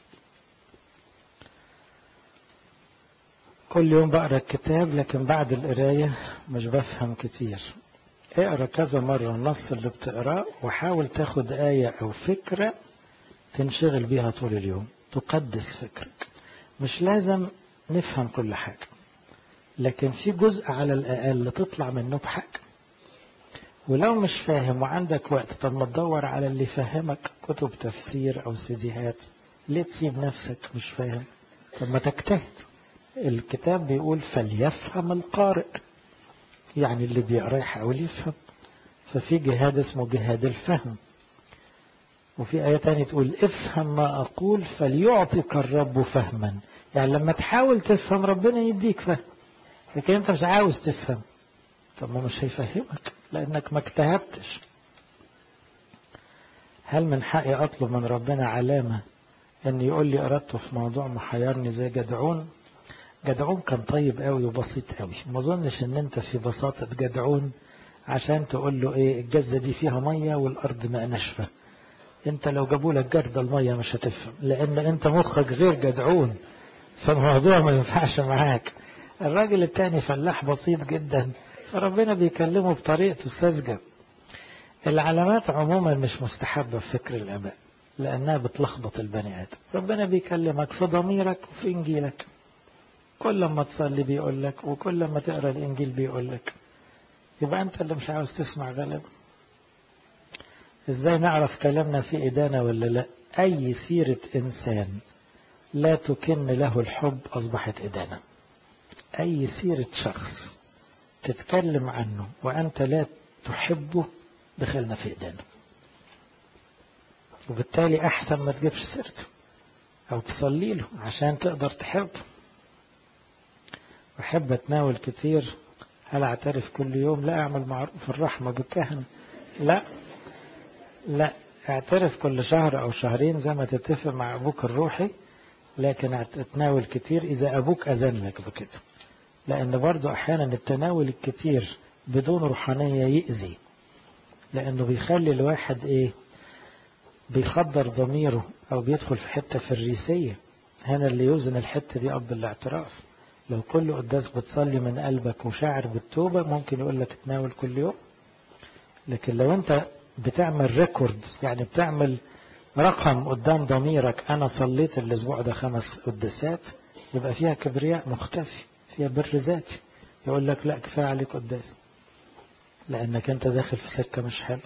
S2: كل يوم بقرا الكتاب لكن بعد القراية مش بفهم كتير اقرا كذا مرة النص اللي بتقراه وحاول تاخد آية أو فكرة تنشغل بيها طول اليوم تقدس فكرك مش لازم نفهم كل حاجة لكن في جزء على الأقل تطلع منه بحاجة ولو مش فاهم وعندك وقت طب ما تدور على اللي يفهمك كتب تفسير أو سيديهات ليه تسيب نفسك مش فاهم طب ما تجتهد الكتاب بيقول فليفهم القارئ يعني اللي بيقرا يحاول يفهم ففي جهاد اسمه جهاد الفهم وفي آية تانية تقول افهم ما أقول فليعطيك الرب فهما يعني لما تحاول تفهم ربنا يديك فهم لكن أنت مش عاوز تفهم طب ما مش هيفهمك لأنك ما اجتهدتش هل من حقي أطلب من ربنا علامة أن يقول لي أردت في موضوع محيرني زي جدعون جدعون كان طيب قوي وبسيط قوي ما اظنش ان انت في بساطة جدعون عشان تقول له ايه الجزة دي فيها مية والارض ماء ناشفة انت لو جابوا لك جردة المية مش هتفهم لان انت مخك غير جدعون فالموضوع ما ينفعش معاك الراجل التاني فلاح بسيط جدا فربنا بيكلمه بطريقته الساذجة العلامات عموما مش مستحبة في فكر الآباء لأنها بتلخبط البني آدم ربنا بيكلمك في ضميرك وفي إنجيلك كل ما تصلي بيقول لك وكل ما تقرا الانجيل بيقول لك يبقى انت اللي مش عاوز تسمع غالبا ازاي نعرف كلامنا في ادانه ولا لا اي سيره انسان لا تكن له الحب اصبحت ادانه اي سيره شخص تتكلم عنه وانت لا تحبه دخلنا في ادانه وبالتالي احسن ما تجيبش سيرته او تصلي له عشان تقدر تحبه أحب أتناول كتير هل أعترف كل يوم لا أعمل معروف الرحمة بالكهنة لا لا اعترف كل شهر أو شهرين زي ما تتفق مع أبوك الروحي لكن أتناول كتير إذا أبوك أذن لك بكده لأن برضو أحيانا التناول الكتير بدون روحانية يأذي لأنه بيخلي الواحد إيه بيخدر ضميره أو بيدخل في حتة فريسية هنا اللي يوزن الحتة دي أب الاعتراف لو كل قداس بتصلي من قلبك وشاعر بالتوبة ممكن يقول لك تناول كل يوم لكن لو انت بتعمل ريكورد يعني بتعمل رقم قدام ضميرك انا صليت الاسبوع ده خمس قداسات يبقى فيها كبرياء مختفي فيها بر ذاتي يقول لك لا كفايه عليك قداس لانك انت داخل في سكه مش حلو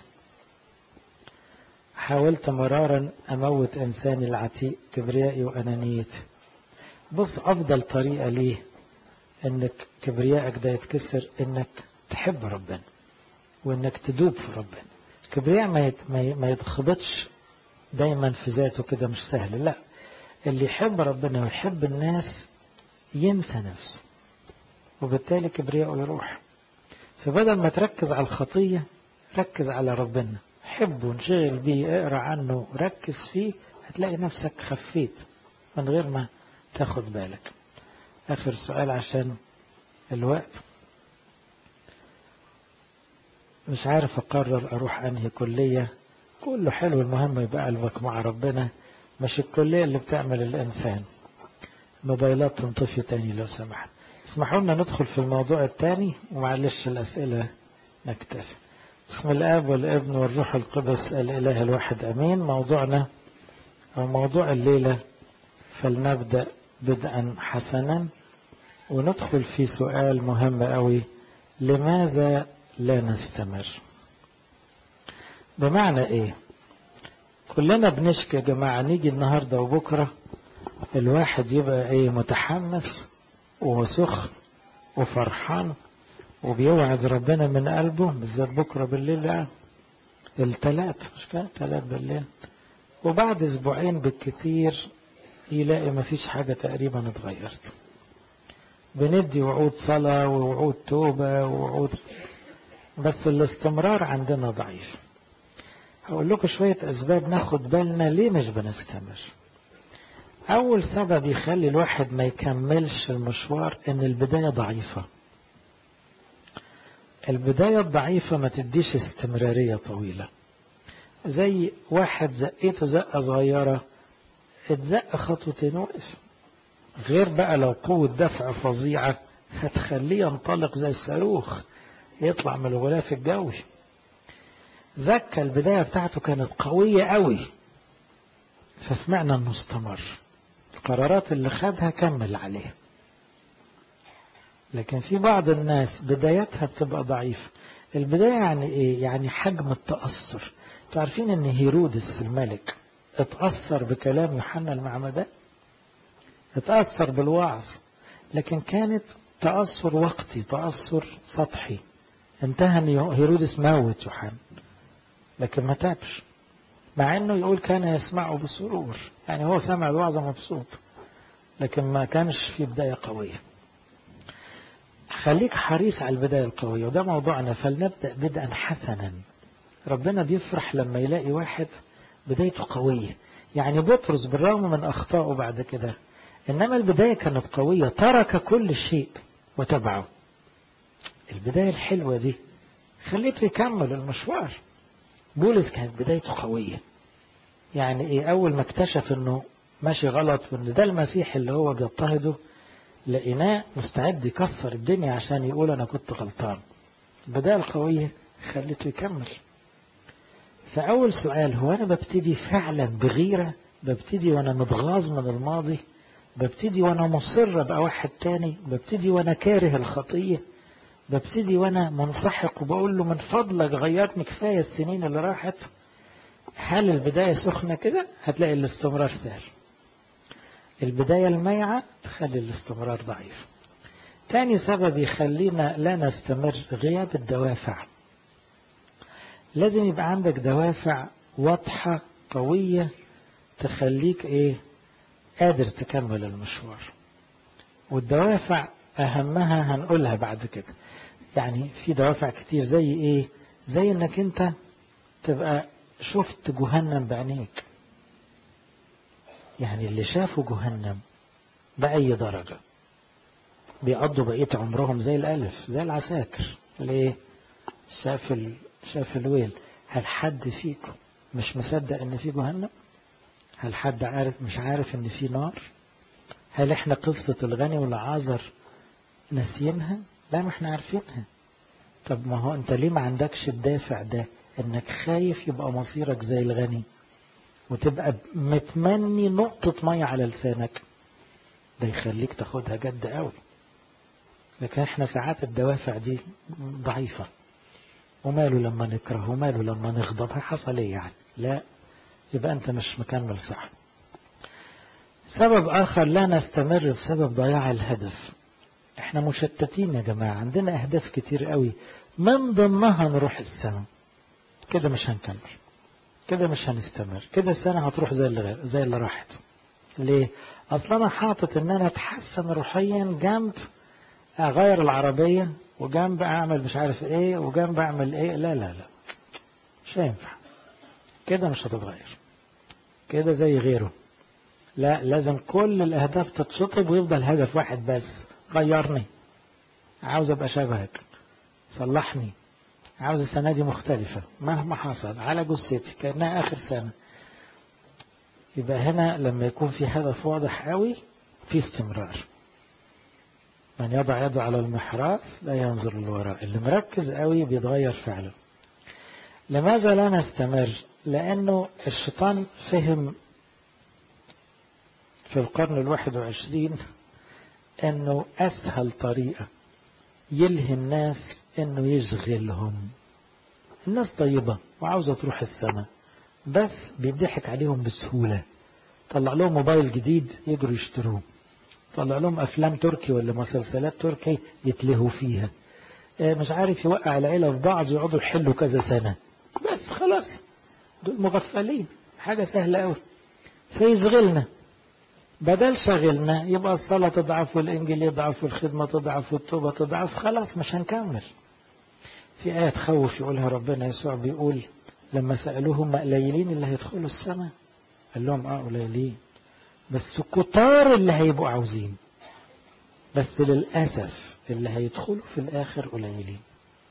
S2: حاولت مرارا اموت انساني العتيق كبريائي وانانيتي بص افضل طريقه ليه انك كبريائك ده يتكسر انك تحب ربنا وانك تدوب في ربنا الكبرياء ما يت... ما يتخبطش دايما في ذاته كده مش سهل لا اللي يحب ربنا ويحب الناس ينسى نفسه وبالتالي كبرياءه يروح فبدل ما تركز على الخطية ركز على ربنا حبه انشغل بيه اقرا عنه ركز فيه هتلاقي نفسك خفيت من غير ما تاخد بالك آخر سؤال عشان الوقت مش عارف أقرر أروح أنهي كلية كله حلو المهم يبقى قلبك مع ربنا مش الكلية اللي بتعمل الإنسان موبايلات تنطفي تاني لو سمحت اسمحوا لنا ندخل في الموضوع الثاني ومعلش الأسئلة نكتفي بسم الآب والابن والروح القدس الإله الواحد أمين موضوعنا أو موضوع الليلة فلنبدأ بدءا حسنا وندخل في سؤال مهم قوي لماذا لا نستمر بمعنى ايه كلنا بنشكي يا جماعة نيجي النهاردة وبكرة الواحد يبقى ايه متحمس وسخن وفرحان وبيوعد ربنا من قلبه بالذات بكرة بالليل يعني التلات مش كده تلات بالليل وبعد اسبوعين بالكتير يلاقي مفيش حاجة تقريبا اتغيرت بندي وعود صلاة ووعود توبة ووعود بس الاستمرار عندنا ضعيف هقول لكم شوية أسباب ناخد بالنا ليه مش بنستمر أول سبب يخلي الواحد ما يكملش المشوار إن البداية ضعيفة البداية الضعيفة ما تديش استمرارية طويلة زي واحد زقيته زقة صغيرة اتزق خطوتين وقف غير بقى لو قوة دفع فظيعة هتخليه ينطلق زي الصاروخ يطلع من الغلاف الجوي زكا البداية بتاعته كانت قوية قوي فسمعنا انه استمر القرارات اللي خدها كمل عليها لكن في بعض الناس بدايتها بتبقى ضعيفة البداية يعني ايه يعني حجم التأثر تعرفين ان هيرودس الملك اتأثر بكلام يوحنا المعمدان اتأثر بالوعظ لكن كانت تأثر وقتي تأثر سطحي انتهى ان هيرودس موت يوحنا لكن ما تابش مع انه يقول كان يسمعه بسرور يعني هو سمع الوعظة مبسوط لكن ما كانش في بداية قوية خليك حريص على البداية القوية وده موضوعنا فلنبدأ بدءا حسنا ربنا بيفرح لما يلاقي واحد بدايته قوية يعني بطرس بالرغم من أخطائه بعد كده إنما البداية كانت قوية ترك كل شيء وتبعه البداية الحلوة دي خليته يكمل المشوار بولس كانت بدايته قوية يعني ايه اول ما اكتشف انه ماشي غلط وان ده المسيح اللي هو بيضطهده لقيناه مستعد يكسر الدنيا عشان يقول انا كنت غلطان البداية القوية خليته يكمل فأول سؤال هو أنا ببتدي فعلا بغيرة ببتدي وأنا متغاظ من الماضي ببتدي وأنا مصر أبقى واحد تاني ببتدي وأنا كاره الخطية ببتدي وأنا منسحق وبقول له من فضلك غيرتني كفاية السنين اللي راحت هل البداية سخنة كده هتلاقي الاستمرار سهل البداية الميعة تخلي الاستمرار ضعيف تاني سبب يخلينا لا نستمر غياب الدوافع لازم يبقى عندك دوافع واضحة قوية تخليك ايه قادر تكمل المشوار والدوافع أهمها هنقولها بعد كده يعني في دوافع كتير زي ايه زي انك انت تبقى شفت جهنم بعينيك يعني اللي شافوا جهنم بأي درجة بيقضوا بقية عمرهم زي الألف زي العساكر ليه شاف ال... شاف الويل هل حد فيكم مش مصدق ان في جهنم هل حد عارف مش عارف ان في نار هل احنا قصة الغني والعازر ناسيينها لا ما احنا عارفينها طب ما هو انت ليه ما عندكش الدافع ده انك خايف يبقى مصيرك زي الغني وتبقى متمني نقطة مية على لسانك ده يخليك تاخدها جد قوي لكن احنا ساعات الدوافع دي ضعيفة وماله لما نكره وماله لما نغضب حصل ايه يعني لا يبقى انت مش مكمل صح سبب اخر لا نستمر بسبب ضياع الهدف احنا مشتتين يا جماعة عندنا اهداف كتير قوي من ضمنها نروح السماء كده مش هنكمل كده مش هنستمر كده السنة هتروح زي اللي زي اللي راحت ليه اصلا انا حاطط ان انا اتحسن روحيا جنب اغير العربية وجنب اعمل مش عارف ايه وجنب اعمل ايه لا لا لا مش هينفع كده مش هتتغير كده زي غيره لا لازم كل الاهداف تتشطب ويفضل هدف واحد بس غيرني عاوز ابقى شبهك صلحني عاوز السنة دي مختلفة مهما حصل على جثتي كأنها آخر سنة يبقى هنا لما يكون في هدف واضح قوي في استمرار من يضع يده على المحراث لا ينظر للوراء اللي مركز قوي بيتغير فعلا لماذا لا نستمر لأنه الشيطان فهم في القرن الواحد وعشرين أنه أسهل طريقة يلهي الناس أنه يشغلهم الناس طيبة وعاوزة تروح السماء بس بيضحك عليهم بسهولة طلع لهم موبايل جديد يجروا يشتروه طلع لهم أفلام تركي ولا مسلسلات تركي يتلهوا فيها مش عارف يوقع العيلة في بعض يقعدوا يحلوا كذا سنة بس خلاص دول مغفلين حاجة سهلة قوي فيشغلنا بدل شغلنا يبقى الصلاة تضعف والإنجيل يضعف والخدمة تضعف والتوبة تضعف خلاص مش هنكمل في آية تخوف يقولها ربنا يسوع بيقول لما سألوه هم قليلين اللي هيدخلوا السماء قال لهم اه قليلين بس كتار اللي هيبقوا عاوزين بس للأسف اللي هيدخلوا في الآخر قليلين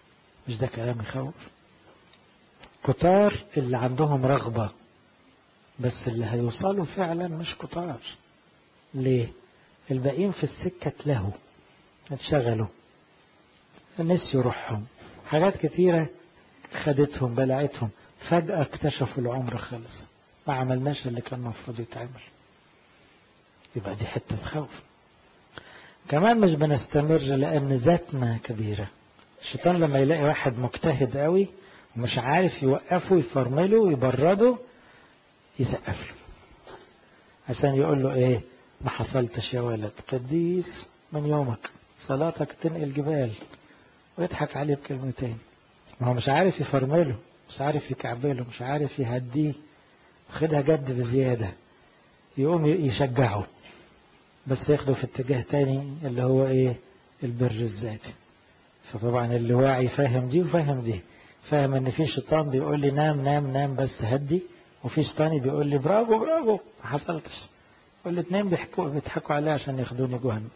S2: مش ده كلام يخوف كتار اللي عندهم رغبة بس اللي هيوصلوا فعلا مش كتار ليه الباقيين في السكة اتلهوا اتشغلوا نسيوا روحهم حاجات كتيرة خدتهم بلعتهم فجأة اكتشفوا العمر خلص ما عملناش اللي كان المفروض يتعمل يبقى دي حتة خوف كمان مش بنستمر لأن ذاتنا كبيرة الشيطان لما يلاقي واحد مجتهد قوي ومش عارف يوقفه يفرمله ويبرده يسقف له عشان يقول له ايه ما حصلتش يا ولد قديس من يومك صلاتك تنقل جبال ويضحك عليه بكلمتين ما هو مش عارف يفرمله مش عارف يكعبله مش عارف يهديه خدها جد بزيادة يقوم يشجعه بس ياخده في اتجاه تاني اللي هو ايه البر الذاتي فطبعا اللي واعي فاهم دي وفاهم دي فاهم ان في شيطان بيقول لي نام نام نام بس هدي وفي شيطاني بيقول لي برافو برافو ما حصلتش والاثنين بيحكوا بيضحكوا عليه عشان ياخدوني جهنم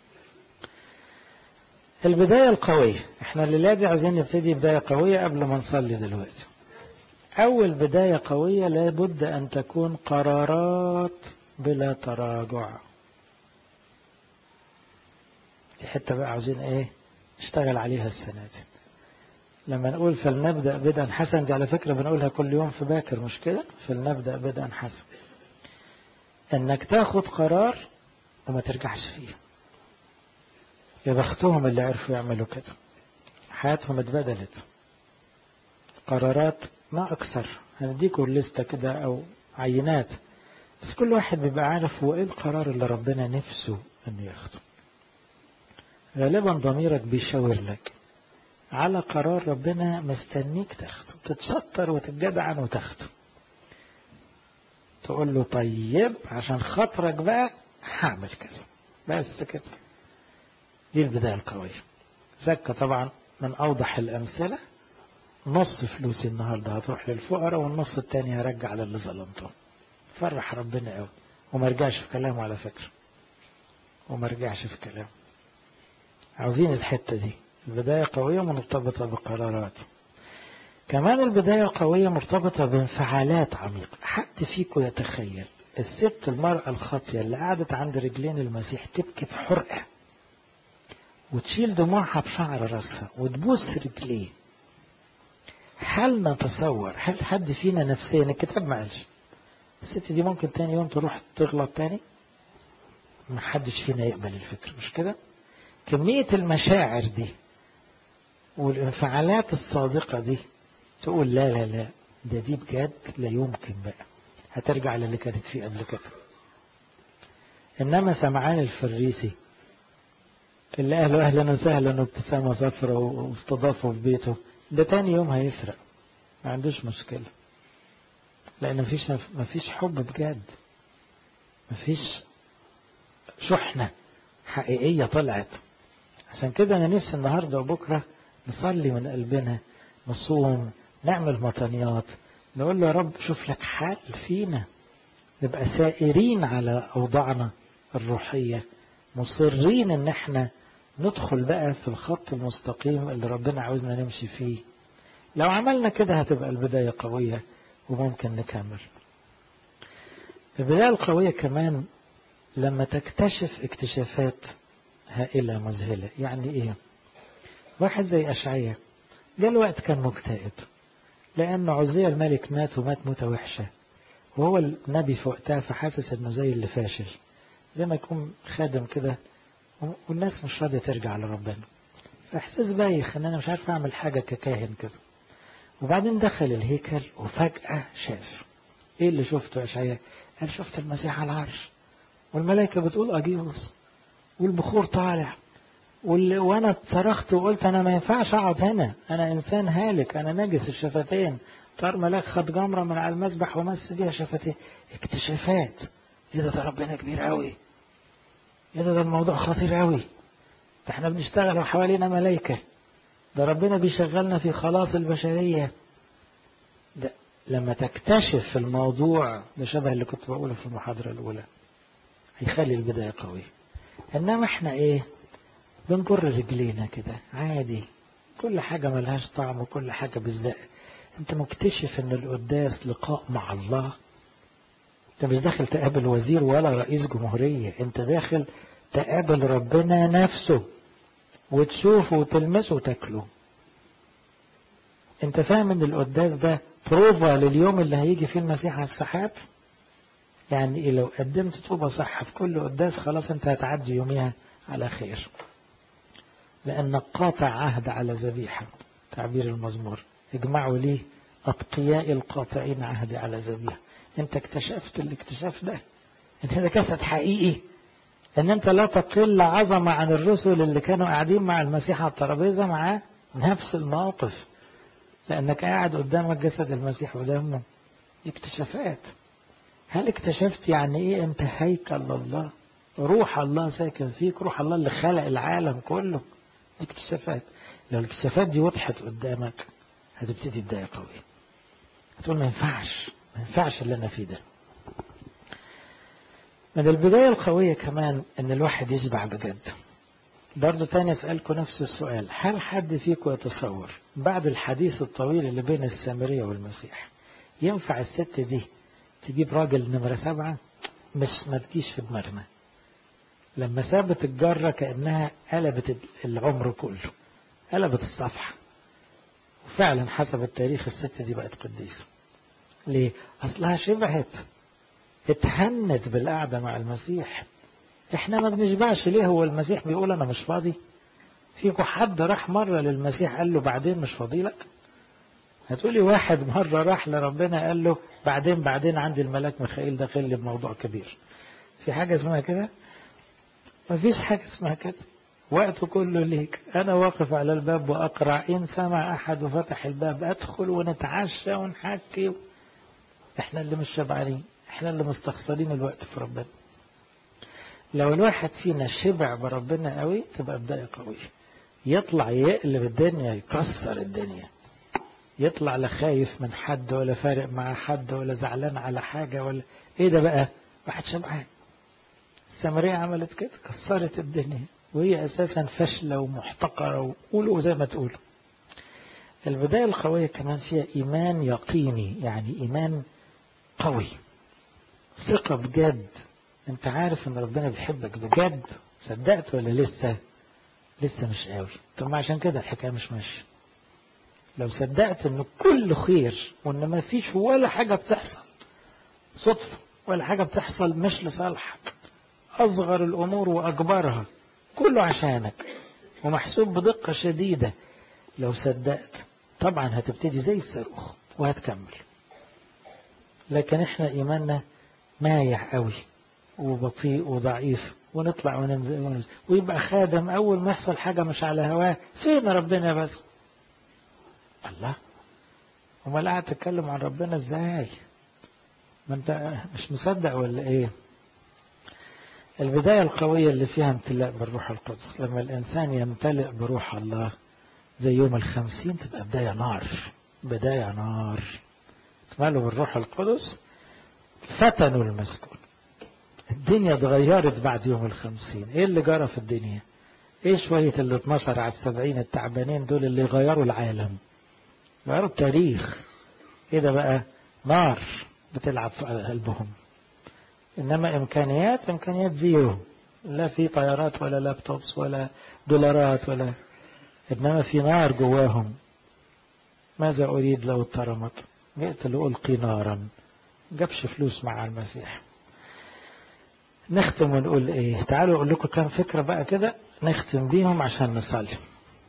S2: البداية القوية احنا الليلة دي عايزين نبتدي بداية قوية قبل ما نصلي دلوقتي أول بداية قوية لابد أن تكون قرارات بلا تراجع دي حتة بقى عاوزين ايه نشتغل عليها السنة دي لما نقول فلنبدأ بدءا حسن دي على فكرة بنقولها كل يوم في باكر مش كده فلنبدأ بدءا حسن انك تاخد قرار وما ترجعش فيه يا بختهم اللي عرفوا يعملوا كده حياتهم اتبدلت قرارات ما أكثر هنديكم لستة كده أو عينات بس كل واحد بيبقى عارف هو إيه القرار اللي ربنا نفسه إنه ياخده غالبا ضميرك بيشاور لك على قرار ربنا مستنيك تاخده تتشطر وتتجدعن وتاخده تقول له طيب عشان خاطرك بقى هعمل كذا بس كده دي البداية القوية زكا طبعا من أوضح الأمثلة نص فلوسي النهاردة هتروح للفقراء والنص التاني هرجع للي ظلمته فرح ربنا قوي وما رجعش في كلامه على فكرة وما رجعش في كلامه عاوزين الحتة دي البداية قوية مرتبطة بقرارات كمان البداية قوية مرتبطة بانفعالات عميقة حد فيكم يتخيل الست المرأة الخاطية اللي قعدت عند رجلين المسيح تبكي بحرقة وتشيل دموعها بشعر راسها وتبوس رجليه هل نتصور هل حد فينا نفسيا الكتاب ما قالش الست دي ممكن تاني يوم تروح تغلط تاني ما حدش فينا يقبل الفكر مش كده كمية المشاعر دي والانفعالات الصادقة دي تقول لا لا لا ده دي بجد لا يمكن بقى هترجع للي كانت فيه قبل كده إنما سمعان الفريسي اللي قالوا أهلا وسهلا وابتسامة صفرة واستضافه في بيته ده تاني يوم هيسرق ما عندوش مشكلة لأن مفيش مفيش حب بجد مفيش شحنة حقيقية طلعت عشان كده أنا نفسي النهاردة وبكرة نصلي من قلبنا نصوم نعمل مطنيات نقول له يا رب شوف لك حال فينا نبقى سائرين على أوضاعنا الروحية مصرين ان احنا ندخل بقى في الخط المستقيم اللي ربنا عاوزنا نمشي فيه لو عملنا كده هتبقى البداية قوية وممكن نكمل البداية القوية كمان لما تكتشف اكتشافات هائلة مذهلة يعني ايه واحد زي أشعية جاء وقت كان مكتئب لأن عزية الملك مات ومات موتة وحشة وهو النبي في وقتها فحاسس انه زي اللي فاشل زي ما يكون خادم كده والناس مش راضية ترجع لربنا فإحساس بايخ إن أنا مش عارف أعمل حاجة ككاهن كده وبعدين دخل الهيكل وفجأة شاف إيه اللي شفته يا شعيا قال شفت المسيح على العرش والملائكة بتقول أجيوس والبخور طالع وال... وانا صرخت وقلت انا ما ينفعش اقعد هنا انا انسان هالك انا نجس الشفتين طار ملاك خد جمره من على المسبح ومس بيها شفتيه اكتشافات ايه ده ده ربنا كبير قوي ايه ده ده الموضوع خطير قوي ده احنا بنشتغل وحوالينا ملائكه ده ربنا بيشغلنا في خلاص البشريه ده لما تكتشف الموضوع ده شبه اللي كنت بقوله في المحاضره الاولى هيخلي البدايه قويه انما احنا ايه بنجر رجلينا كده عادي كل حاجة ملهاش طعم وكل حاجة بالزق انت مكتشف ان القداس لقاء مع الله انت مش داخل تقابل وزير ولا رئيس جمهورية انت داخل تقابل ربنا نفسه وتشوفه وتلمسه وتاكله انت فاهم ان القداس ده بروفا لليوم اللي هيجي فيه المسيح على السحاب يعني لو قدمت توبة صح في كل قداس خلاص انت هتعدي يوميها على خير لأنك قاطع عهد على ذبيحة تعبير المزمور اجمعوا لي أتقياء القاطعين عهدي على ذبيحة انت اكتشفت الاكتشاف ده انت ده كسد حقيقي ان انت لا تقل عظمة عن الرسل اللي كانوا قاعدين مع المسيح على الترابيزة معاه نفس الموقف لانك قاعد قدامك جسد المسيح ودمه دي اكتشافات هل اكتشفت يعني ايه انت هيكل الله روح الله ساكن فيك روح الله اللي خلق العالم كله دي اكتشافات لو الاكتشافات دي وضحت قدامك هتبتدي بداية قوية هتقول ما ينفعش ما ينفعش اللي انا فيه ده من البداية القوية كمان ان الواحد يشبع بجد برضو تاني اسألكم نفس السؤال هل حد فيكم يتصور بعد الحديث الطويل اللي بين السامرية والمسيح ينفع الست دي تجيب راجل نمرة سبعة مش ما تجيش في دماغنا لما سابت الجرة كأنها قلبت العمر كله قلبت الصفحة وفعلا حسب التاريخ الست دي بقت قديسة ليه؟ أصلها شبعت اتهنت بالقعدة مع المسيح احنا ما بنشبعش ليه هو المسيح بيقول انا مش فاضي فيكم حد راح مرة للمسيح قال له بعدين مش فاضي لك هتقولي واحد مرة راح لربنا قال له بعدين بعدين عندي الملاك ميخائيل داخل لي بموضوع كبير في حاجة اسمها كده مفيش حاجة اسمها كده وقت كله ليك أنا واقف على الباب وأقرأ إن سمع أحد وفتح الباب أدخل ونتعشى ونحكي إحنا اللي مش شبعانين إحنا اللي مستخسرين الوقت في ربنا لو الواحد فينا شبع بربنا قوي تبقى بداية قوية يطلع يقلب الدنيا يكسر الدنيا يطلع لا خايف من حد ولا فارق مع حد ولا زعلان على حاجة ولا ايه ده بقى واحد شبعان السامرية عملت كده كسرت الدنيا وهي اساسا فاشلة ومحتقرة وقولوا زي ما تقولوا البداية القوية كمان فيها ايمان يقيني يعني ايمان قوي ثقة بجد انت عارف ان ربنا بيحبك بجد صدقت ولا لسه لسه مش قوي طب ما عشان كده الحكايه مش ماشيه لو صدقت ان كل خير وان ما فيش ولا حاجه بتحصل صدفه ولا حاجه بتحصل مش لصالحك اصغر الامور واكبرها كله عشانك ومحسوب بدقه شديده لو صدقت طبعا هتبتدي زي الصاروخ وهتكمل لكن احنا ايماننا مايع قوي وبطيء وضعيف ونطلع وننزل, وننزل ويبقى خادم أول ما يحصل حاجة مش على هواه فين ربنا بس الله امال قاعد تتكلم عن ربنا ازاي ما انت مش مصدق ولا ايه البداية القوية اللي فيها امتلاء بالروح القدس لما الإنسان يمتلئ بروح الله زي يوم الخمسين تبقى بداية نار بداية نار تملوا بالروح القدس فتنوا المسكون الدنيا اتغيرت بعد يوم الخمسين ايه اللي جرى في الدنيا ايه شوية اللي 12 على السبعين التعبانين دول اللي غيروا العالم غيروا التاريخ ايه ده بقى نار بتلعب في قلبهم انما امكانيات امكانيات زيرو لا في طيارات ولا لابتوبس ولا دولارات ولا انما في نار جواهم ماذا اريد لو اترمت جئت لألقي نارا جابش فلوس مع المسيح نختم ونقول ايه تعالوا اقول لكم كام فكرة بقى كده نختم بيهم عشان نصلي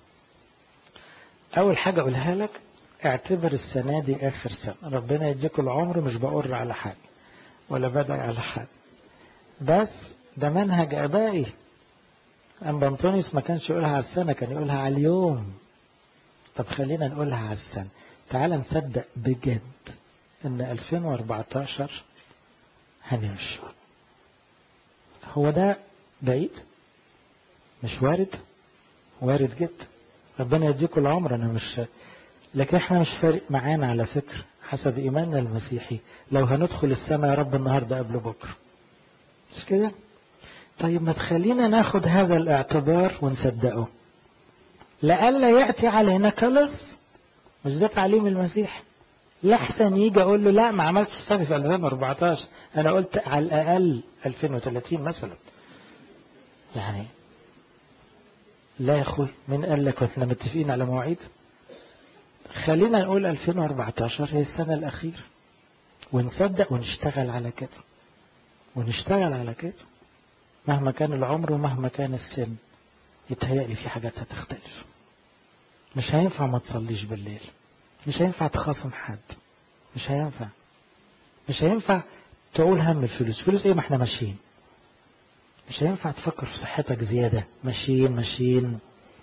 S2: اول حاجة اقولها لك اعتبر السنة دي اخر سنة ربنا يديك العمر مش بقر على حد ولا بدعي على حد بس ده منهج ابائي أما أنطونيوس ما كانش يقولها على السنة كان يقولها على اليوم طب خلينا نقولها على السنة تعال نصدق بجد ان 2014 هنمشي هو ده بعيد مش وارد وارد جدا ربنا يديكم العمر انا مش لكن احنا مش فارق معانا على فكرة حسب ايماننا المسيحي لو هندخل السماء يا رب النهاردة قبل بكرة مش كده طيب ما تخلينا ناخد هذا الاعتبار ونصدقه لئلا يأتي علينا كلص مش ده تعليم المسيح لحسن يجي اقول له لا ما عملتش السنه في 2014 انا قلت على الاقل 2030 مثلا يعني لا يا اخوي مين قال لك واحنا متفقين على مواعيد خلينا نقول 2014 هي السنه الاخيره ونصدق ونشتغل على كده ونشتغل على كده مهما كان العمر ومهما كان السن يتهيألي في حاجات هتختلف مش هينفع ما تصليش بالليل مش هينفع تخاصم حد مش هينفع مش هينفع تقول هم الفلوس فلوس ايه ما احنا ماشيين مش هينفع تفكر في صحتك زيادة ماشيين ماشيين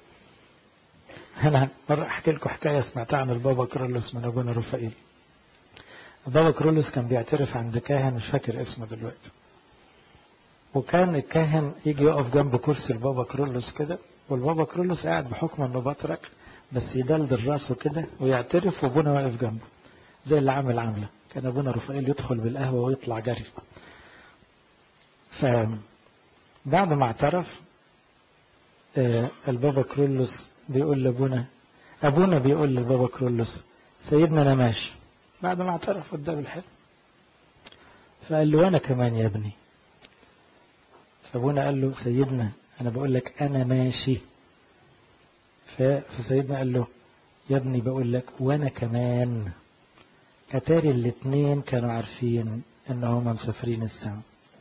S2: أنا مرة أحكي لكم حكاية سمعتها عن البابا كرولوس من أبونا رفائيل البابا كرولوس كان بيعترف عند كاهن مش فاكر اسمه دلوقتي وكان الكاهن يجي يقف جنب كرسي البابا كرولوس كده والبابا كرولوس قاعد بحكم انه بطرك بس يدلدل راسه كده ويعترف وابونا واقف جنبه زي اللي عامل عامله كان ابونا رفائيل يدخل بالقهوه ويطلع جري فبعد ما اعترف البابا كرولوس بيقول لابونا ابونا بيقول للبابا كرولوس سيدنا انا ماشي بعد ما اعترف قدام الحلم فقال له وانا كمان يا ابني فابونا قال له سيدنا انا بقول لك انا ماشي فسيدنا قال له يا ابني بقول لك وانا كمان اتاري الاتنين كانوا عارفين ان هما مسافرين السما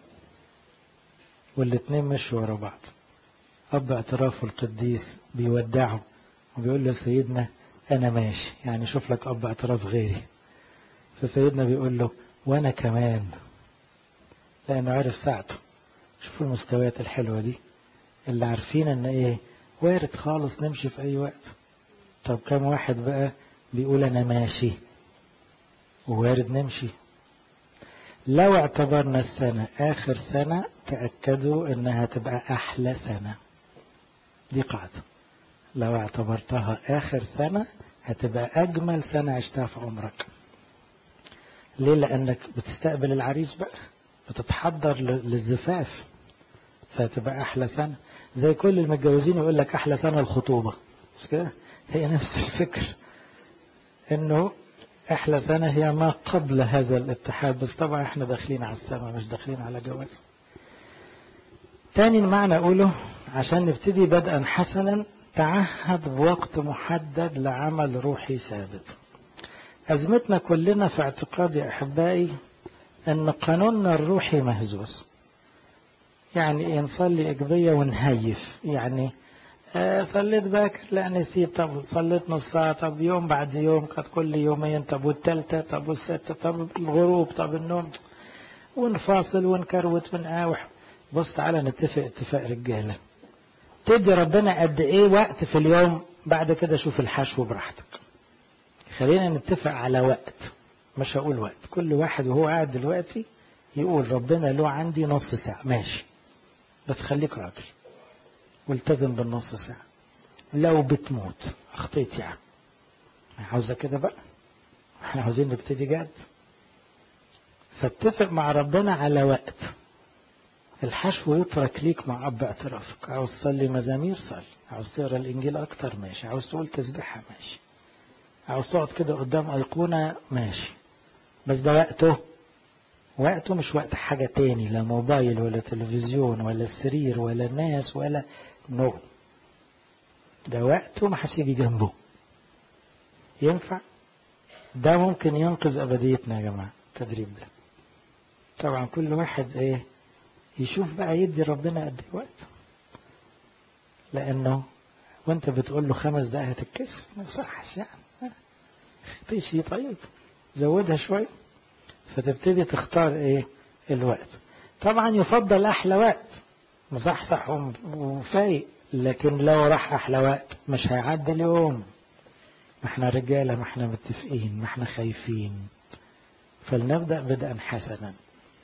S2: والاتنين مشوا ورا بعض اب اعترافه القديس بيودعه وبيقول له سيدنا انا ماشي يعني شوف لك اب اعتراف غيري فسيدنا بيقول له وانا كمان لانه عرف ساعته شوفوا المستويات الحلوه دي اللي عارفين ان ايه وارد خالص نمشي في اي وقت طب كم واحد بقى بيقول انا ماشي ووارد نمشي لو اعتبرنا السنة آخر سنة تأكدوا إنها تبقى أحلى سنة دي قاعدة لو اعتبرتها آخر سنة هتبقى أجمل سنة عشتها في عمرك ليه لأنك بتستقبل العريس بقى بتتحضر للزفاف فهتبقى أحلى سنة زي كل المتجوزين يقول لك أحلى سنة الخطوبة مش كده هي نفس الفكر إنه أحلى سنة هي ما قبل هذا الاتحاد بس طبعا احنا داخلين على السماء مش داخلين على جواز تاني المعنى أقوله عشان نبتدي بدءا حسنا تعهد بوقت محدد لعمل روحي ثابت أزمتنا كلنا في اعتقادي أحبائي أن قانوننا الروحي مهزوز يعني إيه نصلي إقبية ونهيف يعني آه صليت باكر لا نسيت طب صليت نص ساعة طب يوم بعد يوم قد كل يومين طب والتالتة طب والستة طب الغروب طب النوم ونفاصل ونكروت ونقاوح بص تعالى نتفق اتفاق رجالة تدي ربنا قد ايه وقت في اليوم بعد كده شوف الحشو براحتك خلينا نتفق على وقت مش هقول وقت كل واحد وهو قاعد دلوقتي يقول ربنا له عندي نص ساعة ماشي بس خليك راجل والتزم بالنص ساعة لو بتموت اخطيت يعني عاوزة كده بقى احنا عاوزين نبتدي جد فاتفق مع ربنا على وقت الحشو يترك ليك مع أب اعترافك عاوز تصلي مزامير صلي عاوز تقرا الإنجيل أكتر ماشي عاوز تقول تسبيحة ماشي عاوز تقعد كده قدام أيقونة ماشي بس ده وقته وقته مش وقت حاجة تاني لا موبايل ولا تلفزيون ولا السرير ولا الناس ولا نو no. ده وقته ما حدش يجي جنبه ينفع ده ممكن ينقذ أبديتنا يا جماعة التدريب ده طبعا كل واحد ايه يشوف بقى يدي ربنا قد ايه وقت لانه وانت بتقول له خمس دقايق هتتكسف ما يصحش يعني تيجي طيب زودها شويه فتبتدي تختار ايه الوقت طبعا يفضل احلى وقت مصحصح وفايق لكن لو راح احلى وقت مش هيعدي اليوم ما احنا رجاله ما احنا متفقين ما احنا خايفين فلنبدا بدءا حسنا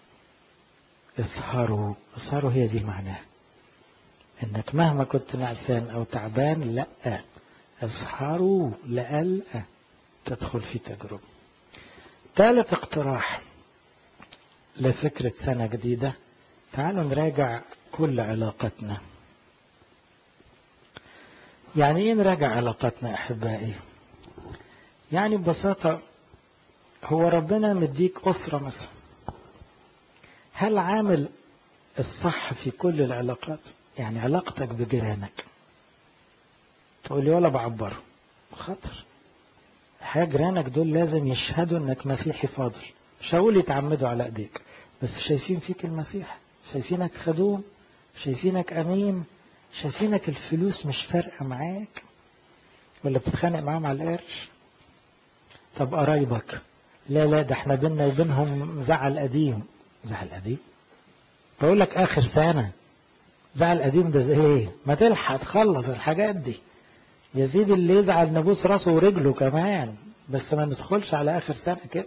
S2: اسهروا اسهروا هي دي معناها انك مهما كنت نعسان او تعبان لا اسهروا لألا تدخل في تجربة ثالث اقتراح لفكرة سنة جديدة تعالوا نراجع كل علاقتنا يعني ايه نراجع علاقاتنا احبائي يعني ببساطة هو ربنا مديك أسرة مثلا هل عامل الصح في كل العلاقات يعني علاقتك بجيرانك تقول لي ولا بعبره خطر الحقيقة جيرانك دول لازم يشهدوا انك مسيحي فاضل مش هقول يتعمدوا على ايديك بس شايفين فيك المسيح شايفينك خدوم شايفينك امين شايفينك الفلوس مش فارقة معاك ولا بتتخانق معاهم على القرش طب قرايبك لا لا ده احنا بينا وبينهم زعل قديم زعل قديم بقول لك اخر سنة زعل قديم ده ايه ما تلحق تخلص الحاجات دي يزيد اللي يزعل نبوس راسه ورجله كمان بس ما ندخلش على اخر سنة كده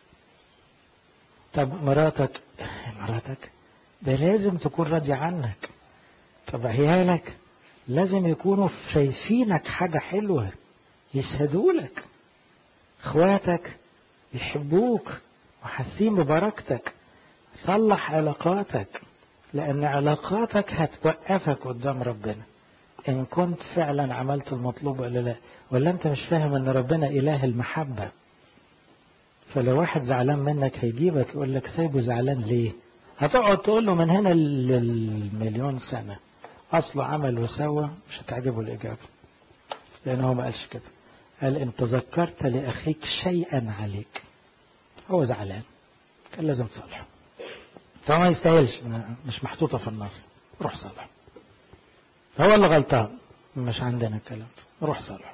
S2: طب مراتك مراتك ده لازم تكون راضية عنك طب عيالك لازم يكونوا شايفينك حاجة حلوة يشهدوا لك اخواتك يحبوك وحاسين ببركتك صلح علاقاتك لأن علاقاتك هتوقفك قدام ربنا إن كنت فعلا عملت المطلوب ولا لا ولا أنت مش فاهم أن ربنا إله المحبة فلو واحد زعلان منك هيجيبك يقول لك سايبه زعلان ليه هتقعد تقول له من هنا للمليون سنة أصله عمل وسوى مش هتعجبه الإجابة لأن هو ما قالش كده قال إن تذكرت لأخيك شيئا عليك هو زعلان كان لازم تصلحه فما يستاهلش مش محطوطة في النص روح صلح هو اللي غلطان مش عندنا الكلام ده روح صلح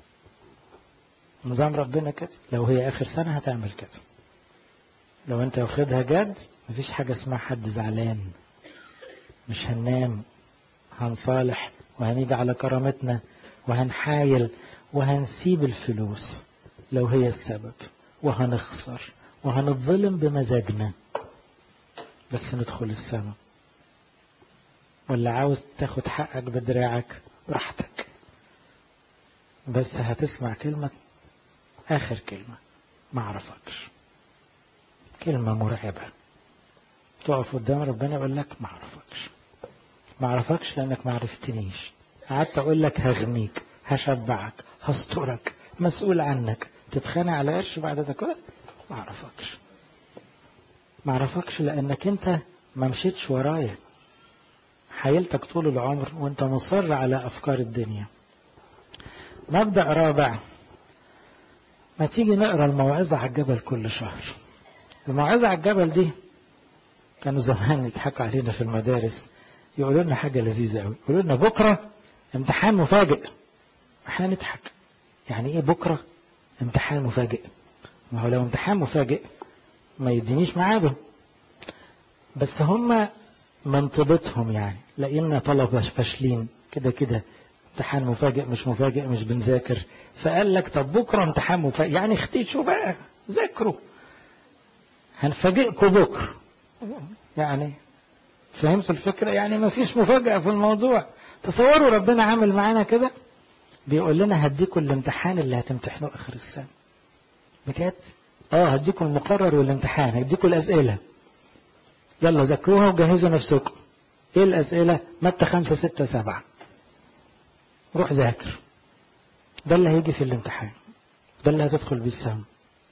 S2: نظام ربنا كده لو هي آخر سنة هتعمل كده لو انت واخدها جد مفيش حاجة اسمها حد زعلان مش هننام هنصالح وهنيجي على كرامتنا وهنحايل وهنسيب الفلوس لو هي السبب وهنخسر وهنتظلم بمزاجنا بس ندخل السماء ولا عاوز تاخد حقك بدراعك براحتك بس هتسمع كلمة آخر كلمة ما عرفكش كلمة مرعبة تقف قدام ربنا يقول لك ما عرفكش ما عرفكش لأنك ما عرفتنيش قعدت أقول لك هغنيك هشبعك هسترك مسؤول عنك تتخانق على قرش بعد ده كده ما عرفكش ما عرفكش لأنك أنت ما مشيتش ورايا حيلتك طول العمر وانت مصر على أفكار الدنيا مبدأ رابع ما تيجي نقرأ الموعظة على الجبل كل شهر الموعظة على الجبل دي كانوا زمان يضحكوا علينا في المدارس يقولوا لنا حاجة لذيذة قوي يقولوا لنا بكرة امتحان مفاجئ احنا نضحك يعني ايه بكرة امتحان مفاجئ ما هو لو امتحان مفاجئ ما يدينيش ميعاده بس هم منطبتهم يعني لقينا طلبة فاشلين كده كده امتحان مفاجئ مش مفاجئ مش بنذاكر فقال لك طب بكرة امتحان مفاجئ يعني اختيشوا بقى ذاكروا هنفاجئكم بكرة يعني فهمت الفكرة يعني ما فيش مفاجأة في الموضوع تصوروا ربنا عامل معانا كده بيقول لنا هديكم الامتحان اللي هتمتحنوه آخر السنة بجد اه هديكم المقرر والامتحان هديكم الأسئلة يلا ذاكروها وجهزوا نفسكم ايه الأسئلة متى خمسة ستة سبعة روح ذاكر ده اللي هيجي في الامتحان ده اللي هتدخل بيه السما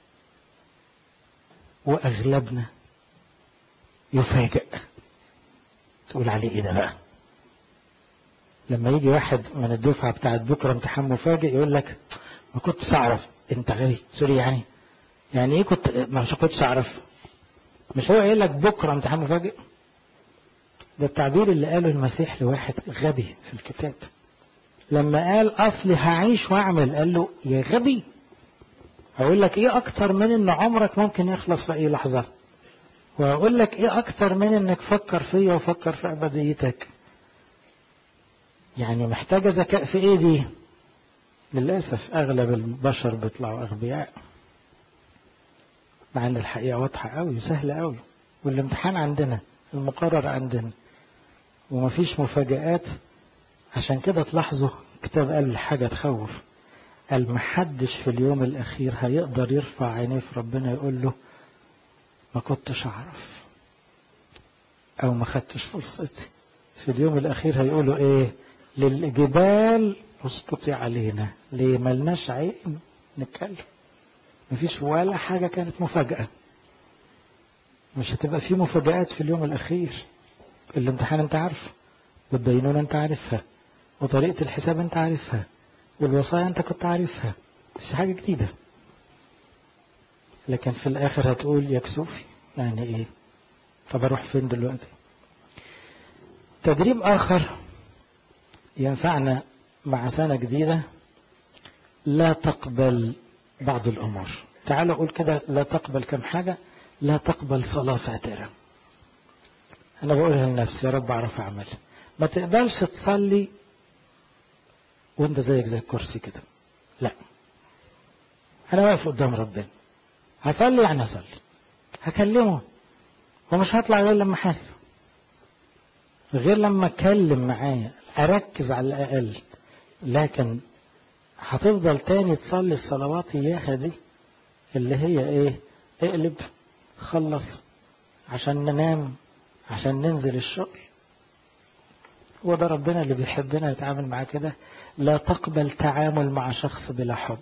S2: وأغلبنا يفاجئ تقول عليه ايه ده بقى لما يجي واحد من الدفعة بتاعت بكرة امتحان مفاجئ يقول لك ما كنتش أعرف أنت غبي سوري يعني يعني إيه كنت ما كنتش أعرف مش هو قايل لك بكرة امتحان مفاجئ ده التعبير اللي قاله المسيح لواحد غبي في الكتاب لما قال أصلي هعيش وأعمل قال له يا غبي أقول لك إيه أكتر من إن عمرك ممكن يخلص في أي لحظة وأقول لك إيه أكتر من إنك فكر فيا وفكر في أبديتك يعني محتاجة ذكاء في إيه دي للأسف أغلب البشر بيطلعوا أغبياء مع أن الحقيقة واضحة أوي وسهلة أوي والامتحان عندنا المقرر عندنا ومفيش مفاجآت عشان كده تلاحظوا كتاب قال حاجة تخوف قال محدش في اليوم الأخير هيقدر يرفع عينيه في ربنا يقول له ما كنتش أعرف أو ما خدتش فرصتي في اليوم الأخير هيقولوا إيه للجبال اسكتي علينا ليه ملناش عين نتكلم مفيش ولا حاجة كانت مفاجأة مش هتبقى في مفاجآت في اليوم الأخير الامتحان انت عارفه والدينونة انت عارفها وطريقة الحساب انت عارفها والوصايا انت كنت عارفها مش حاجة جديدة لكن في الآخر هتقول يا كسوفي يعني ايه طب اروح فين دلوقتي تدريب آخر ينفعنا مع سنة جديدة لا تقبل بعض الأمور تعالوا أقول كده لا تقبل كم حاجة لا تقبل صلاة فاترة أنا بقولها لنفسي يا رب أعرف أعمل ما تقبلش تصلي وانت زيك زي الكرسي كده لا أنا واقف قدام ربنا هصلي يعني هصلي هكلمه ومش هطلع غير لما أحس غير لما أتكلم معاه أركز على الأقل لكن هتفضل تاني تصلي الصلوات إياها دي اللي هي إيه اقلب خلص عشان ننام عشان ننزل الشغل هو ده ربنا اللي بيحبنا يتعامل معاه كده لا تقبل تعامل مع شخص بلا حب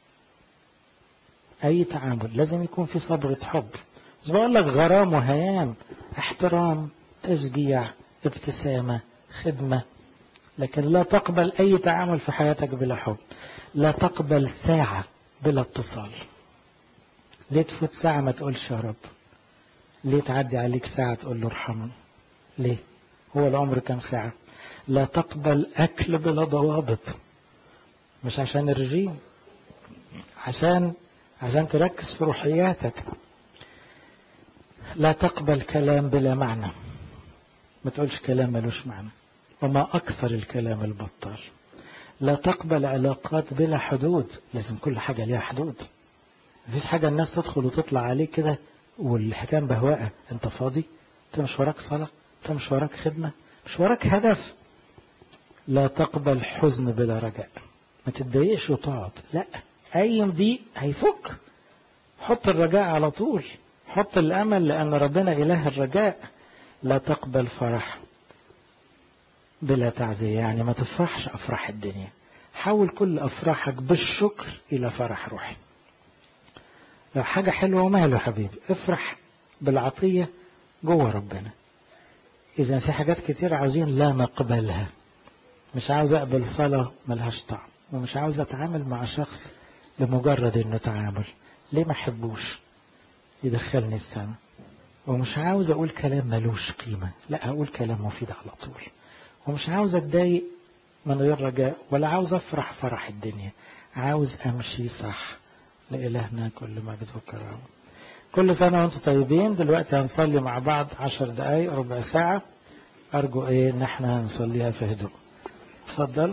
S2: أي تعامل لازم يكون في صبغة حب بس بقول لك غرام وهيام احترام تشجيع ابتسامة خدمة لكن لا تقبل أي تعامل في حياتك بلا حب لا تقبل ساعة بلا اتصال ليه تفوت ساعة ما تقولش يا رب ليه تعدي عليك ساعة تقول له ارحمني ليه هو العمر كم ساعة لا تقبل أكل بلا ضوابط مش عشان الرجيم عشان عشان تركز في روحياتك لا تقبل كلام بلا معنى ما تقولش كلام ملوش معنى وما أكثر الكلام البطال لا تقبل علاقات بلا حدود لازم كل حاجة ليها حدود مفيش حاجة الناس تدخل وتطلع عليك كده والحكام بهواء انت فاضي انت مش وراك صلاة انت مش وراك خدمة مش وراك هدف لا تقبل حزن بلا رجاء ما تتضايقش وتقعد لا اي ضيق هيفك حط الرجاء على طول حط الامل لان ربنا اله الرجاء لا تقبل فرح بلا تعزية يعني ما تفرحش أفراح الدنيا حول كل أفراحك بالشكر إلى فرح روحي لو حاجة حلوة وماله حبيبي افرح بالعطية جوه ربنا إذا في حاجات كتير عاوزين لا نقبلها مش عاوز أقبل صلاة ملهاش طعم ومش عاوز أتعامل مع شخص لمجرد إنه تعامل ليه ما أحبوش يدخلني السماء ومش عاوز أقول كلام ملوش قيمة لا أقول كلام مفيد على طول ومش عاوز أتضايق من غير رجاء ولا عاوز أفرح فرح الدنيا عاوز أمشي صح لإلهنا كل مجد وكرامة كل سنة وانتم طيبين دلوقتي هنصلي مع بعض عشر دقايق ربع ساعة أرجو إيه إن احنا نصليها في هدوء اتفضل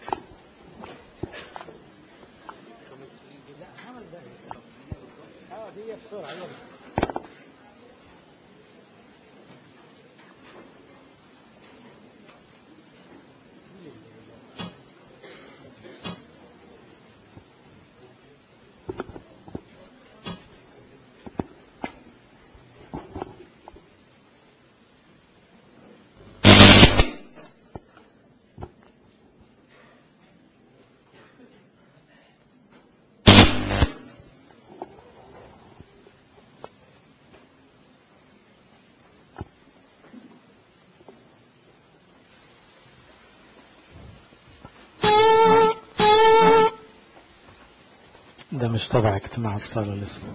S2: ده مش تبع اجتماع الصلاة لسه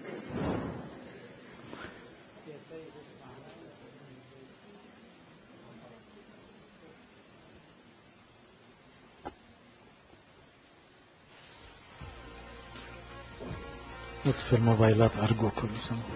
S2: اطفي الموبايلات أرجوكم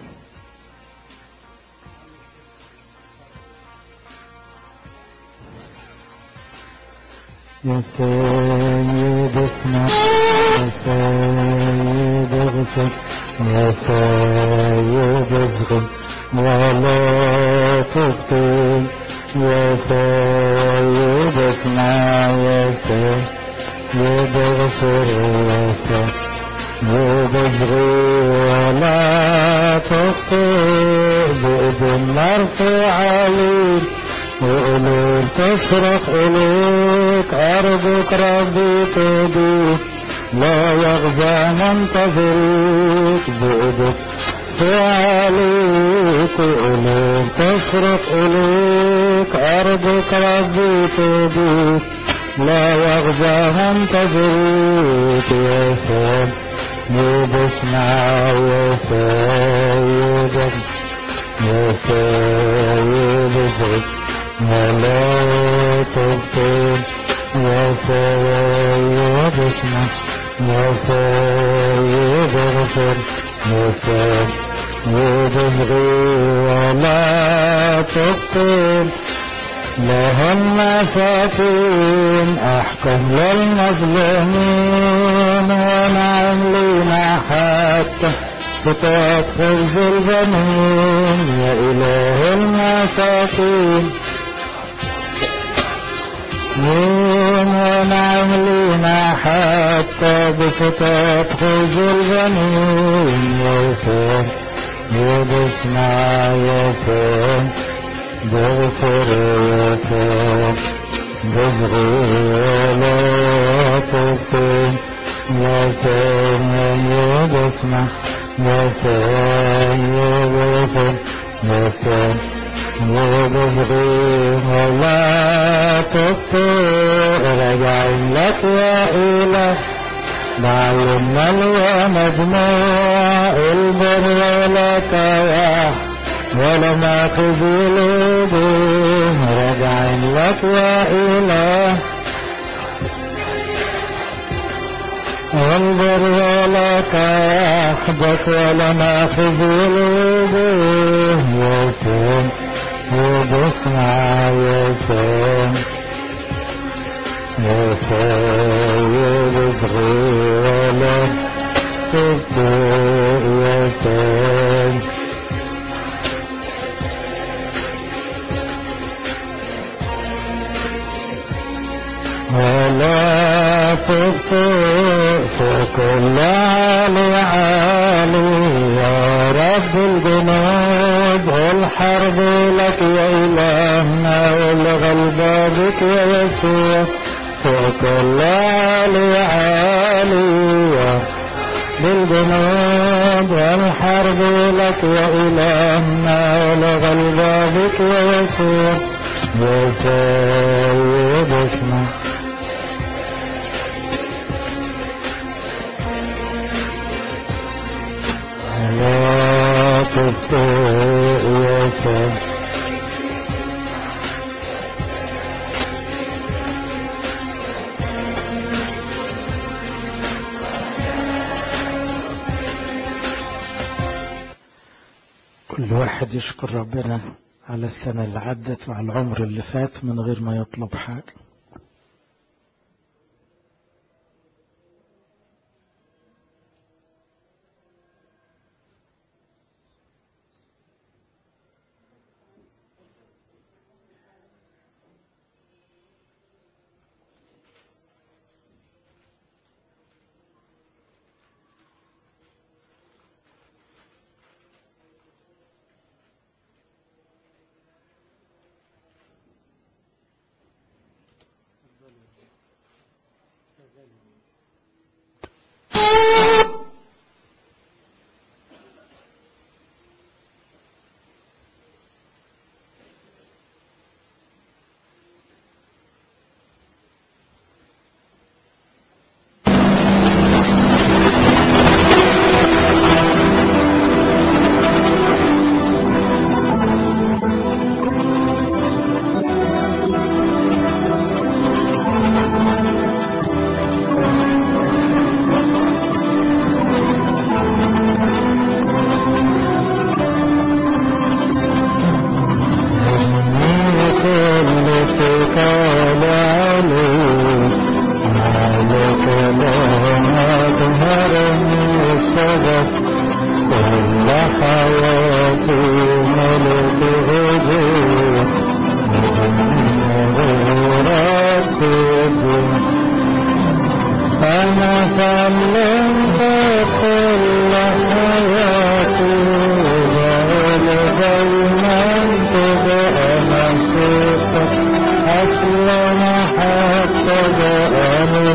S2: يا سيد اسمع يا سيد اغفر يا سيد اصغر ولا تبطل يا سيد اسمع يا سيد اغفر يا سيد اصغر ولا تبطل بإذن مرفوع عليك وقلوب تصرخ إليك أرجوك ربي تهديك لا يغزى منتظرك بإيدك عليك وقلوب تصرخ إليك أرجوك ربي تهديك لا يغزى منتظرك يا سيد بسمع يا سيدك يا سيد زيد ولا تبطل يا سيد اسمع يا سيد اغفر يا سيد ابغي ولا تبطل لهم مساكين احكم للمظلومين ونعم لنا حتى بتدخل البنين يا إله المساكين ونعم لنا حتى بفتات خوز البنين يا سيد بسمع يا سيد بغفر يا سيد بصغي ولا تغفر يا سيد بسمع يا سيد بغفر يا سيد وبصغي ولا تغفر رجع لك يا إله معلمنا يا مجموع البر لك يا ولا ما تزيل رجع لك يا إله انظر لك وحدك ولا ما تزيل يا سيد وبسمع يا سيد يا سيد صغير ولا تبطئ يا سيد ولا تبطئ في كل عالي عالي يا رب الجنود والحرب لك يا إلهنا والغلبة بك يا يسوع في كل عالي عالي يا بالجنود والحرب لك يا إلهنا والغلبة بك يا يسوع يا سيد اسمك لا تبطئ يا سيد كل واحد يشكر ربنا على السنة اللي عدت وعلى العمر اللي فات من غير ما يطلب حاجة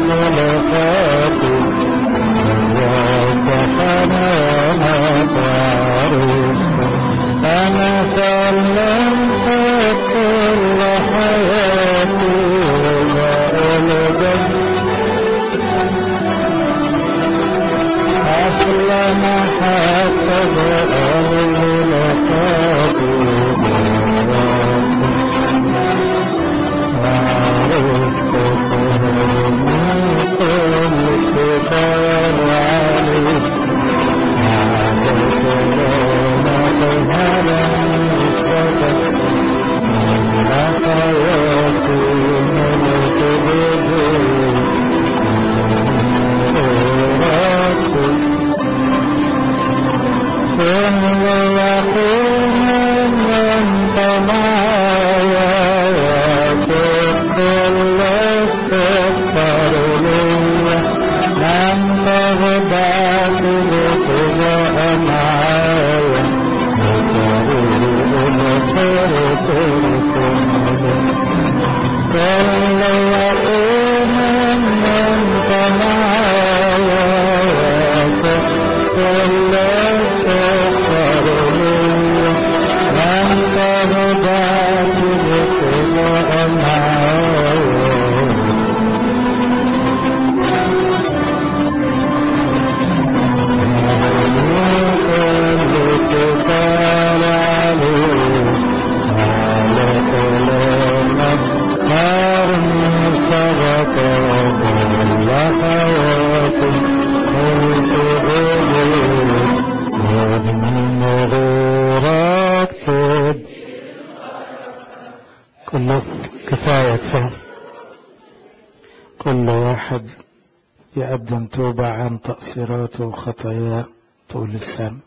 S2: الملكات وسخنانك عرشت أنا سلمت كل حياتي وألقيت أسلم حتى الملكات عرفت من كل كتاب عليك كله كفاية كفاية كل واحد يقدم توبة عن تقصيراته وخطاياه طول السنة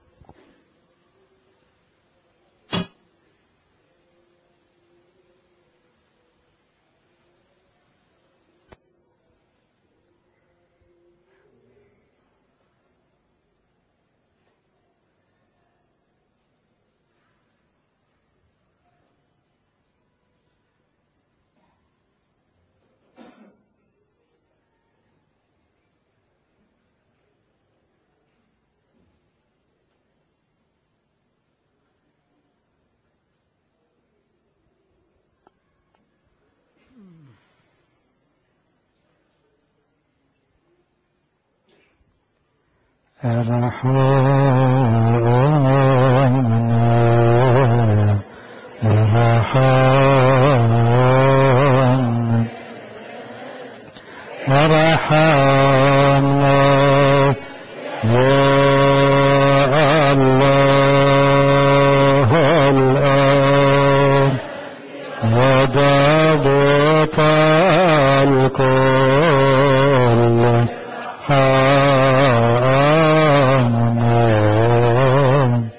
S2: الرحمن الرحمن الرحمن يا الله الآن وضبط الكل حامل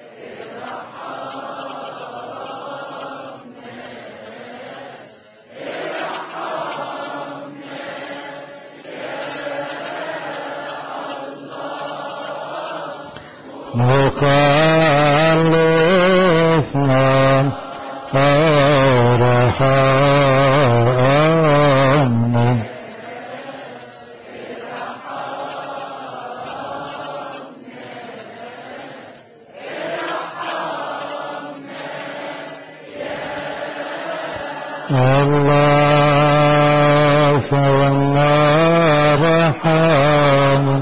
S2: مخلصنا فرحان الله فوالله رحمن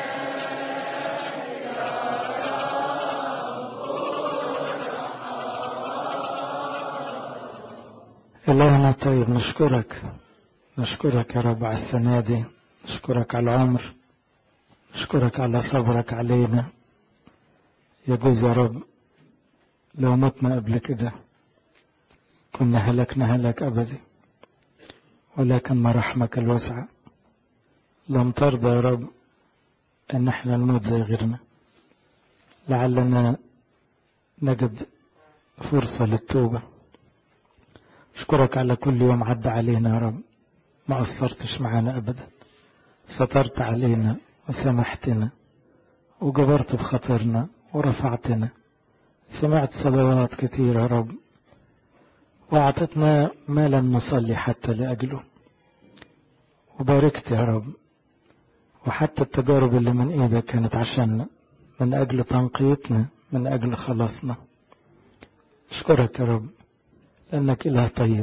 S2: إلهنا الطيب نشكرك نشكرك يا رب على السنة دي نشكرك على العمر نشكرك على صبرك علينا يجوز يا رب لو متنا قبل كده كنا هلكنا هلاك أبدي ولكن مراحمك الواسعة لم ترضى يا رب أن احنا نموت زي غيرنا لعلنا نجد فرصة للتوبة أشكرك على كل يوم عدى علينا يا رب ما قصرتش معانا أبدا سترت علينا وسامحتنا وجبرت بخاطرنا ورفعتنا سمعت صلوات كتير يا رب وأعطتنا ما لم نصلي حتى لأجله وباركت يا رب وحتى التجارب اللي من ايدك كانت عشاننا من اجل تنقيتنا من اجل خلاصنا اشكرك يا رب لانك اله طيب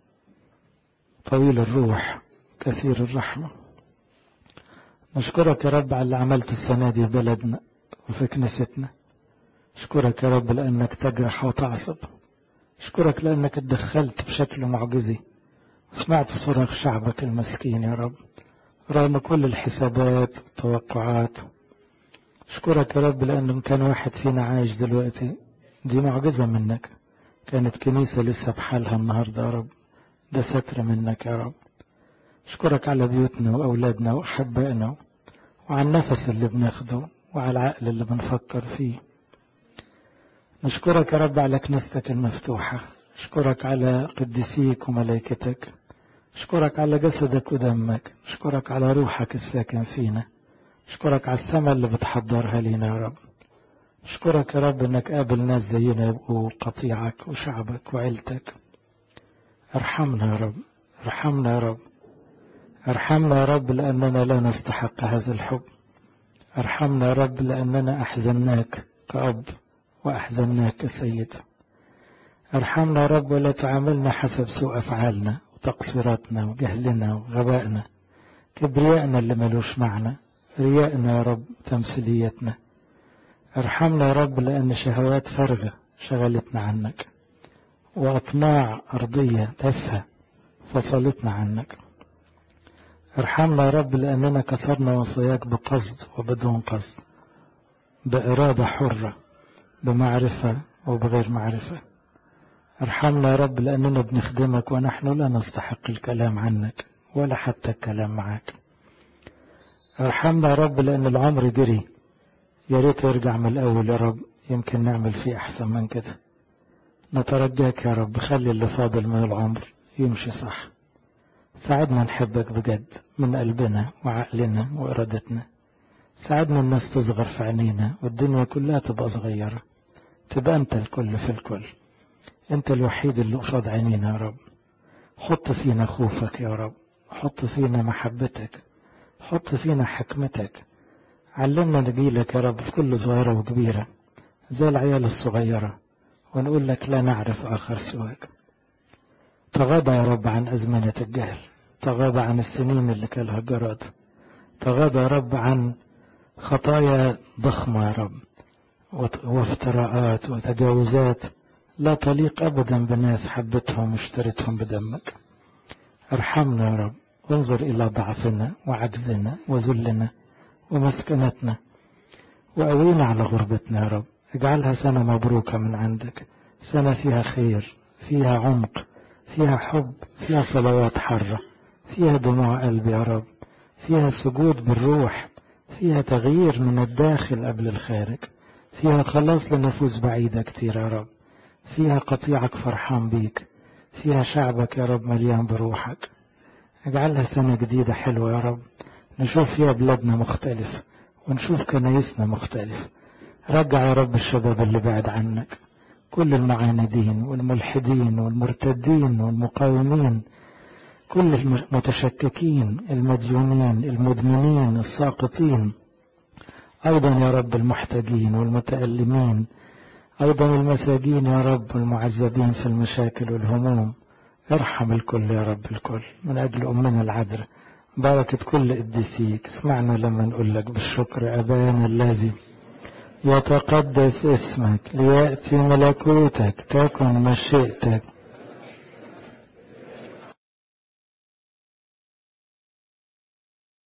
S2: طويل الروح كثير الرحمة نشكرك يا رب على اللي عملته السنة دي في بلدنا وفي كنيستنا اشكرك يا رب لانك تجرح وتعصب اشكرك لانك اتدخلت بشكل معجزي سمعت صراخ شعبك المسكين يا رب رغم كل الحسابات والتوقعات اشكرك يا رب لان كان واحد فينا عايش دلوقتي دي معجزة منك كانت كنيسة لسه بحالها النهاردة يا رب ده ستر منك يا رب اشكرك على بيوتنا واولادنا واحبائنا وعلى النفس اللي بناخده وعلى العقل اللي بنفكر فيه نشكرك يا رب على كنيستك المفتوحة اشكرك على قديسيك وملائكتك اشكرك على جسدك ودمك اشكرك على روحك الساكن فينا اشكرك على السماء اللي بتحضرها لينا يا رب اشكرك يا رب انك قابل ناس زينا يبقوا قطيعك وشعبك وعيلتك ارحمنا يا رب ارحمنا يا رب ارحمنا يا رب لاننا لا نستحق هذا الحب ارحمنا يا رب لاننا احزناك كأب واحزناك كسيد ارحمنا يا رب ولا تعاملنا حسب سوء افعالنا وتقصيراتنا وجهلنا وغبائنا كبريائنا اللي ملوش معنى ريائنا يا رب تمثيليتنا ارحمنا يا رب لأن شهوات فارغة شغلتنا عنك وأطماع أرضية تافهة فصلتنا عنك ارحمنا يا رب لأننا كسرنا وصاياك بقصد وبدون قصد بإرادة حرة بمعرفة وبغير معرفة ارحمنا يا رب لأننا بنخدمك ونحن لا نستحق الكلام عنك ولا حتى الكلام معك ارحمنا يا رب لأن العمر جري يا ريت يرجع من الأول يا رب يمكن نعمل فيه أحسن من كده نترجاك يا رب خلي اللي فاضل من العمر يمشي صح ساعدنا نحبك بجد من قلبنا وعقلنا وإرادتنا ساعدنا الناس تصغر في عينينا والدنيا كلها تبقى صغيرة تبقى أنت الكل في الكل أنت الوحيد اللي قصاد عينينا يا رب حط فينا خوفك يا رب حط فينا محبتك حط فينا حكمتك علمنا نجيلك يا رب في كل صغيرة وكبيرة زي العيال الصغيرة ونقول لك لا نعرف آخر سواك تغاضى يا رب عن أزمنة الجهل تغاضى عن السنين اللي كلها الجراد تغاضى يا رب عن خطايا ضخمة يا رب وافتراءات وتجاوزات لا تليق أبدا بناس حبتهم واشترتهم بدمك ارحمنا يا رب وانظر إلى ضعفنا وعجزنا وذلنا ومسكنتنا وقوينا على غربتنا يا رب اجعلها سنة مبروكة من عندك سنة فيها خير فيها عمق فيها حب فيها صلوات حرة فيها دموع قلب يا رب فيها سجود بالروح فيها تغيير من الداخل قبل الخارج فيها خلاص لنفوس بعيدة كتير يا رب فيها قطيعك فرحان بيك فيها شعبك يا رب مليان بروحك اجعلها سنة جديدة حلوة يا رب نشوف فيها بلادنا مختلف ونشوف كنايسنا مختلف رجع يا رب الشباب اللي بعد عنك كل المعاندين والملحدين والمرتدين والمقاومين كل المتشككين المديونين المدمنين الساقطين أيضا يا رب المحتاجين والمتألمين أيضا المساجين يا رب والمعذبين في المشاكل والهموم ارحم الكل يا رب الكل من أجل أمنا العذراء بركة كل قديسيك اسمعنا لما نقول لك بالشكر أبانا الذي يتقدس اسمك ليأتي ملكوتك تكن مشيئتك